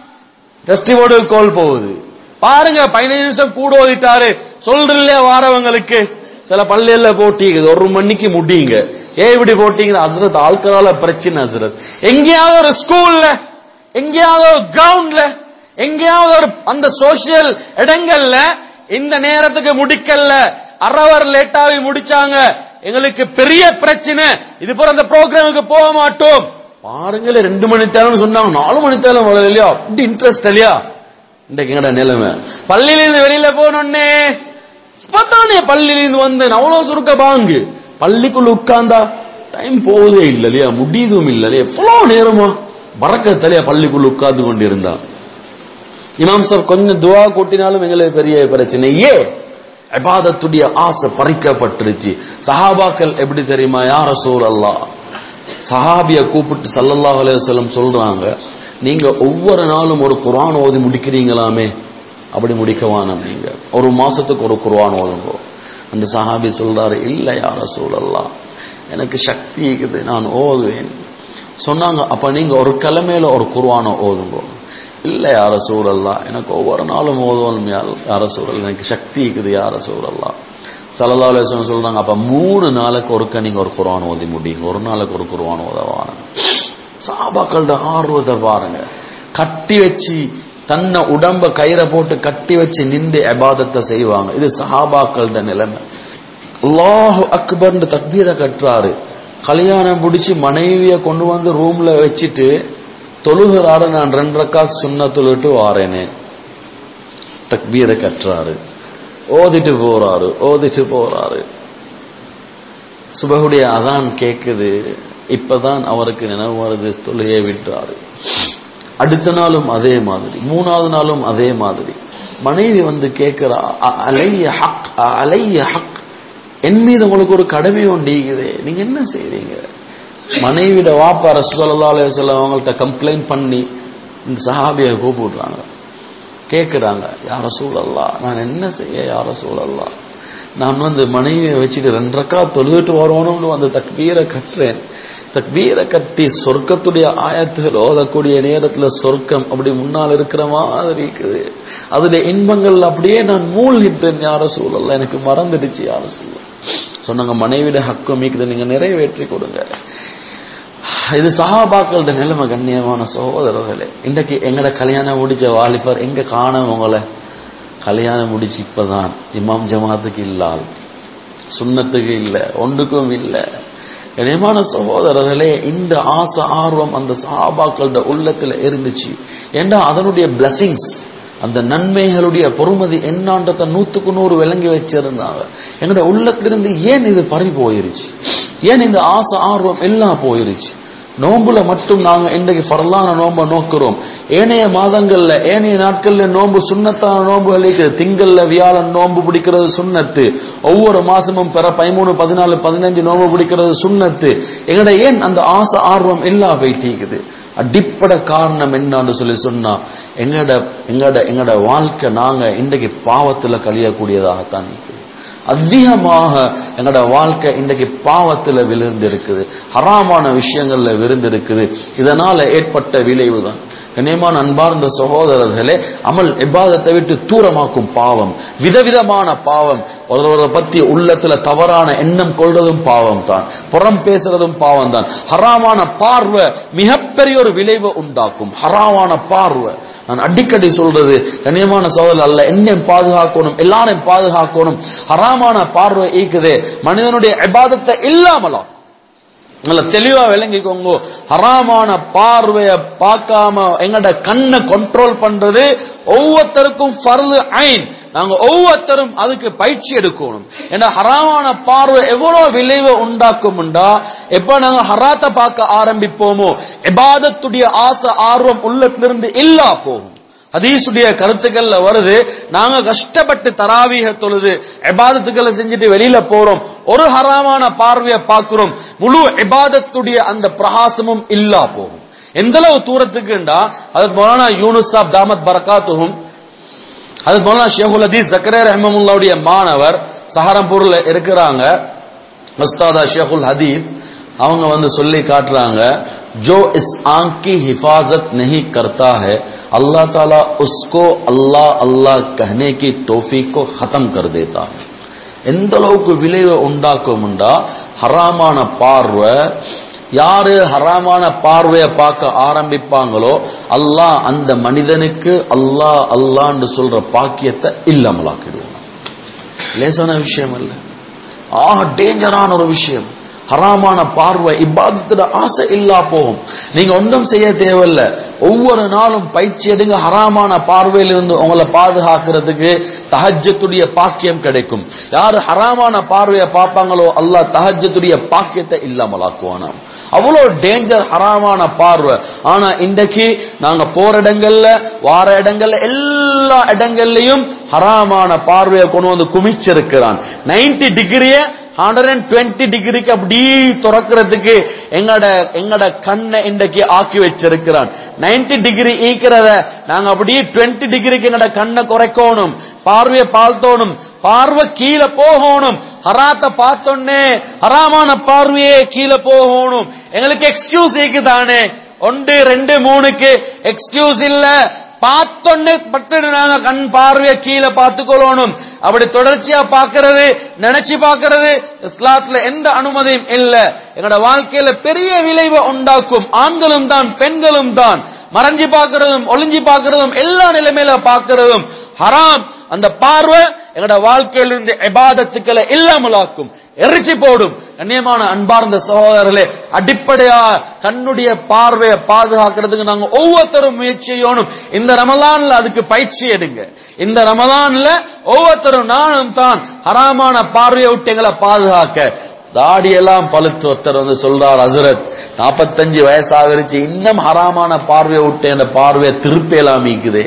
ட்ரஸ்டி போர்டு கோல் போகுது பாருங்க பதினஞ்சு நிமிஷம் கூட ஓதிட்டாரு சொல்றல வாரவங்களுக்கு சில பள்ளியில போட்டிக்குது ஒரு மணிக்கு முடியுங்க ஏன் இப்படி போட்டீங்க ஹசரத் ஆட்களால பிரச்சனை ஹசரத் எங்கேயாவது ஒரு ஸ்கூல்ல எங்கேயாவது ஒரு கிரவுண்ட்ல எங்கேயாவது ஒரு அந்த சோசியல் இடங்கள்ல இந்த நேரத்துக்கு முடிக்கல அரவர் லேட்டாவி முடிச்சாங்க எங்களுக்கு பெரிய பிரச்சனை இது போற அந்த ப்ரோக்ராமுக்கு போக மாட்டோம் பாருங்களே ரெண்டு மணி தேரம் சொன்னாங்க நாலு மணி தேரம் இல்லையா அப்படி இன்ட்ரெஸ்ட் இல்லையா இன்றைக்கு எங்கட நிலைமை பள்ளியிலிருந்து வெளியில போனோன்னே இப்பதானே பள்ளியிலிருந்து வந்தேன் அவ்வளவு சுருக்க பாங்கு பள்ளிக்குள்ள உட்கார்ந்தா டைம் போவதே இல்லை இல்லையா முடியதும் இல்லை இல்லையா எவ்வளோ நேரமா பறக்கத்தலையா பள்ளிக்குள்ள உட்கார்ந்து கொண்டிருந்தா இமாம் சார் கொஞ்சம் துவா கூட்டினாலும் எங்களுக்கு பெரிய பிரச்சனை ஏன் இபாதத்துடைய ஆசை பறிக்கப்பட்டுருச்சு சஹாபாக்கள் எப்படி தெரியுமா யார சூழல்லா சஹாபிய கூப்பிட்டு சல்லல்லாஹு அலைஹி வஸல்லம் சொல்றாங்க நீங்க ஒவ்வொரு நாளும் ஒரு குர்ஆன் ஓதி முடிக்கிறீங்களாமே அப்படி முடிக்கவானம் நீங்க ஒரு மாசத்துக்கு ஒரு குர்ஆன் ஓதுங்க அந்த சஹாபி சொல்றாரு இல்ல யார சூழல்லா எனக்கு சக்தி இருக்குது நான் ஓதுவேன் சொன்னாங்க அப்ப நீங்க ஒரு கிழமையில ஒரு குர்ஆனை ஓதுங்க இல்ல யார சூழல்லா எனக்கு ஒவ்வொரு நாளும் ஓதுவோம் யார சூழல் எனக்கு சக்தி இருக்குது யார சூழல்லா சல்லா அலுவலம் சொல்றாங்க அப்ப மூணு நாளைக்கு ஒருக்க நீங்க ஒரு குர்ஆன் ஓதி முடியுங்க ஒரு நாளைக்கு ஒரு குர்ஆன் ஓதவான சாபாக்களோட ஆர்வத்தை பாருங்க கட்டி வச்சு தன்னை உடம்ப கயிறை போட்டு கட்டி வச்சு நின்று அபாதத்தை செய்வாங்க இது சஹாபாக்களோட நிலைமை அல்லாஹு அக்பர்னு தக்பீரை கட்டுறாரு கல்யாணம் பிடிச்சி மனைவிய கொண்டு வந்து ரூம்ல வச்சுட்டு தொழுகிறாரு நான் ரெண்டு ரக்கா சுண்ண தொழுட்டு வாரேனே தக்பீரை கட்டுறாரு ஓதிட்டு போறாரு ஓதிட்டு போறாரு சுபகுடைய அதான் கேக்குது இப்பதான் அவருக்கு நினைவு வருது தொழுகையை விட்டாரு அடுத்த நாளும் அதே மாதிரி மூணாவது நாளும் அதே மாதிரி மனைவி வந்து கேட்கிறா "அ- அலைய ஹக் அ- அலைய ஹக் என் மீது உங்களுக்கு ஒரு கடமை ஒண்டிக்குதே நீங்க என்ன செய்றீங்க மனைவிட வாப்பா ரசூலுல்லாஹி அலைஹி வஸல்லம் அவங்கள்ட்ட கம்ப்ளைண்ட் பண்ணி இந்த சஹாபியை கூப்பிடுறாங்க கேட்குறாங்க யார சூழல்லா நான் என்ன செய்ய யார சூழல்லா நான் வந்து மனைவியை வச்சுட்டு ரெண்டு ரக்கா தொழுதுட்டு வரணும்னு வந்து தக்பீரை கட்டுறேன் தக்பீரை கட்டி சொர்க்கத்துடைய ஆயத்துகள் ஓதக்கூடிய நேரத்துல சொர்க்கம் அப்படி முன்னால் இருக்கிற மாதிரி இருக்குது அதுல இன்பங்கள் அப்படியே நான் மூழ்கிட்டேன் யார சூழல்ல எனக்கு மறந்துடுச்சு யார சூழல் சொன்னாங்க மனைவிட ஹக்கம் மீக்குது நீங்க நிறைவேற்றி கொடுங்க இது சஹாபாக்களோட நிலைமை கண்ணியமான சகோதரர்களே இன்றைக்கு எங்கட கல்யாணம் முடிச்ச வாலிபர் எங்க காணோம் உங்களை கல்யாணம் முடிச்சு இப்பதான் இமாம் ஜமாத்துக்கு இல்லால் சுண்ணத்துக்கு இல்லை ஒன்றுக்கும் இல்லை கண்ணியமான சகோதரர்களே இந்த ஆசை ஆர்வம் அந்த சஹாபாக்களோட உள்ளத்துல இருந்துச்சு ஏண்டா அதனுடைய பிளஸிங்ஸ் அந்த நன்மைகளுடைய பொறுமதி என்னான்றத நூத்துக்கு நூறு விளங்கி வச்சிருந்தாங்க எங்களோட உள்ளத்திலிருந்து ஏன் இது பறி போயிருச்சு ஏன் இந்த ஆசை ஆர்வம் எல்லாம் போயிருச்சு நோம்புல மட்டும் நாங்க இன்றைக்கு ஃபரலான நோம்ப நோக்குறோம் ஏனைய மாதங்கள்ல ஏனைய நாட்கள்ல நோம்பு சுண்ணத்தான நோம்புகள் இருக்குது திங்கள்ல வியாழன் நோம்பு பிடிக்கிறது சுண்ணத்து ஒவ்வொரு மாசமும் பெற பதிமூணு பதினாலு பதினஞ்சு நோம்பு பிடிக்கிறது சுண்ணத்து எங்கட ஏன் அந்த ஆசை ஆர்வம் எல்லாம் போயிட்டீங்குது அடிப்படை காரணம் என்னன்னு சொல்லி சொன்னா எங்கட எங்கட எங்கட வாழ்க்கை நாங்க இன்றைக்கு பாவத்துல கழியக்கூடியதாகத்தான் இருக்குது அதிகமாக எங்களோட வாழ்க்கை இன்றைக்கு பாவத்துல விழுந்திருக்குது ஹராமான விஷயங்கள்ல விழுந்திருக்குது இதனால ஏற்பட்ட விளைவு தான் கண்ணியமான அன்பார்ந்த சகோதரர்களே அமல் இபாதத்தை விட்டு தூரமாக்கும் பாவம் விதவிதமான பாவம் ஒருவரை பத்தி உள்ளத்துல தவறான எண்ணம் கொள்றதும் பாவம் தான் புறம் பேசுறதும் பாவம் தான் ஹராமான பார்வை மிகப்பெரிய ஒரு விளைவை உண்டாக்கும் ஹராமான பார்வை நான் அடிக்கடி சொல்றது கண்ணியமான சோதரர் அல்ல என்னையும் பாதுகாக்கணும் எல்லாரையும் பாதுகாக்கணும் ஹராமான பார்வை ஈக்குதே மனிதனுடைய இபாதத்தை இல்லாமலாக்கும் நல்ல தெளிவா விளங்கிக்கோங்க ஹராமான பார்வைய பார்க்காம எங்கட கண்ணை கண்ட்ரோல் பண்றது ஒவ்வொருத்தருக்கும் ஃபர்து ஐன் நாங்க ஒவ்வொருத்தரும் அதுக்கு பயிற்சி எடுக்கணும் ஏன்னா ஹராமான பார்வை எவ்வளவு விளைவை உண்டாக்கும்டா எப்ப நாங்க ஹராத்தை பார்க்க ஆரம்பிப்போமோ இபாதத்துடைய ஆசை ஆர்வம் உள்ளத்திலிருந்து இல்லா போகும் ஹதீஸுடைய கருத்துக்கள்ல வருது நாங்க கஷ்டப்பட்டு தராவீக தொழுது இபாதத்துக்களை செஞ்சுட்டு வெளியில போறோம் ஒரு ஹராமான பார்வையை பார்க்கிறோம் முழு இபாதத்துடைய அந்த பிரகாசமும் இல்லா போகும் எந்த அளவு தூரத்துக்குண்டா அது மௌலானா யூனுஸ் சாப் தாமத் பரகாத்துஹும் அது மௌலானா ஷேகுல் ஹதீஸ் ஜக்கரே ரஹ்மமுல்லாவுடைய மாணவர் சஹரம்பூர்ல இருக்கிறாங்க உஸ்தாதா ஷேகுல் ஹதீஸ் அவங்க வந்து சொல்லி காட்டுறாங்க जो इस आंख की हिफाजत नहीं करता है अल्लाह ताला उसको अल्लाह अल्लाह कहने की तौफीक को खत्म कर देता है எந்த அளவுக்கு விளைவை உண்டாக்கும்டா ஹராமான பார்வை யாரு ஹராமான பார்வையை பார்க்க ஆரம்பிப்பாங்களோ அல்லாஹ் அந்த மனிதனுக்கு அல்லாஹ் அல்லான்னு சொல்ற பாக்கியத்தை இல்லாமலாக்கிடுவான் லேசான விஷயம் அல்ல ஆக டேஞ்சரான ஒரு விஷயம் ஹராமான பார்வை இபாதத்துல ஆசை இல்லா போகும் நீங்க ஒன்றும் செய்ய தேவையில்ல ஒவ்வொரு நாளும் பயிற்சி எடுங்க ஹராமான பார்வையிலிருந்து உங்களை பாதுகாக்கிறதுக்கு தஹஜத்துடைய பாக்கியம் கிடைக்கும் யாரு ஹராமான பார்வையை பார்ப்பாங்களோ அல்லாஹ் தஹஜத்துடைய பாக்கியத்தை இல்லாமலாக்குவானாம் அவ்வளோ டேஞ்சர் ஹராமான பார்வை ஆனா இன்றைக்கு நாங்க போற இடங்கள்ல வார இடங்கள்ல எல்லா இடங்கள்லயும் ஹராமான பார்வையை கொண்டு வந்து குமிச்சிருக்கிறான் 90 டிகிரிய ஹண்ட்ரட் அண்ட் டுவெண்ட்டி டிகிரிக்கு அப்படி துறக்கிறதுக்கு எங்கட எங்கட கண்ணை இன்றைக்கு ஆக்கி வச்சிருக்கிறான் 90 டிகிரி ஈக்கிறத நாங்க அப்படியே 20 டிகிரிக்கு எங்கட கண்ணை குறைக்கணும் பார்வையை பார்த்தோணும் பார்வை கீழே போகணும் ஹராத்த பார்த்தோன்னே ஹராமான பார்வையே கீழே போகணும் எங்களுக்கு எக்ஸ்கியூஸ் தானே ஒன்று ரெண்டு மூணுக்கு எக்ஸ்கியூஸ் இல்ல பார்த்தொன்னு பட்டு நாங்க கண் பார்வைய கீழே பார்த்துக்கொள்ளணும் அப்படி தொடர்ச்சியா பார்க்கிறது நினைச்சு பார்க்கிறது இஸ்லாத்துல எந்த அனுமதியும் இல்ல எங்களோட வாழ்க்கையில பெரிய விளைவை உண்டாக்கும் ஆண்களும் தான் பெண்களும் தான் மறைஞ்சு பார்க்கிறதும் ஒளிஞ்சு பார்க்கிறதும் எல்லா நிலைமையில பார்க்கிறதும் ஹராம் அந்த பார்வை எங்களோட வாழ்க்கையிலிருந்து இபாதத்துக்களை இல்லாமலாக்கும் எரிச்சு போடும் கண்ணியமான அன்பார்ந்த சகோதரர்களே அடிப்படையா கண்ணுடைய பார்வையை பாதுகாக்கிறதுக்கு நாங்க ஒவ்வொருத்தரும் முயற்சி செய்யணும் இந்த ரமலான்ல அதுக்கு பயிற்சி எடுங்க இந்த ரமலான்ல ஒவ்வொருத்தரும் நானும் தான் ஹராமான பார்வையை விட்டு எங்களை பாதுகாக்க தாடியெல்லாம் பழுத்து ஒருத்தர் வந்து சொல்றார் ஹசரத் நாற்பத்தஞ்சு வயசாகிருச்சு இன்னும் ஹராமான பார்வையை விட்டு அந்த பார்வையை திருப்பேலாம் மீக்குதே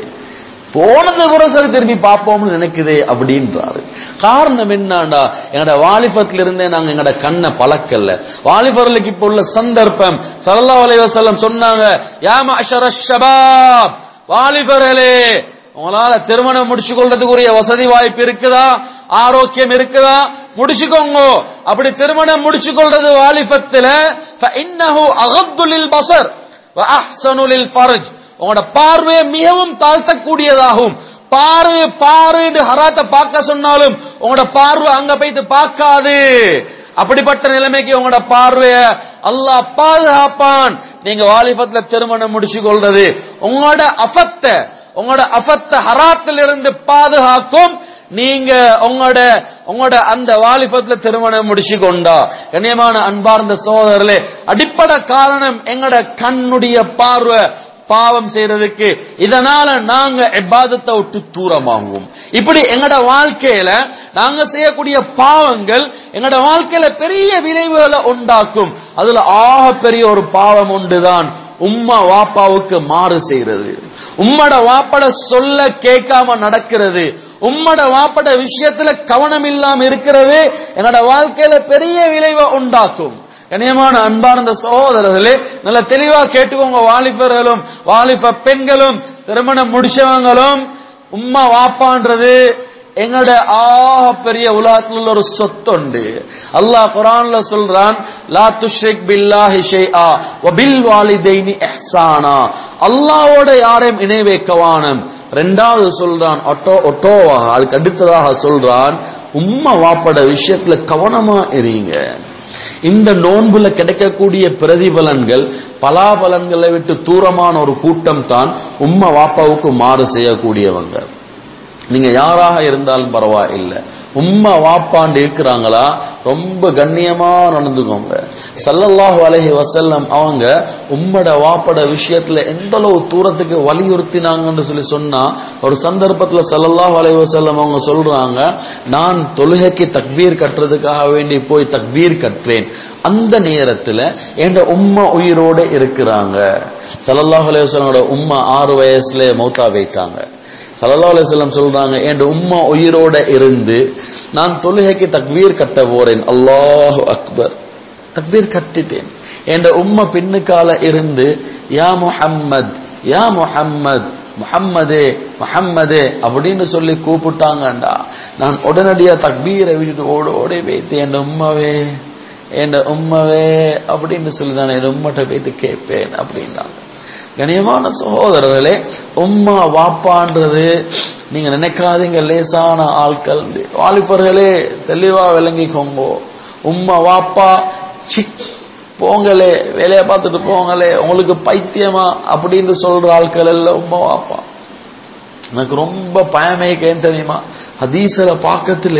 போனது கூட சரி திரும்பி பார்ப்போம்னு நினைக்குதே அப்படின்றாரு காரணம் என்னண்டா எங்கட வாலிபத்துல இருந்தே நாங்க எங்கட கண்ணை பழக்கல வாலிபர்களுக்கு இப்ப உள்ள சந்தர்ப்பம் சல்லல்லாஹு அலைஹி வஸல்லம் சொன்னாங்க யா மஅஷர ஷபாப் வாலிபர்களே உங்களால திருமணம் முடிச்சு கொள்றதுக்குரிய வசதி வாய்ப்பு இருக்குதா ஆரோக்கியம் இருக்குதா முடிச்சுக்கோங்க அப்படி திருமணம் முடிச்சு கொள்றது வாலிபத்துல ஃபஇன்னஹு அகத்து லில் பஸர் வ அஹ்ஸனு லில் ஃபர்ஜ் உங்களோட பார்வையை மிகவும் தாழ்த்தக்கூடியதாகும் பாரு பாருன்னு ஹராத்த பார்க்க சொன்னாலும் உங்களோட பார்வை அங்க போயிட்டு பார்க்காது அப்படிப்பட்ட நிலைமைக்கு உங்களோட பார்வைய அல்லாஹ் பாதுகாப்பான் நீங்க வாலிபத்துல திருமணம் முடிச்சு கொள்றது உங்களோட அஃபத்த உங்களோட அஃபத்த ஹராத்தில் இருந்து பாதுகாக்கும் நீங்க உங்களோட உங்களோட அந்த வாலிபத்துல திருமணம் முடிச்சு கொண்டா கண்ணியமான அன்பார்ந்த சகோதரர்களே அடிப்படை காரணம் எங்களோட கண்ணுடைய பார்வை பாவம் செய்யறதுக்கு இதனால நாங்க இபாதத்தை விட்டு தூரமாகுவோம் இப்படி எங்கட வாழ்க்கையில நாங்க செய்யக்கூடிய பாவங்கள் எங்கட வாழ்க்கையில பெரிய விளைவுகளை உண்டாக்கும் அதுல ஆக பெரிய ஒரு பாவம் உண்டுதான் உம்மா வாப்பாவுக்கு மாறு செய்யறது உம்மட வாப்பட சொல்ல கேட்காம நடக்கிறது உம்மட வாப்பட விஷயத்துல கவனம் இல்லாம இருக்கிறது என்னோட வாழ்க்கையில பெரிய விளைவை உண்டாக்கும் கண்ணியமான அன்பார்ந்த சகோதரர்களே நல்ல தெளிவா கேட்டுக்கோங்க வாலிபர்களும் வாலிப பெண்களும் திருமணம் முடிச்சவங்களும் உம்மா வாப்பான்றது எங்களோட ஆக பெரிய உலகத்தில் உள்ள ஒரு சொத்துண்டு அல்லாஹ் குரான்ல சொல்றான் லா துஷ்ரிக் பில்லாஹி ஷைஆ வ பில் வாலிதைனி இஹ்சானா அல்லாஹ்வோட யாரையும் இணை வைக்கவானம் ரெண்டாவது சொல்றான் ஒட்டோ ஒட்டோவாக அதுக்கு அடுத்ததாக சொல்றான் உம்மா வாப்பட விஷயத்துல கவனமா இருங்க இந்த நோன்புல கிடைக்கக்கூடிய பிரதிபலன்கள் பலாபலன்களை விட்டு தூரமான ஒரு கூட்டம் தான் உம்மா வாப்பாவுக்கு மாறு செய்யக்கூடியவங்க நீங்க யாராக இருந்தாலும் பரவாயில்லை உம்மா வாப்பாண்டு இருக்கிறாங்களா ரொம்ப கண்ணியமா நடந்துக்கோங்க சல்லல்லாஹு அலைஹி வசல்லம் அவங்க உம்மட வாப்பட விஷயத்துல எந்த அளவு தூரத்துக்கு வலியுறுத்தினாங்கன்னு சொல்லி சொன்னா ஒரு சந்தர்ப்பத்துல சல்லல்லாஹு அலைஹி வசல்லம் அவங்க சொல்றாங்க நான் தொழுகைக்கு தக்பீர் கட்டுறதுக்காக வேண்டி போய் தக்பீர் கற்றேன் அந்த நேரத்துல என் உம்மா உயிரோட இருக்கிறாங்க சல்லல்லாஹு அலைஹி வஸல்லமோட உம்மா ஆறு வயசுல மௌத்தா வைத்தாங்க சல்லா அலிஸ்லாம் சொல்றாங்க என் உம்மா உயிரோட இருந்து நான் தொழுகைக்கு தக்பீர் கட்ட போறேன் அல்லாஹு அக்பர் தக்பீர் கட்டிட்டேன் என் உம்மா பின்னுக்கால இருந்து யா முஹம்மத் யா முஹம்மத் முஹம்மதே முஹம்மதே அப்படின்னு சொல்லி கூப்பிட்டாங்கண்டா நான் உடனடியா தக்பீரை விட்டுட்டு ஓட ஓடி வைத்து என் உம்மாவே என் உம்மாவே அப்படின்னு சொல்லி நான் என் உம்மட்ட போய்த்து கேட்பேன் அப்படின்னாங்க கணியமான சகோதரர்களே உம்மா வாப்பான்றது நீங்க நினைக்காதீங்க லேசான ஆட்கள் வாலிபர்களே தெளிவா விளங்கிக்கோங்க உம்மா வாப்பா சிக் போங்களே வேலையை பார்த்துட்டு போங்களே உங்களுக்கு பைத்தியமா அப்படின்னு சொல்ற ஆட்கள் எல்லாம் உம்மா வாப்பா எனக்கு ரொம்ப பயமேக்கேன் தெரியுமா ஹதீஸ்ல பாக்கத்திலே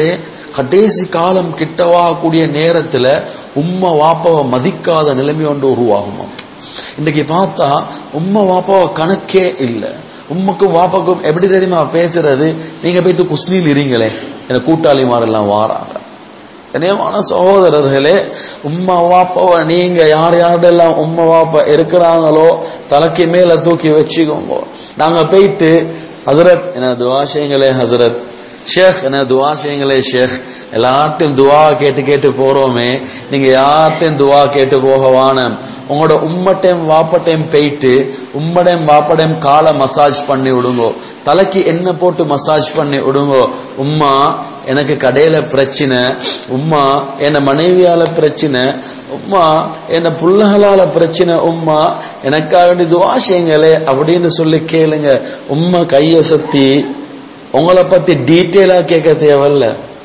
கடைசி காலம் கிட்டவாகக்கூடிய நேரத்துல உம்மா வாப்பாவை மதிக்காத நிலைமை ஒன்று உருவாகுமா இன்னைக்கு பார்த்தா உம்மா வாப்பாவை கணக்கே இல்லை உம்முக்கும் வாப்பாக்கும் எப்படி தெரியுமா பேசுறது நீங்க போயிட்டு குஸ்னில் இருங்களே என கூட்டாளிமாரெல்லாம் வாராங்க கனியமான சகோதரர்களே உம்மா வாப்பாவை நீங்க யார் யாரெல்லாம் உம்மா வாப்பா இருக்கிறாங்களோ தலைக்கு மேல தூக்கி வச்சுக்கோங்க நாங்க போயிட்டு ஹசரத் என்ன துவா செய்யுங்களே ஹசரத் ஷேக் என்ன துவா செய்யுங்களே ஷேக் எல்லார்ட்டையும் துவா கேட்டு கேட்டு போறோமே நீங்க யார்ட்டையும் துவா கேட்டு போக வானம் உங்களோட உம்மட்டையும் வாப்பட்டையும் போயிட்டு உம்மடையும் வாப்படையும் காலை மசாஜ் பண்ணி விடுங்கோ தலைக்கு எண்ணெய் போட்டு மசாஜ் பண்ணி விடுங்கோ உம்மா எனக்கு கடையில பிரச்சனை உம்மா என்ன மனைவியால பிரச்சனை உம்மா என்ன புள்ளகளால பிரச்சனை உம்மா எனக்காக வேண்டி துவா செய்யுங்களே அப்படின்னு சொல்லி கேளுங்க உம்மா கைய சத்தி உங்களை பத்தி டீட்டெயிலா கேட்க தேவையில்ல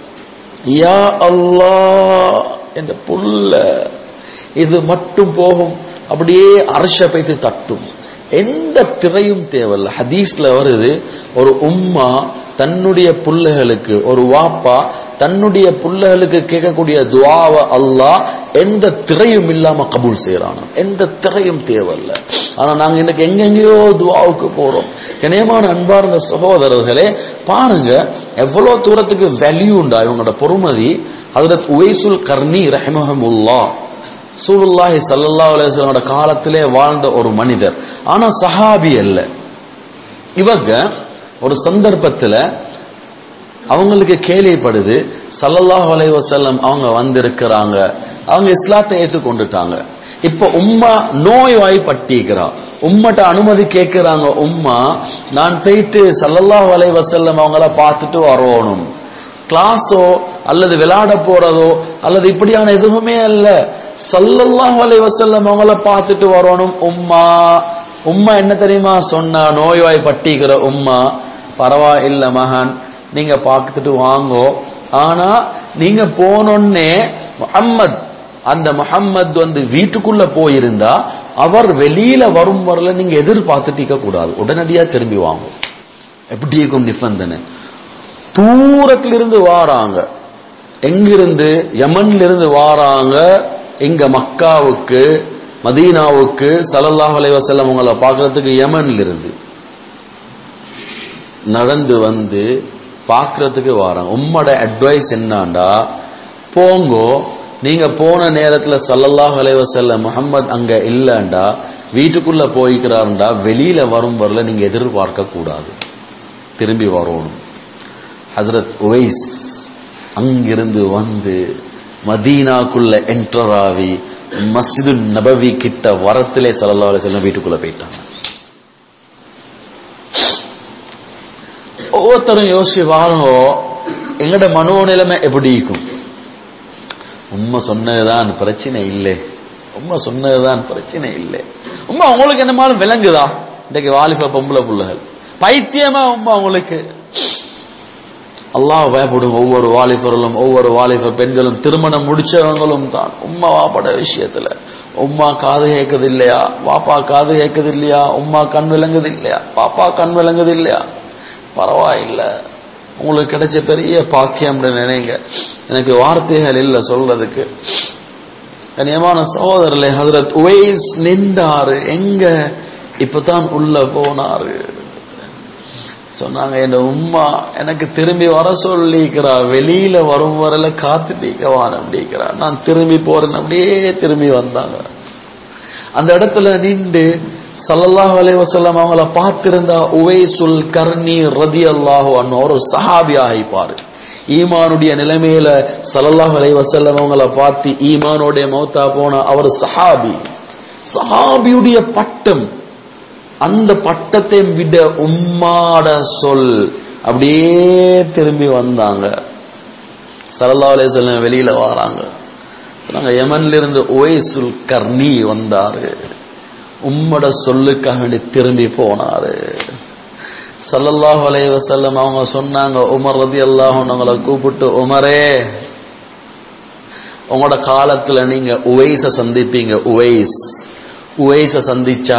யா அல்லாஹ் என்ற புல்ல இது மட்டும் போகும் அப்படியே அரச பைத்து தட்டும் எந்த திரையும் தேவையில்ல ஹதீஸ்ல வருது ஒரு உம்மா தன்னுடைய புள்ளைகளுக்கு ஒரு வாப்பா தன்னுடைய புள்ளைகளுக்கு கேட்கக்கூடிய துவாவை அல்லாஹ் எந்த திரையும் இல்லாம கபூல் செய்யறான் எந்த திரையும் தேவையில்ல ஆனா நாங்க இன்னைக்கு எங்கெங்கேயோ துவாவுக்கு போறோம் இணையமான அன்பார்ந்த சகோதரர்களே பாருங்க எவ்வளவு தூரத்துக்கு வேல்யூ உண்டா இவங்களோட பொறுமதி ஹதரத் உவைசுல் கர்ணி ரஹமஹமுல்லா சூலுல்லாஹி சல்லல்லாஹு அலைஹி வஸல்லமோட காலத்திலே வாழ்ந்த ஒரு மனிதர் ஆனா சஹாபி அல்ல இவங்க ஒரு சந்தர்ப்பத்துல அவங்களுக்கு கேள்விப்படுது சல்லல்லாஹு அலைஹி வஸல்லம் அவங்க வந்திருக்கிறாங்க அவங்க இஸ்லாத்தை ஏற்றுக்கொண்டுட்டாங்க இப்ப உம்மா நோய் வாய்ப்பட்டிருக்கிறா உம்மட்ட அனுமதி கேட்கிறாங்க உம்மா நான் போயிட்டு சல்லல்லாஹு அலைஹி வஸல்லம் அவங்கள பார்த்துட்டு வரணும் கிளாஸோ அல்லது விளையாட போறதோ அல்லது இப்படியான எதுவுமே அல்ல சல்லல்லாஹு அலைஹி வஸல்லம் அவங்கள பார்த்துட்டு வரணும் உம்மா உம்மா என்ன தெரியுமா சொன்னா நோய்வாய் பட்டிக்கிற உம்மா பரவாயில்ல மகன் நீங்க பார்த்துட்டு வாங்கோ ஆனா நீங்க போனோன்னே முஹம்மத் அந்த முஹம்மத் வந்து வீட்டுக்குள்ள போயிருந்தா அவர் வெளியில வரும் வரல நீங்க எதிர்பார்த்துட்டு கூடாது உடனடியா திரும்பி வாங்கும் எப்படி இருக்கும் நிபந்தனை தூரத்திலிருந்து வாராங்க எங்கிருந்து யமன்ல இருந்து வாராங்க எங்க மக்காவுக்கு மதீனாவுக்கு சல்லல்லாஹு அலைஹி வஸல்லம் உங்களை பார்க்கறதுக்கு யமன்ல இருந்து நடந்து வந்து பார்க்கறதுக்கு வாராங்க உம்மோட அட்வைஸ் என்னாண்டா போங்கோ நீங்க போன நேரத்துல சல்லல்லாஹு அலைஹி வஸல்லம் முஹம்மத் அங்க இல்லைண்டா வீட்டுக்குள்ள போய்க்கிறாருண்டா வெளியில வரும் வரல நீங்க எதிர்பார்க்க கூடாது திரும்பி வரணும் ஹசரத் உவைஸ் அங்கிருந்து வந்து மதீனாக்குள்ள என்டர் ஆகி மஸ்ஜிது நபவி கிட்ட வரத்திலே சல்லல்லாஹு அலைஹி வஸல்லம் வீட்டுக்குள்ள போயிட்டாங்க ஒவ்வொருத்தரும் யோசிச்சு பாருங்க எங்கட மனோநிலைமை எப்படி இருக்கும் உண்மை சொன்னதுதான் பிரச்சனை இல்லை உண்மை சொன்னதுதான் பிரச்சனை இல்லை உண்மை உங்களுக்கு என்ன மாதிரி விளங்குதா இன்றைக்கு வாலிப பொம்பளை புள்ளைகள் பைத்தியமா உண்மை உங்களுக்கு அல்லாஹ் பயப்படும் ஒவ்வொரு வாலிபர்களும் ஒவ்வொரு வாலிப பெண்களும் திருமணம் முடிச்சவங்களும் தான் உம்மா வாப்பட விஷயத்துல உம்மா காது கேட்குது இல்லையா வாப்பா காது கேட்குது இல்லையா உம்மா கண் விளங்குது இல்லையா பாப்பா கண் விளங்குது இல்லையா பரவாயில்ல உங்களுக்கு கிடைச்ச பெரிய பாக்கியம்னு நினைங்க எனக்கு வார்த்தைகள் இல்லை சொல்றதுக்கு கனியமான சகோதரர்களே ஹதரத் உவைஸ் நின்றாரு எங்க இப்பதான் உள்ள போனாரு சொன்னாங்க என் உம்மா எனக்கு திரும்பி வர சொல்லிக்கிறா வெளியில வரும் வரல காத்துட்டீக்கவான் அப்படிங்கிறா நான் திரும்பி போறேன் அப்படியே திரும்பி வந்தாங்க அந்த இடத்துல நின்று சல்லல்லாஹு அலைஹி வஸல்லம் அவங்கள பார்த்திருந்தா உவைசுல் கர்ணி ரதி அல்லாஹு அண்ணோ ஒரு சஹாபி ஆகிப்பாரு ஈமானுடைய நிலைமையில சல்லல்லாஹு அலைஹி வஸல்லம் அவங்கள பார்த்து ஈமானோட மௌத்தா போன அவர் சஹாபி சஹாபியுடைய பட்டம் அந்த பட்டத்தை விட உம்மாட சொல் அப்படியே திரும்பி வந்தாங்க சல்லல்லாஹு அலைஹி வஸல்லம் வெளியில வராங்க நாங்க யமன்ல இருந்து உவைசுல் கர்ணி வந்தாரு உம்மட சொல்லுக்காக வேண்டி திரும்பி போனாரு சல்லல்லாஹு அலைஹி வஸல்லம் அவங்க சொன்னாங்க உமர் ரதி அல்லாஹ்னவங்களை கூப்பிட்டு உமரே உங்களோட காலத்துல நீங்க உவைஸ சந்திப்பீங்க உவைஸ் உவைஸ சந்திச்சா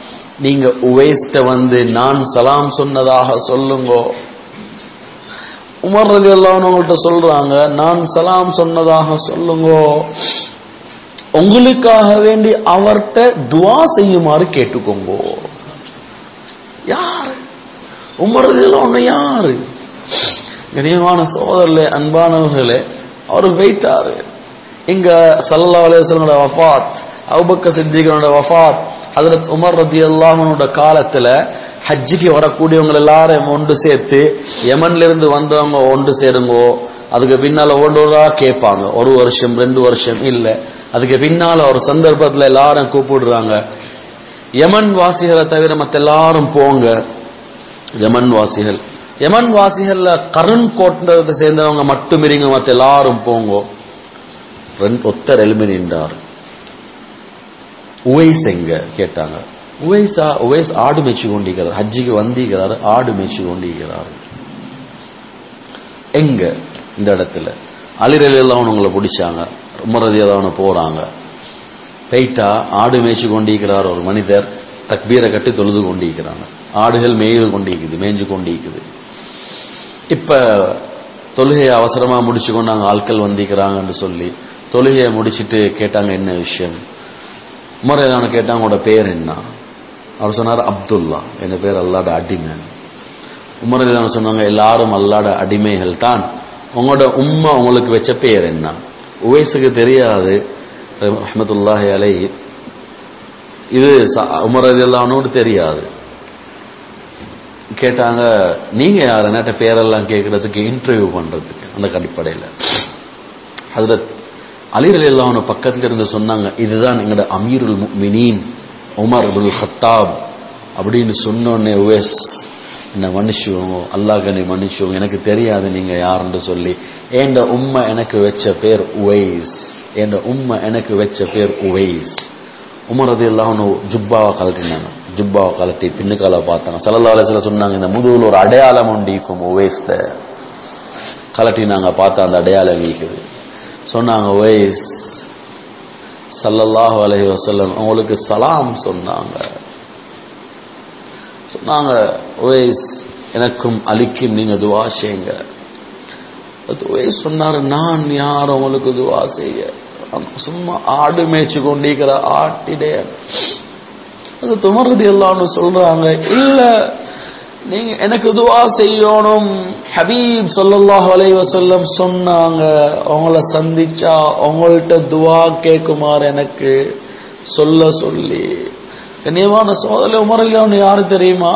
நீங்க உவைஸ்ட வந்து நான் சலாம் சொன்னதாக சொல்லுங்க உமர் ரதி அவங்கள்ட்ட சொல்றாங்க நான் சலாம் சொன்னதாக சொல்லுங்க உங்களுக்காக வேண்டி அவர்கிட்ட துவா செய்யுமாறு கேட்டுக்கோங்க யாரு உமர் ரதி ஒண்ணு யாரு கனியமான சோதரர்களே அன்பானவர்களே அவர் போயிட்டாரு இங்க சல்லா அலுவலோட வஃபாத் அவுபக்க சித்திகளோட வஃபாத் ஹதரத் உமர் ரதி அல்லாஹனோட காலத்துல ஹஜ்ஜிக்கு வரக்கூடியவங்க எல்லாரும் ஒன்று சேர்த்து யமன்ல இருந்து வந்தவங்க ஒன்று சேருங்கோ அதுக்கு பின்னால ஒவ்வொன்றா கேட்பாங்க ஒரு வருஷம் ரெண்டு வருஷம் இல்ல அதுக்கு பின்னால ஒரு சந்தர்ப்பத்துல எல்லாரும் கூப்பிடுறாங்க யமன் வாசிகளை தவிர மத்த எல்லாரும் போங்க யமன் வாசிகள் யமன் வாசிகள்ல கருண் கோட்டத்தை சேர்ந்தவங்க மட்டும் இருங்க மத்த எல்லாரும் போங்கோ ரெண்டு ஒத்தர் எலும்பி நின்றார் உவைஸ் எங்க கேட்டாங்க உவைஸா உவைஸ் ஆடு மேய்ச்சி கொண்டிருக்கிறார் ஹஜ்ஜிக்கு வந்திருக்கிறார் ஆடு மேய்ச்சி கொண்டிருக்கிறார் எங்க இந்த இடத்துல அலிரல் எல்லாம் உங்களை பிடிச்சாங்க உமரதி அவனை போறாங்க போயிட்டா ஆடு மேய்ச்சி கொண்டிருக்கிறார் ஒரு மனிதர் தக்பீரை கட்டி தொழுது கொண்டிருக்கிறாங்க ஆடுகள் மேய்து கொண்டிருக்குது மேய்ஞ்சு கொண்டிருக்குது இப்ப தொழுகையை அவசரமா முடிச்சு கொண்டாங்க ஆட்கள் வந்திருக்கிறாங்கன்னு சொல்லி தொழுகையை முடிச்சிட்டு கேட்டாங்க என்ன விஷயம் உமரதான கேட்டாங்க உங்களோட பேர் என்ன அவர் சொன்னார் அப்துல்லா என் பேர் அல்லாட அடிமை உமரதான சொன்னாங்க எல்லாரும் அல்லாட அடிமைகள் தான் உங்களோட உம்மா உங்களுக்கு வச்ச பேர் என்ன உவைஸுக்கு தெரியாது ரஹமத்துல்லாஹி அலை இது உமரது எல்லானோடு தெரியாது கேட்டாங்க நீங்க யார் என்னட்ட பேரெல்லாம் கேட்கறதுக்கு இன்டர்வியூ பண்றதுக்கு அந்த அடிப்படையில் அதுல அலிரல் எல்லாம் பக்கத்துல இருந்து சொன்னாங்க இதுதான் எங்களோட அமீருல் மினீன் உமர் அபுல் ஹத்தாப் அப்படின்னு சொன்னோடனே உவேஸ் என்னை மன்னிச்சுவோங்க அல்லாஹ் என்னை மன்னிச்சுவோங்க எனக்கு தெரியாது நீங்க யாருன்னு சொல்லி ஏண்ட உம்மை எனக்கு வச்ச பேர் உவைஸ் ஏண்ட உம்மை எனக்கு வச்ச பேர் உவைஸ் உமர் அது எல்லாம் ஜுப்பாவை கலட்டினாங்க ஜுப்பாவை கலட்டி பின்னுக்கால பார்த்தாங்க சல்லா அலிஸ்ல சொன்னாங்க இந்த முதுகுல ஒரு அடையாளம் உண்டிக்கும் உவைஸ்ல கலட்டினாங்க பார்த்தா அந்த அடையாளம் வீக்குது சொன்னாங்க ஒய்ஸ் சல்லல்லாஹு அலைஹி வஸல்லம் அவங்களுக்கு சலாம் சொன்னாங்க சொன்னாங்க ஒய்ஸ் எனக்கும் அலிக்கும் நீங்க துவா செய்யுங்க ஒய்ஸ் சொன்னாரு நான் யார் உங்களுக்கு துவா செய்ய சும்மா ஆடு மேய்ச்சி கொண்டிருக்கிற ஆட்டிடே அது துமருதி எல்லாம்னு சொல்றாங்க இல்ல நீங்க எனக்கு துவா செய்யணும் ஹபீப் சொல்லல்லாஹ் அலைவசல்லம் சொன்னாங்க உங்களை சந்திச்சா உங்கள்கிட்ட துவா கேட்குமாறு எனக்கு சொல்ல சொல்லி கண்ணியமான சோதனை உமரல்ல யாரு தெரியுமா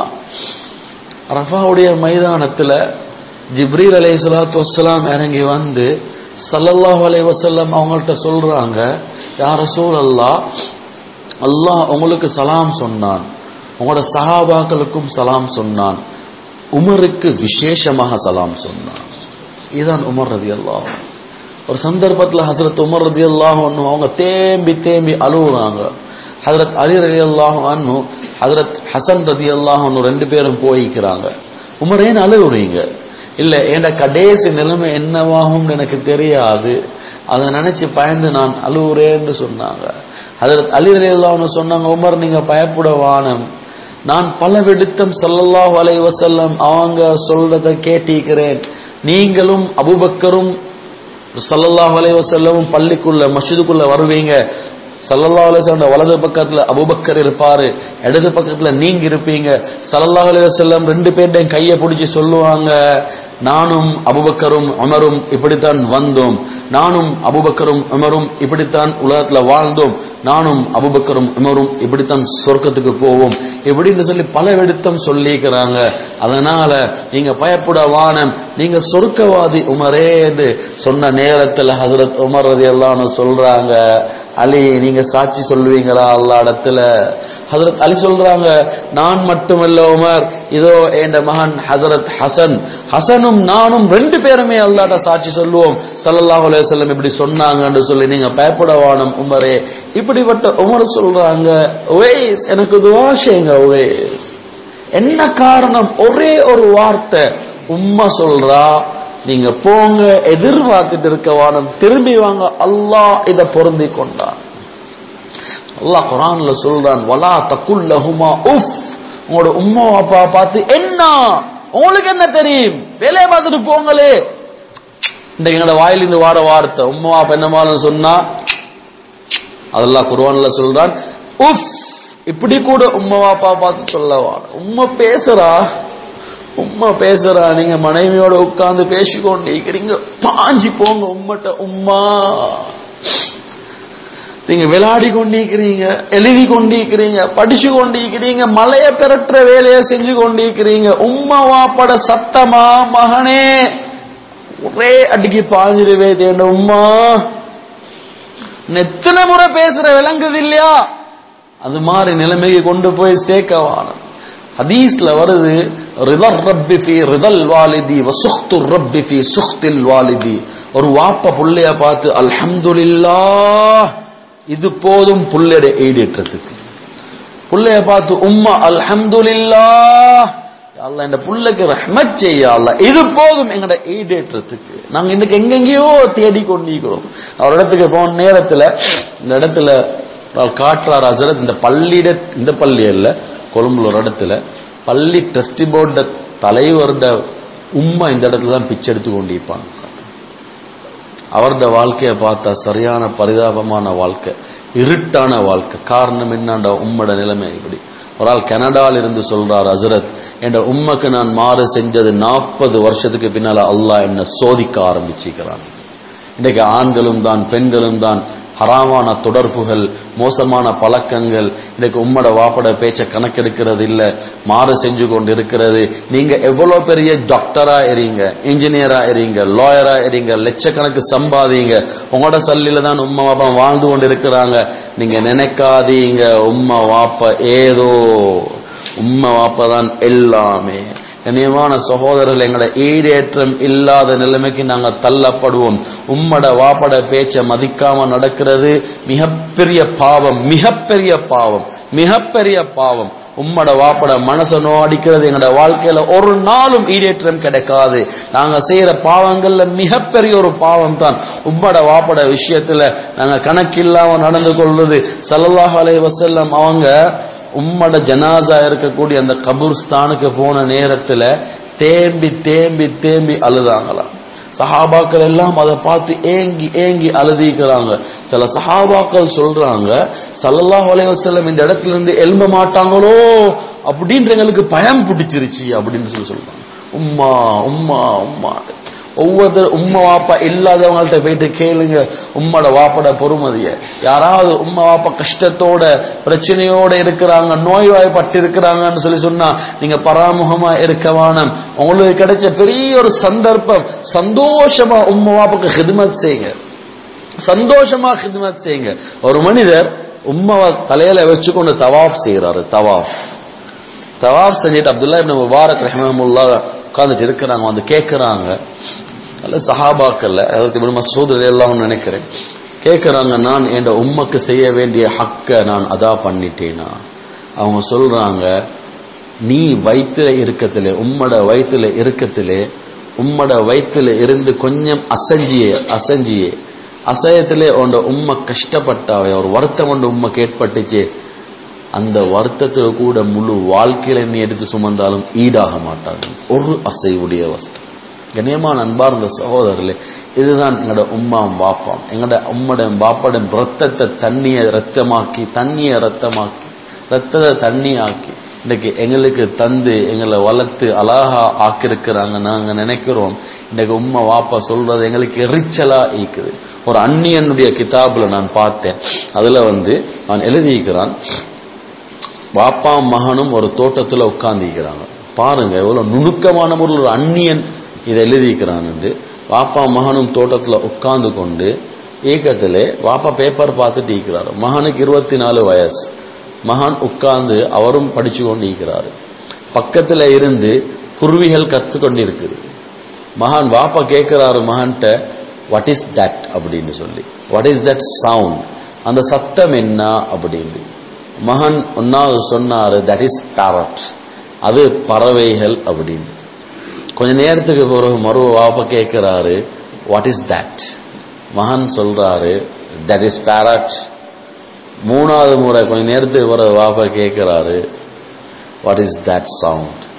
ரஃபாவுடைய மைதானத்துல ஜிப்ரீல் அலை சலாத்து வசலாம் இறங்கி வந்து சல்லல்லாஹு அலை வசல்லம் அவங்கள்ட்ட சொல்றாங்க யார சூழ் அல்லா அல்லாஹ் உங்களுக்கு சலாம் சொன்னான் உங்களோட சஹாபாக்களுக்கும் சலாம் சொன்னான் உமருக்கு விசேஷமாக சலாம் சொன்னான் இதுதான் உமர் ரதி அல்லாஹ் ஒரு சந்தர்ப்பத்தில் ஹசரத் உமர் ரதி அல்லாஹ் அவங்க தேம்பி தேம்பி அழுகுறாங்க ஹசரத் அலி ரதி அல்லாஹ் அன்னு ஹசரத் ஹசன் ரதி அல்லாஹ் ரெண்டு பேரும் போய்க்கிறாங்க உமர் ஏன் அழுகுறீங்க இல்ல என் கடைசி நிலைமை என்னவாகும்னு எனக்கு தெரியாது அதை நினைச்சு பயந்து நான் அழுகுறேன்னு சொன்னாங்க ஹசரத் அலி ரதி அல்லாஹ் சொன்னாங்க உமர் நீங்க பயப்பட வானம் நான் பல விடுத்தம் சல்லல்லாஹு அலை வசல்லம் அவங்க சொல்றத கேட்டிருக்கிறேன் நீங்களும் அபுபக்கரும் சல்லல்லாஹு அலை வசல்லமும் பள்ளிக்குள்ள மஸ்ஜிதுக்குள்ள வருவீங்க சல்லல்லாஹு அலைஹி வஸல்லம் வலது பக்கத்துல அபூபக்கர் இருப்பாரு இடது பக்கத்துல நீங்க இருப்பீங்க சல்லல்லாஹு அலைஹி வஸல்லம் ரெண்டு பேர்டையும் கையை பிடிச்சி சொல்லுவாங்க நானும் அபுபக்கரும் உமரும் இப்படித்தான் வந்தோம் நானும் அபுபக்கரும் உமரும் இப்படித்தான் உலகத்துல வாழ்ந்தோம் நானும் அபுபக்கரும் உமரும் இப்படித்தான் சொர்க்கத்துக்கு போவோம் இப்படின்னு சொல்லி பல விடுத்தம் சொல்லிக்கிறாங்க அதனால நீங்க பயப்பட வானம் நீங்க சொர்க்கவாதி உமரே என்று சொன்ன நேரத்துல ஹசரத் உமர் ரதி சொல்றாங்க அலி நீங்க சாட்சி சொல்லுவீங்களா அல்லா இடத்துல ஹசரத் அலி சொல்றாங்க நான் மட்டுமல்ல உமர் இதோ என் மகன் ஹசரத் ஹசன் ஹசனும் நானும் ரெண்டு பேருமே அல்லாட்ட சாட்சி சொல்லுவோம் சல்லல்லாஹு அலைஹி வஸல்லம் இப்படி சொன்னாங்கன்னு சொல்லி நீங்க பயப்படவானம் உமரே இப்படிப்பட்ட உமர் சொல்றாங்க ஒவேஸ் எனக்கு துவா செய்யுங்க ஒவேஸ் என்ன காரணம் ஒரே ஒரு வார்த்தை உம்மா சொல்றா நீங்க போங்க எதிர்பார்த்துட்டு இருக்க வானம் திரும்பி வாங்க அல்லாஹ் இத பொருந்தி கொண்டான் அல்லாஹ் குரான்ல சொல்றான் வலா தக்குல்லஹுமா உஃப் உங்களோட உம்மா அப்பா பார்த்து என்ன உங்களுக்கு என்ன தெரியும் வேலையை பார்த்துட்டு போங்களே இந்த எங்களோட வாயிலிருந்து வார வார்த்தை உம்மா பெண்ணமாலும் சொன்னா அதெல்லாம் குர்ஆன்ல சொல்றான் உஃப் இப்படி கூட உம்மா அப்பா பார்த்து சொல்லவா உம்மா பேசுறா உம்மா பேசுறா நீங்க மனைவியோட உட்கார்ந்து பேசிக்கொண்டு இருக்கிறீங்க பாஞ்சி போங்க உம்மட்ட உம்மா நீங்க விளையாடி கொண்டிருக்கிறீங்க எழுதி கொண்டிருக்கிறீங்க படிச்சு கொண்டிருக்கிறீங்க மலைய பெறற்ற வேலையை செஞ்சு கொண்டிருக்கிறீங்க உம்மா வாப்பட சத்தமா மகனே ஒரே அடிக்கு பாஞ்சிருவே தேண்ட உம்மா எத்தனை முறை பேசுற விளங்குது இல்லையா அது மாதிரி நிலைமைக்கு கொண்டு போய் சேர்க்கவான ஹதீஸ்ல வருது ரிதல் ரப்பி ஃபி ரிதல் வாலிதி வசுக்து ரப்பி ஃபி சுக்தில் வாலிதி ஒரு வாப்ப புள்ளைய பார்த்து அல்ஹம்துலில்லாஹ் இது போதும் புள்ளையோட ஈடேற்றத்துக்கு புள்ளைய பார்த்து உம்மா அல்ஹம்துலில்லாஹ் யா அல்லாஹ் இந்த புள்ளைக்கு ரஹ்மத் செய்ய அல்லாஹ் இது போதும் எங்கட ஈடேற்றத்துக்கு நாங்க இன்னைக்கு எங்கெங்கேயோ தேடி கொண்டிருக்கிறோம் அவர் இடத்துக்கு போன நேரத்துல இந்த இடத்துல அவர் காட்டுறார் ஹசரத் இந்த பள்ளியிட இந்த பள்ளி அல்ல கொழும்புல ஒரு இடத்துல பள்ளி ட்ரஸ்டி போர்ட தலைவரோட உம்மா இந்த இடத்துல தான் பிச்சை எடுத்து கொண்டிருப்பாங்க அவரோட வாழ்க்கையை பார்த்தா சரியான பரிதாபமான வாழ்க்கை இருட்டான வாழ்க்கை காரணம் என்னண்டா உம்மோட நிலைமை இப்படி ஒரு ஆள் கனடால இருந்து சொல்றார் ஹசரத் என்ற உம்மக்கு நான் மாறு செஞ்சது நாற்பது வருஷத்துக்கு பின்னால அல்லாஹ் என்ன சோதிக்க ஆரம்பிச்சுக்கிறான் இன்றைக்கு ஆண்களும் தான் பெண்களும் தான் ஹராமான தொடர்புகள் மோசமான பழக்கங்கள் இன்னைக்கு உம்மட வாப்பட பேச்ச கணக்கெடுக்கிறது இல்ல மாறு செஞ்சு கொண்டு இருக்கிறது நீங்க எவ்வளவு பெரிய டாக்டரா இருங்க இன்ஜினியரா இருங்க லாயரா இருங்க லட்சக்கணக்கு சம்பாதிங்க உங்களோட சல்லில தான் உம்மா வாப்பா வாழ்ந்து கொண்டு இருக்கிறாங்க நீங்க நினைக்காதீங்க உம்மா வாப்பா ஏதோ உம்மா வாப்பா தான் எல்லாமே கண்ணியமான சகோதரர்கள் எங்களோட ஈடேற்றம் இல்லாத நிலைமைக்கு நாங்க தள்ளப்படுவோம் உம்மட வாப்பட பேச்ச மதிக்காம நடக்கிறது மிகப்பெரிய பாவம் மிகப்பெரிய பாவம் மிகப்பெரிய பாவம் உம்மட வாப்பட மனசை நோடிக்கிறது எங்களோட வாழ்க்கையில ஒரு நாளும் ஈடேற்றம் கிடைக்காது நாங்க செய்யற பாவங்கள்ல மிகப்பெரிய ஒரு பாவம் தான் உம்மட வாப்பட விஷயத்துல நாங்க கணக்கில்லாம நடந்து கொள்வது சல்லல்லாஹு அலைஹி வஸல்லம் அவங்க உம்மட ஜனாசா இருக்கக்கூடிய அந்த கபூர்ஸ்தானுக்கு போன நேரத்துல தேம்பி தேம்பி தேம்பி அழுதாங்களாம் சஹாபாக்கள் எல்லாம் அதை பார்த்து ஏங்கி ஏங்கி அழுதிக்கிறாங்க சில சஹாபாக்கள் சொல்றாங்க சல்லல்லாஹு அலைஹி வஸல்லம் இந்த இடத்துல இருந்து எழும்ப மாட்டாங்களோ அப்படின்ற எங்களுக்கு பயம் பிடிச்சிருச்சு அப்படின்னு சொல்லி சொல்றாங்க உம்மா உம்மா உம்மா ஒவ்வொருத்தர் உம்மா வாப்பா இல்லாதவங்கள்ட்ட போயிட்டு கேளுங்க உம்மோட வாப்பட பொறுமதிய யாராவது உம்மா வாப்பா கஷ்டத்தோட பிரச்சனையோட இருக்கிறாங்க நோய்வாய்ப்பட்டு இருக்கிறாங்கன்னு சொல்லி சொன்னா நீங்க பராமுகமா இருக்க வேணாம் உங்களுக்கு கிடைச்ச பெரிய ஒரு சந்தர்ப்பம் சந்தோஷமா உம்மா வாப்பாக்கு ஹிதமத் செய்யுங்க சந்தோஷமா ஹிதமத் செய்யுங்க ஒரு மனிதர் உம்மாவை தலையில வச்சுக்கொண்டு தவாஃப் செய்யறாரு தவாஃப் தவாஃப் செஞ்சுட்டு அப்துல்லா இப்னு முபாரக் ரஹ்மஹுல்லா உட்கார்ந்துட்டு இருக்கிறாங்க வந்து கேட்கறாங்க அல்ல சஹாபாக்கல்ல அதாவது இப்னு மசூத் எல்லாம் நினைக்கிறேன் கேட்கறாங்க நான் என் உம்மக்கு செய்ய வேண்டிய ஹக்க நான் அதா பண்ணிட்டேனா அவங்க சொல்றாங்க நீ வயிற்றுல இருக்கத்திலே உம்மட வயிற்றுல இருக்கத்திலே உம்மட வயிற்றுல இருந்து கொஞ்சம் அசஞ்சியே அசஞ்சியே அசயத்திலே உண்ட உம்மை கஷ்டப்பட்டாவே ஒரு வருத்தம் கொண்டு உம்மை கேட்பட்டுச்சே அந்த வருத்தத்தை கூட முழு வாழ்க்கையில நீ எடுத்து சுமந்தாலும் ஈடாக மாட்டாங்க ஒரு அசைவுடைய வஸ்து கண்ணியமான அன்பார்ந்த சகோதரர்களே இதுதான் எங்களோட உம்மாம் பாப்பாம் எங்களோட உம்மோட பாப்பாட ரத்தத்தை தண்ணியை ரத்தமாக்கி தண்ணியை ரத்தமாக்கி ரத்தத்தை தண்ணி ஆக்கி இன்னைக்கு எங்களுக்கு தந்து எங்களை வளர்த்து அழகா ஆக்கியிருக்கிறாங்க நாங்க நினைக்கிறோம் இன்னைக்கு உம்மா வாப்பா சொல்றது எங்களுக்கு எரிச்சலா ஈக்குது ஒரு அந்நியனுடைய கிதாபுல நான் பார்த்தேன் அதுல வந்து அவன் எழுதியிருக்கிறான் பாப்பா மகனும் ஒரு தோட்டத்துல உட்கார்ந்திருக்கிறாங்க பாருங்க எவ்வளவு நுணுக்கமான முறையில் ஒரு அந்நியன் இதை எழுதிக்கிறான் பாப்பா மகனும் தோட்டத்துல உட்கார்ந்து கொண்டு ஏக்கத்திலே பாப்பா பேப்பர் பார்த்துட்டு இருக்கிறாரு மகனுக்கு இருபத்தி நாலு வயசு மகன் உட்கார்ந்து அவரும் படிச்சு கொண்டு இருக்கிறாரு பக்கத்துல இருந்து குருவிகள் கத்து கொண்டு இருக்குது மகான் வாப்பா கேட்கிறாரு மகன்கிட்ட வாட் இஸ் தட் அப்படின்னு சொல்லி வாட் இஸ் தட் சவுண்ட் அந்த சத்தம் என்ன அப்படின்னு மகன் ஒன்னாவது சொன்னாரு தட் இஸ் பேரட் அது பறவைகள் அப்படின்னு கொஞ்ச நேரத்துக்கு பிறகு மறு வாப்ப கேட்கிறாரு வாட் இஸ் தட் மகன் சொல்றாரு தட் இஸ் பேரட் மூணாவது முறை கொஞ்ச நேரத்துக்கு பிறகு வாப்பா கேட்கிறாரு வாட் இஸ் தட் சவுண்ட்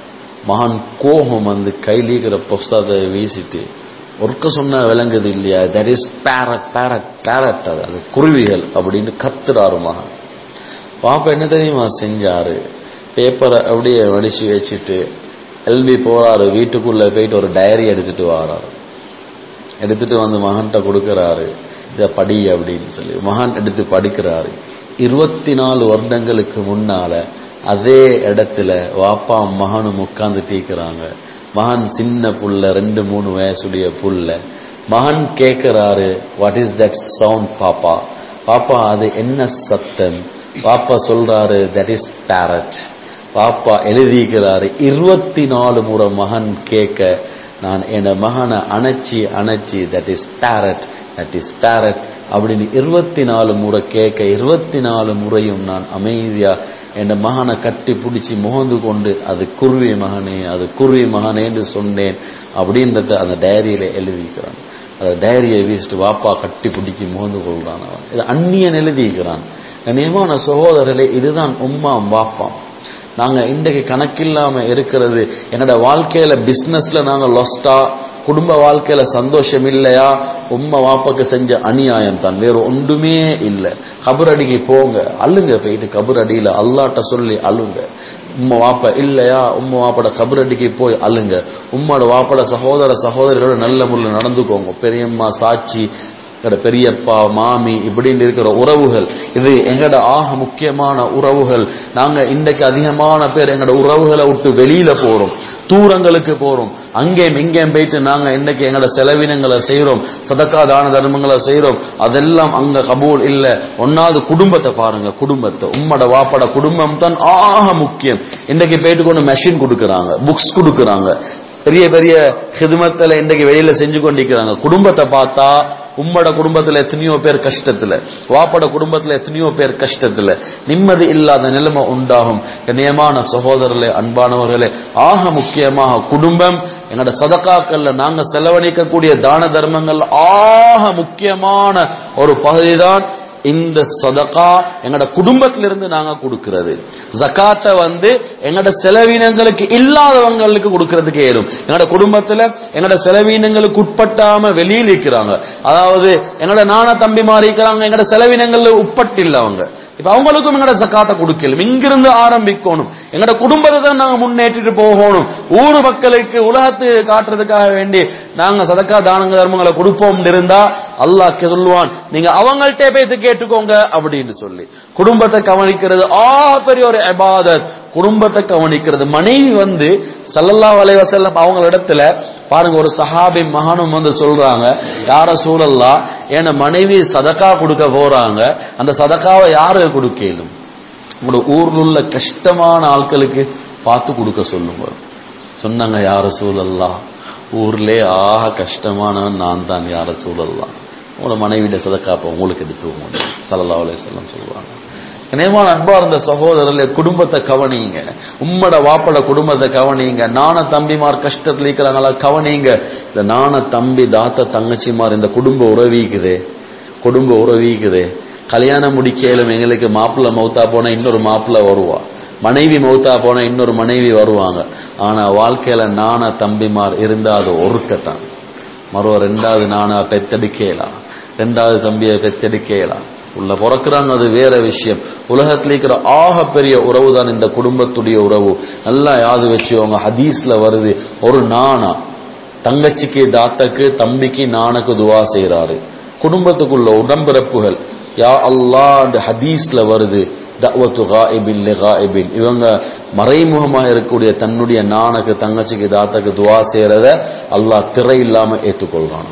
மகன் கோபம் வந்து கையிலிக்கிற புஸ்தகத்தை வீசிட்டு ஒர்க்க சொன்ன விளங்குது இல்லையா that is parrot parrot parrot அது அது குருவிகள் அப்படின்னு கத்துறாரு மகன் பாப்பா என்ன தெரியுமா செஞ்சாரு பேப்பரை அப்படியே வடிச்சு வச்சுட்டு எல்பி போறாரு வீட்டுக்குள்ள போயிட்டு ஒரு டைரி எடுத்துட்டு வராரு எடுத்துட்டு வந்து மகன்கிட்ட கொடுக்கறாரு இத படி அப்படின்னு சொல்லி மகன் எடுத்து படிக்கிறாரு இருபத்தி நாலு வருடங்களுக்கு முன்னால அதே இடத்துல வாப்பா மகனும் உட்கார்ந்து டீக்கிறாங்க மகன் சின்ன புள்ள ரெண்டு மூணு வயசுடைய புள்ள மகன் கேட்கிறாரு வாட் இஸ் தட் சவுண்ட் பாப்பா பாப்பா அது என்ன சத்தம் பாப்பா சொல்றாரு தட் இஸ் பேரட் பாப்பா எழுதிக்கிறாரு இருபத்தி நாலு முறை மகன் கேட்க நான் என் மகனை அணைச்சி அணைச்சி that is parrot that is parrot அப்படின்னு இருபத்தி நாலு முறை கேட்க இருபத்தி நாலு முறையும் நான் அமைதியா என் மகனை கட்டி பிடிச்சி முகந்து கொண்டு அது குருவி மகனே அது குருவி மகனேன்னு சொன்னேன் அப்படின்றத அந்த டைரியில எழுதிக்கிறான் அந்த டைரியை வீசிட்டு வாப்பா கட்டி பிடிச்சி முகந்து கொள்றான் அவன் இது அந்நியன் எழுதிக்கிறான் கண்ணியமான சகோதரர்களே இதுதான் உம்மாம் வாப்பாம் நாங்க இன்றைக்கு கணக்கில்லாம இருக்கிறது என்னோட வாழ்க்கையில பிசினஸ்ல நாங்க லொஸ்டா குடும்ப வாழ்க்கையில சந்தோஷம் இல்லையா உம்மா வாப்பாக்கு செஞ்ச அநியாயம் தான் வேற ஒன்றுமே இல்லை கபரடிக்கு போங்க அழுங்க போயிட்டு கபரடியில அல்லாட்ட சொல்லி அழுங்க உம்மா வாப்பா இல்லையா உம்மா வாப்பட கபரடிக்கு போய் அழுங்க உம்மோட வாப்பட சகோதர சகோதரிகளோட நல்ல முறையில் நடந்துக்கோங்க பெரியம்மா சாட்சி எங்கட பெரியப்பா மாமி இப்படின்னு இருக்கிற உறவுகள் இது எங்கட ஆக முக்கியமான உறவுகள் நாங்க இன்றைக்கு அதிகமான பேர் எங்கட உறவுகளை விட்டு வெளியில போறோம் தூரங்களுக்கு போறோம் அங்கேயும் இங்கேயும் போயிட்டு நாங்க இன்னைக்கு எங்கட செலவினங்களை செய்யறோம் சதக்கா தான தர்மங்களை செய்யறோம் அதெல்லாம் அங்க கபூல் இல்ல ஒன்னாவது குடும்பத்தை பாருங்க குடும்பத்தை உம்மட வாப்பட குடும்பம் தான் ஆக முக்கியம் இன்னைக்கு போயிட்டு கொண்டு மெஷின் கொடுக்கறாங்க புக்ஸ் கொடுக்கறாங்க பெரிய பெரிய ஹிதுமத்துல இன்றைக்கு வெளியில செஞ்சு கொண்டிருக்கிறாங்க குடும்பத்தை பார்த்தா உம்மட குடும்பத்துல எத்தனையோ பேர் கஷ்டத்துல வாப்பட குடும்பத்துல எத்தனையோ பேர் கஷ்டத்துல நிம்மதி இல்லாத நிலைமை உண்டாகும் கண்ணியமான சகோதரர்களே அன்பானவர்களே ஆக முக்கியமாக குடும்பம் எங்களோட சதக்காக்கள்ல நாங்க செலவழிக்கக்கூடிய தான தர்மங்கள் ஆக முக்கியமான ஒரு பகுதிதான் இந்த சதகா எங்கட குடும்பத்திலிருந்து நாங்க கொடுக்கிறது ஜகாத்தை வந்து எங்கட செலவினங்களுக்கு இல்லாதவங்களுக்கு கொடுக்கறதுக்கு ஏறும் எங்கட குடும்பத்துல எங்கட செலவினங்களுக்கு உட்பட்டாம வெளியில் இருக்கிறாங்க அதாவது எங்கட நான தம்பி மாறி இருக்கிறாங்க எங்கட செலவினங்கள்ல உட்பட்டு இல்ல அவங்க இப்ப அவங்களுக்கும் எங்கட ஜக்காத்தை கொடுக்கலும் இங்கிருந்து ஆரம்பிக்கணும் எங்கட குடும்பத்தை தான் நாங்க முன்னேற்றிட்டு போகணும் ஊர் மக்களுக்கு உலகத்துக்கு காட்டுறதுக்காக வேண்டி நாங்க சதக்கா தானங்க தர்மங்களை கொடுப்போம் இருந்தா அல்லாஹ் சொல்லுவான் நீங்க அவங்கள்ட்ட போய் கேட்டுக்கோங்க அப்படின்னு சொல்லி குடும்பத்தை கவனிக்கிறது ஆ பெரிய ஒரு இபாதத் குடும்பத்தை கவனிக்கிறது மனைவி வந்து சல்லல்லாஹு அலைஹி வஸல்லம் அவங்க இடத்துல பாருங்க ஒரு சஹாபி மகனும் வந்து சொல்றாங்க யார சூழல்லா என் மனைவி சதக்கா கொடுக்க போறாங்க அந்த சதக்காவை யாரு கொடுக்கலும் உங்களோட ஊர்ல உள்ள கஷ்டமான ஆட்களுக்கு பார்த்து கொடுக்க சொல்லுங்க சொன்னாங்க யார சூழல்லா ஊர்லே ஆக கஷ்டமானவன் நான் தான் யார சூழல்லாம் உங்களோட மனைவிட சதக்காப்ப உங்களுக்கு எடுத்துவோம் சல்லல்லா அலையம் சொல்லுவாங்க நேமான அன்பா இருந்த சகோதரர்ல குடும்பத்தை கவனிங்க உம்மட வாப்பட குடும்பத்தை கவனிங்க நான தம்பிமார் கஷ்டத்துல இருக்கிறாங்களா கவனிங்க இந்த நான தம்பி தாத்த தங்கச்சிமார் இந்த குடும்ப உறவிக்குதே குடும்ப உறவிக்குதே கல்யாணம் முடிக்கலும் எங்களுக்கு மாப்பிள்ளை மௌத்தா போனா இன்னொரு மாப்பிள்ளை வருவா மனைவி மௌத்தா போனா இன்னொரு மனைவி வருவாங்க ஆனா வாழ்க்கையில நான தம்பிமார் இருந்தா அது ஒருக்கத்தான் மறுவ ரெண்டாவது நானா பெத்தெடுக்கலாம் ரெண்டாவது தம்பியை பெத்தெடுக்கலாம் உள்ள பிறக்கிறாங்க அது வேற விஷயம் உலகத்துல இருக்கிற ஆக பெரிய உறவு தான் இந்த குடும்பத்துடைய உறவு நல்லா யாது வச்சுக்கோங்க ஹதீஸ்ல வருது ஒரு நானா தங்கச்சிக்கு தாத்தக்கு தம்பிக்கு நானுக்கு துவா செய்யறாரு குடும்பத்துக்குள்ள உடம்பிறப்புகள் யா அல்லாஹ் ஹதீஸ்ல வருது தவத்து காயிபின் காயிபின் இவங்க மறைமுகமாக இருக்கக்கூடிய தன்னுடைய நானுக்கு தங்கச்சிக்கு தாத்தக்கு துவா செய்யறத அல்லாஹ் திரை இல்லாம ஏற்றுக்கொள்றான்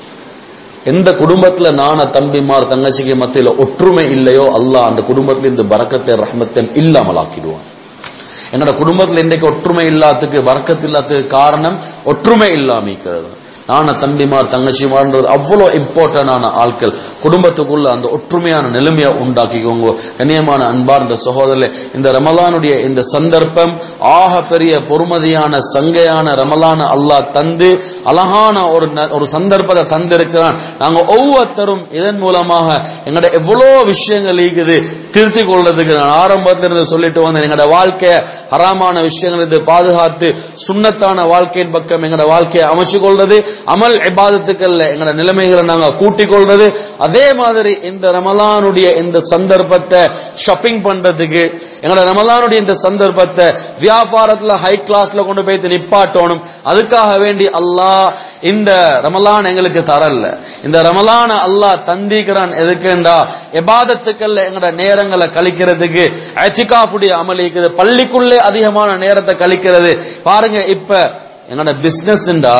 எந்த குடும்பத்துல நான தம்பிமார் தங்கச்சிக்கு மத்தியில ஒற்றுமை இல்லையோ அல்லாஹ் அந்த குடும்பத்துல இந்த பறக்கத்தை ரஹ்மத்தை இல்லாமலாக்கிடுவான் என்னோட குடும்பத்துல இன்றைக்கு ஒற்றுமை இல்லாததுக்கு பறக்கத்து இல்லாததுக்கு காரணம் ஒற்றுமை இல்லாமிக்கிறது நான தம்பிமார் தங்கச்சிமார்ன்றது அவ்வளோ இம்பார்ட்டன்டான ஆட்கள் குடும்பத்துக்குள்ள அந்த ஒற்றுமையான நிலைமையை உண்டாக்கிக்கோங்க கண்ணியமான அன்பார்ந்த சகோதரர்களே இந்த ரமலானுடைய இந்த சந்தர்ப்பம் ஆக பெரிய பொறுமதியான சங்கையான ரமலான அல்லாஹ் தந்து அழகான ஒரு ந- ஒரு சந்தர்ப்பத்தை தந்திருக்கிறான் நாங்க ஒவ்வொருத்தரும் இதன் மூலமாக எங்கட எவ்வளோ விஷயங்கள் இருக்குது திருத்திக் கொள்றதுக்கு நான் ஆரம்பத்துல இருந்து சொல்லிட்டு வந்தேன் எங்களோட வாழ்க்கைய ஹராமான விஷயங்கள் இருந்து பாதுகாத்து சுண்ணத்தான வாழ்க்கையின் பக்கம் எங்களோட வாழ்க்கையை அமைச்சு கொள்றது அமல் இபாதத்துக்கள்ல எங்களோட நிலைமைகளை நாங்க கூட்டிக் கொள்றது அதே மாதிரி இந்த ரமலானுடைய இந்த சந்தர்ப்பத்தை ஷாப்பிங் பண்றதுக்கு எங்களோட ரமலானுடைய இந்த சந்தர்ப்பத்தை வியாபாரத்துல ஹை கிளாஸ்ல கொண்டு போய் நிப்பாட்டணும் அதுக்காக வேண்டி அல்லாஹ் இந்த ரமலான் எங்களுக்கு தரல இந்த ரமலான அல்லாஹ் தந்திக்கிறான் எதுக்குண்டா எபாதத்துக்கள்ல எங்களோட நேரங்களை கழிக்கிறதுக்கு அத்திகாஃபுடைய அமலிக்குது பள்ளிக்குள்ளே அதிகமான நேரத்தை கழிக்கிறது பாருங்க இப்ப எங்களோட பிசினஸ்ண்டா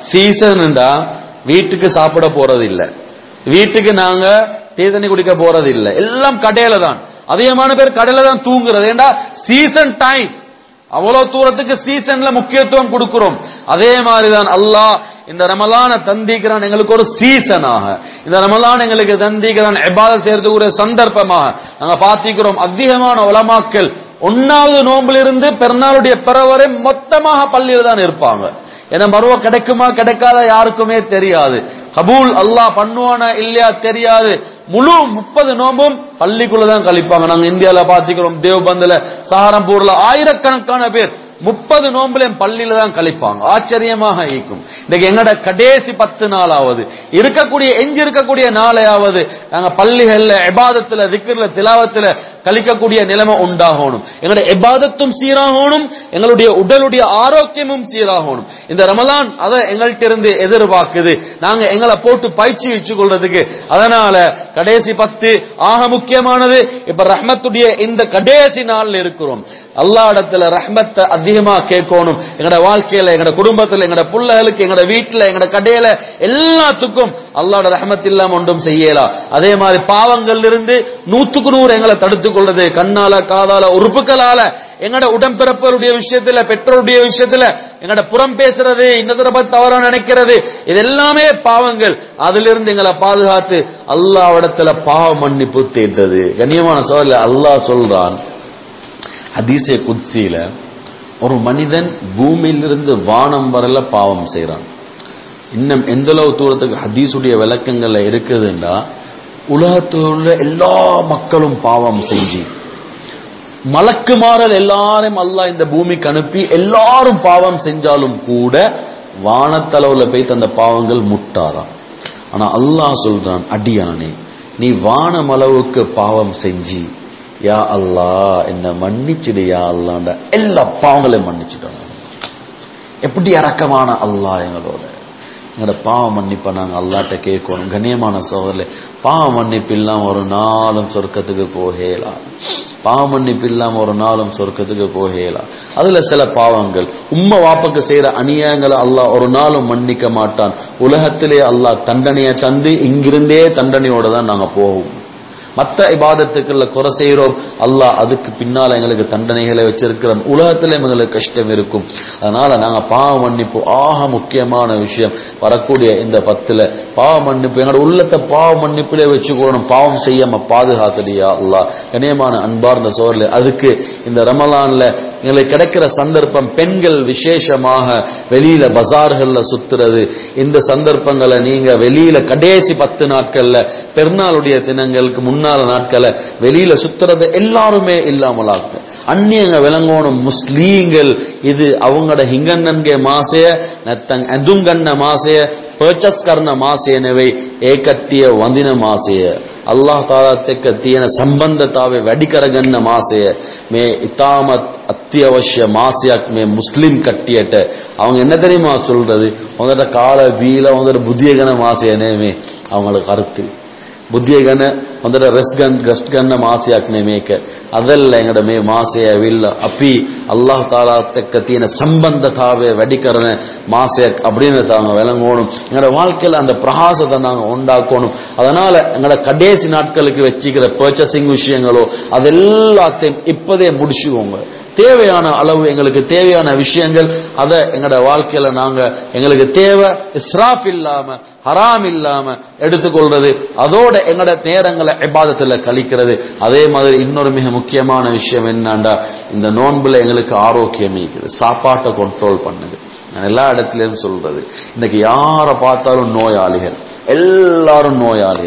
சீசன்டா வீட்டுக்கு சாப்பிட போறது இல்ல வீட்டுக்கு நாங்க டீ தண்ணி குடிக்க போறது இல்ல எல்லாம் கடையில தான் அதிகமான பேர் கடையில தான் தூங்குறது ஏண்டா சீசன் டைம் அவ்வளவு தூரத்துக்கு சீசன்ல முக்கியத்துவம் கொடுக்கிறோம் அதே மாதிரிதான் அல்லாஹ் இந்த ரமலான தந்திக்கிறான் எங்களுக்கு ஒரு சீசனாக இந்த ரமலான் எங்களுக்கு தந்திக்கிறான் எபாத செய்யறதுக்கு ஒரு சந்தர்ப்பமாக நாங்க பாத்திக்கிறோம் அதிகமான உலமாக்கள் ஒன்னாவது நோம்பிலிருந்து பெருநாளுடைய பிறவரை மொத்தமாக பள்ளியில் தான் இருப்பாங்க ஏன்னா மருவ கிடைக்குமா கிடைக்காத யாருக்குமே தெரியாது கபூல் அல்லாஹ் பண்ணுவானா இல்லையா தெரியாது முழு முப்பது நோம்பும் பள்ளிக்குள்ள தான் கழிப்பாங்க நாங்க இந்தியால பாத்துக்கிறோம் தேவ்பந்துல சஹாரம்பூர்ல ஆயிரக்கணக்கான பேர் முப்பது நோம்புலையும் பள்ளியில தான் கழிப்பாங்க ஆச்சரியமாக இருக்கும் இன்னைக்கு எங்கட கடைசி பத்து நாளாவது இருக்கக்கூடிய எஞ்சி இருக்கக்கூடிய நாளையாவது நாங்க பள்ளிகள்ல எபாதத்துல திக்கர்ல திலாவத்துல கழிக்கக்கூடிய நிலைமை உண்டாகணும் எங்களுடைய எபாதத்தும் சீராகணும் எங்களுடைய உடலுடைய ஆரோக்கியமும் சீராகணும் இந்த ரமலான் அதை எங்கள்கிட்ட இருந்து எதிர்பார்க்குது நாங்க எங்களை போட்டு பயிற்சி வச்சு கொள்றதுக்கு அதனால கடைசி பத்து ஆக முக்கியமானது இப்ப ரஹ்மத்துடைய இந்த கடைசி நாள்ல இருக்கிறோம் அல்லா இடத்துல ரஹ்மத்தை அதிகமா கேட்கணும் எங்கட வாழ்க்கையில எங்கட குடும்பத்துல எங்கட பிள்ளைகளுக்கு எங்கட வீட்டுல எங்கட கடையில எல்லாத்துக்கும் அல்லாட ரஹமத் இல்லாம ஒன்றும் செய்யலாம் அதே மாதிரி பாவங்கள்ல இருந்து நூத்துக்கு நூறு எங்களை தடுத்துக் கொள்றது கண்ணால காதால உறுப்புகளால எங்கட உடம்பிறப்பருடைய விஷயத்துல பெற்றோருடைய விஷயத்துல எங்கட புறம் பேசுறது இன்னொரு பத்தி தவறா நினைக்கிறது இது எல்லாமே பாவங்கள் அதிலிருந்து எங்களை பாதுகாத்து அல்லாவிடத்துல பாவ மன்னிப்பு தேட்டது கண்ணியமான சோழல அல்லாஹ் சொல்றான் ஹதீசே குத்சியில ஒரு மனிதன் பூமியிலிருந்து வானம் வரல பாவம் செய்றான் இன்னும் எந்த அளவு தூரத்துக்கு ஹதீஸுடைய விளக்கங்கள்ல இருக்குதுன்னா உலகத்தில் உள்ள எல்லா மக்களும் பாவம் செஞ்சு மலக்குமாறல் எல்லாரும் அல்லாஹ் இந்த பூமிக்கு அனுப்பி எல்லாரும் பாவம் செஞ்சாலும் கூட வானத்தளவுல போய் அந்த பாவங்கள் முட்டாதான் ஆனா அல்லாஹ் சொல்றான் அடியானே நீ வானமளவுக்கு பாவம் செஞ்சு யா அல்லாஹ் என்ன மன்னிச்சிடு யா அல்லாண்ட எல்லா பாவங்களையும் மன்னிச்சிட்டாங்க எப்படி இறக்கமான அல்லாஹ் எங்களோட எங்களோட பாவ மன்னிப்பை நாங்கள் அல்லாட்ட கேட்கணும் கண்ணியமான சோதரில் பாவ மன்னிப்பு இல்லாம ஒரு நாளும் சொர்க்கத்துக்கு போகலாம் பாவ மன்னிப்பு இல்லாம ஒரு நாளும் சொர்க்கத்துக்கு போகலாம் அதுல சில பாவங்கள் உம்ம வாப்பக்கு செய்யற அநியாயங்களை அல்லாஹ் ஒரு நாளும் மன்னிக்க மாட்டான் உலகத்திலே அல்லாஹ் தண்டனையை தந்து இங்கிருந்தே தண்டனையோட தான் நாங்க போவோம் மத்த இபாதத்துக்குள்ள குறை செய்கிறோம் அல்லாஹ் அதுக்கு பின்னால எங்களுக்கு தண்டனைகளை வச்சிருக்கிறான் உலகத்துல எங்களுக்கு கஷ்டம் இருக்கும் அதனால நாங்க பாவ மன்னிப்பு ஆக முக்கியமான விஷயம் வரக்கூடிய இந்த பத்துல பாவ மன்னிப்பு எங்களோட உள்ளத்தை பாவ மன்னிப்பிலே வச்சுக்கணும் பாவம் செய்யாம பாதுகாத்தடியா அல்லாஹ் கணியமான அன்பார்ந்த சோர்ல அதுக்கு இந்த ரமலான்ல எங்களுக்கு கிடைக்கிற சந்தர்ப்பம் பெண்கள் விசேஷமாக வெளியில பஜார்கள்ல சுத்துறது இந்த சந்தர்ப்பங்களை நீங்க வெளியில கடைசி பத்து நாட்கள்ல பெருநாளுடைய தினங்களுக்கு முன்னால நாட்களை வெளியில சுத்துறது எல்லாருமே இல்லாமலாக்கு அந்நியங்க விளங்கோணும் முஸ்லீம்கள் இது அவங்களோட ಹಿಂಗಣ್ಣನ್ಗೆ ಮಾಸೆಯ ನತ್ತಂಗ್ ಅದುಂಗಣ್ಣ ಮಾಸೆಯ ಪರ್ಚಸ್ ಕರ್ನ ಮಾಸೆ නෙවෙයි ඒ කට්ටිය වඳින මාසය අල්ලාහ් තාලාත් එක්ක තියෙන සම්බන්ධතාවය වැඩි කරගන්න මාසය මේ ඊටමත් அத்தியாவசிய மாசியாக் மே முஸ்லிம் கட்டியட்ட அவங்க என்ன தெரியுமா சொல்றது உங்கள்கிட்ட கால வீல உங்கள்கிட்ட புதிய கன மாசியனேமே அவங்களுக்கு கருத்து බුද්ධිය ගැන හොඳට රෙස් ගන්න ගස්ට් ගන්න මාසයක් නෙමේක අදල්ල එඟට මේ මාසය ඇවිල්ලා අපි අල්ලාහ් තාලාත් එක්ක තියෙන සම්බන්ධතාවය වැඩි කරන மாசයක් அப்படின்னு தாங்க விளங்கணும் எங்களோட வாழ்க்கையில அந்த பிரகாசத்தை நாங்க உண்டாக்கணும் அதனால எங்களோட கடைசி நாட்களுக்கு வச்சுக்கிற பர்ச்சேசிங் விஷயங்களோ அது எல்லாத்தையும் இப்பதே முடிச்சுக்கோங்க தேவையான அளவு எங்களுக்கு தேவையான விஷயங்கள் அதை எங்களோட வாழ்க்கையில நாங்க எங்களுக்கு தேவை இஸ்ராஃப் இல்லாம ஹராம் இல்லாம எடுத்துக்கொள்றது அதோட எங்களோட நேரங்களை இபாதத்துல கழிக்கிறது அதே மாதிரி இன்னொரு மிக முக்கியமான விஷயம் என்னண்டா இந்த நோன்புல எங்களுக்கு ஆரோக்கியம் இருக்குது சாப்பாட்டை கண்ட்ரோல் பண்ணுது நான் எல்லா இடத்துலயும் சொல்றது இன்னைக்கு யாரை பார்த்தாலும் நோயாளிகள் எல்லாரும் நோயாளிகள்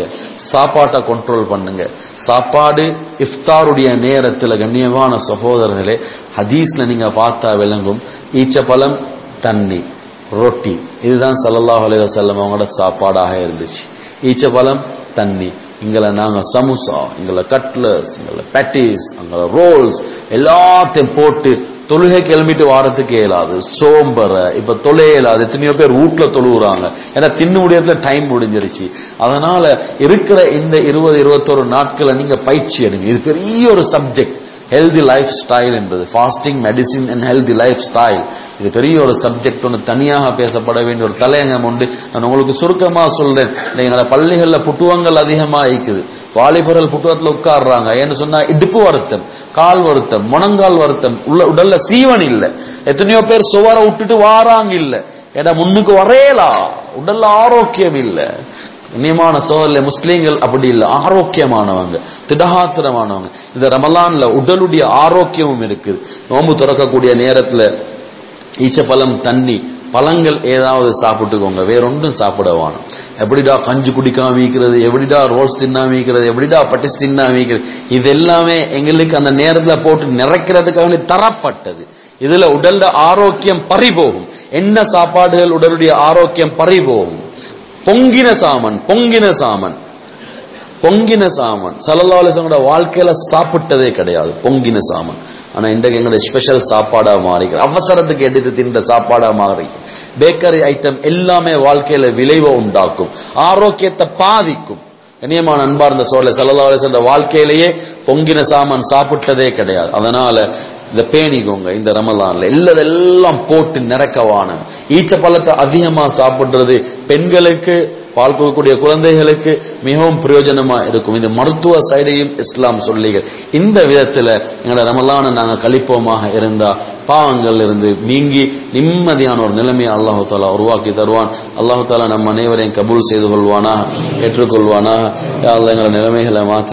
சாப்பாட்டை கண்ட்ரோல் பண்ணுங்க சாப்பாடு இஃப்தாருடைய நேரத்தில் கண்ணியமான சகோதரர்களே ஹதீஸ்ல நீங்க பார்த்தா விளங்கும் ஈச்சப்பழம் தண்ணி ரொட்டி இதுதான் ஸல்லல்லாஹு அலைஹி வஸல்லம் அவங்களோட சாப்பாடாக இருந்துச்சு ஈச்சப்பழம் தண்ணி இங்களை நாங்க சமுசா எங்களை கட்லஸ் எங்களை பேட்டிஸ் எங்களை ரோல்ஸ் எல்லாத்தையும் போட்டு தொழுகை கிளம்பிட்டு வாரத்துக்கு இயலாது சோம்பர இப்ப தொலை இயலாது எத்தனையோ பேர் வீட்டுல தொழுகிறாங்க ஏன்னா தின்னு முடியறதுல டைம் முடிஞ்சிருச்சு அதனால இருக்கிற இந்த இருபது இருபத்தொரு நாட்களை நீங்க பயிற்சி எடுங்க இது பெரிய ஒரு சப்ஜெக்ட் ஹெல்தி லைஃப் ஸ்டைல் என்பது fasting medicine and healthy life style இது பெரிய ஒரு சப்ஜெக்ட் ஒன்று தனியாக பேசப்பட வேண்டிய ஒரு தலையங்கம் உண்டு நான் உங்களுக்கு சுருக்கமா சொல்றேன் எங்களோட பள்ளிகள்ல புட்டுவங்கள் அதிகமா இருக்குது வாலிபர்கள் புட்டுவத்தில் உட்கார்றாங்க ஏன்னு சொன்னா இடுப்பு வருத்தம் கால் வருத்தம் முழங்கால் வருத்தம் உள்ள உடல்ல சீவன் இல்ல எத்தனையோ பேர் சுவர விட்டுட்டு வாராங்க இல்ல ஏன்னா முன்னுக்கு வரையலா உடல்ல ஆரோக்கியம் இல்ல கண்ணியமான சோதரில் முஸ்லீம்கள் அப்படி இல்லை ஆரோக்கியமானவங்க திடகாத்திரமானவங்க இந்த ரமலான்ல உடலுடைய ஆரோக்கியமும் இருக்குது நோம்பு திறக்கக்கூடிய நேரத்துல ஈச்சப்பழம் தண்ணி பழங்கள் ஏதாவது சாப்பிட்டுக்கோங்க வேறொன்றும் சாப்பிட வேணும் எப்படிடா கஞ்சி குடிக்காம வீக்கிறது எப்படிடா ரோஸ் தின்னா வீக்கிறது எப்படிடா பட்டிஸ் தின்னா வீக்கிறது இது எல்லாமே எங்களுக்கு அந்த நேரத்துல போட்டு நிறைக்கிறதுக்காக வேண்டி தரப்பட்டது இதுல உடல்ல ஆரோக்கியம் பறிபோகும் என்ன சாப்பாடுகள் உடலுடைய ஆரோக்கியம் பறிபோகும் பொங்கின சாமன் பொங்கின சாமன் பொங்கின சாமன் சல்லல்லாஹு வாழ்க்கையில சாப்பிட்டதே கிடையாது பொங்கின சாமன் ஆனா இன்றைக்கு எங்களுடைய ஸ்பெஷல் சாப்பாடா மாறி அவசரத்துக்கு எடுத்து தின்ற சாப்பாடா மாறி பேக்கரி ஐட்டம் எல்லாமே வாழ்க்கையில விளைவை உண்டாக்கும் ஆரோக்கியத்தை பாதிக்கும் கண்ணியமான அன்பார்ந்த சோழ சல்லல்லாஹு அந்த வாழ்க்கையிலேயே பொங்கின சாமான் சாப்பிட்டதே கிடையாது அதனால இதை பேணிக்கோங்க இந்த ரமலான்ல எல்லாதெல்லாம் போட்டு நிறக்கவான ஈச்ச பழத்தை அதிகமா சாப்பிடுறது பெண்களுக்கு பால் கொடுக்கக்கூடிய குழந்தைகளுக்கு மிகவும் பிரயோஜனமா இருக்கும் இந்த மருத்துவ சைடையும் இஸ்லாம் சொல்லிகள் இந்த விதத்துல எங்களோட ரமலானை நாங்க கழிப்போமாக இருந்தா பாவங்கள் இருந்து நீங்கி நிம்மதியான ஒரு நிலைமையை அல்லாஹு தாலா உருவாக்கி தருவான் அல்லாஹு தாலா நம்ம அனைவரையும் கபூல் செய்து கொள்வானா ஏற்றுக்கொள்வானா எங்களை நிலைமைகளை மாற்றி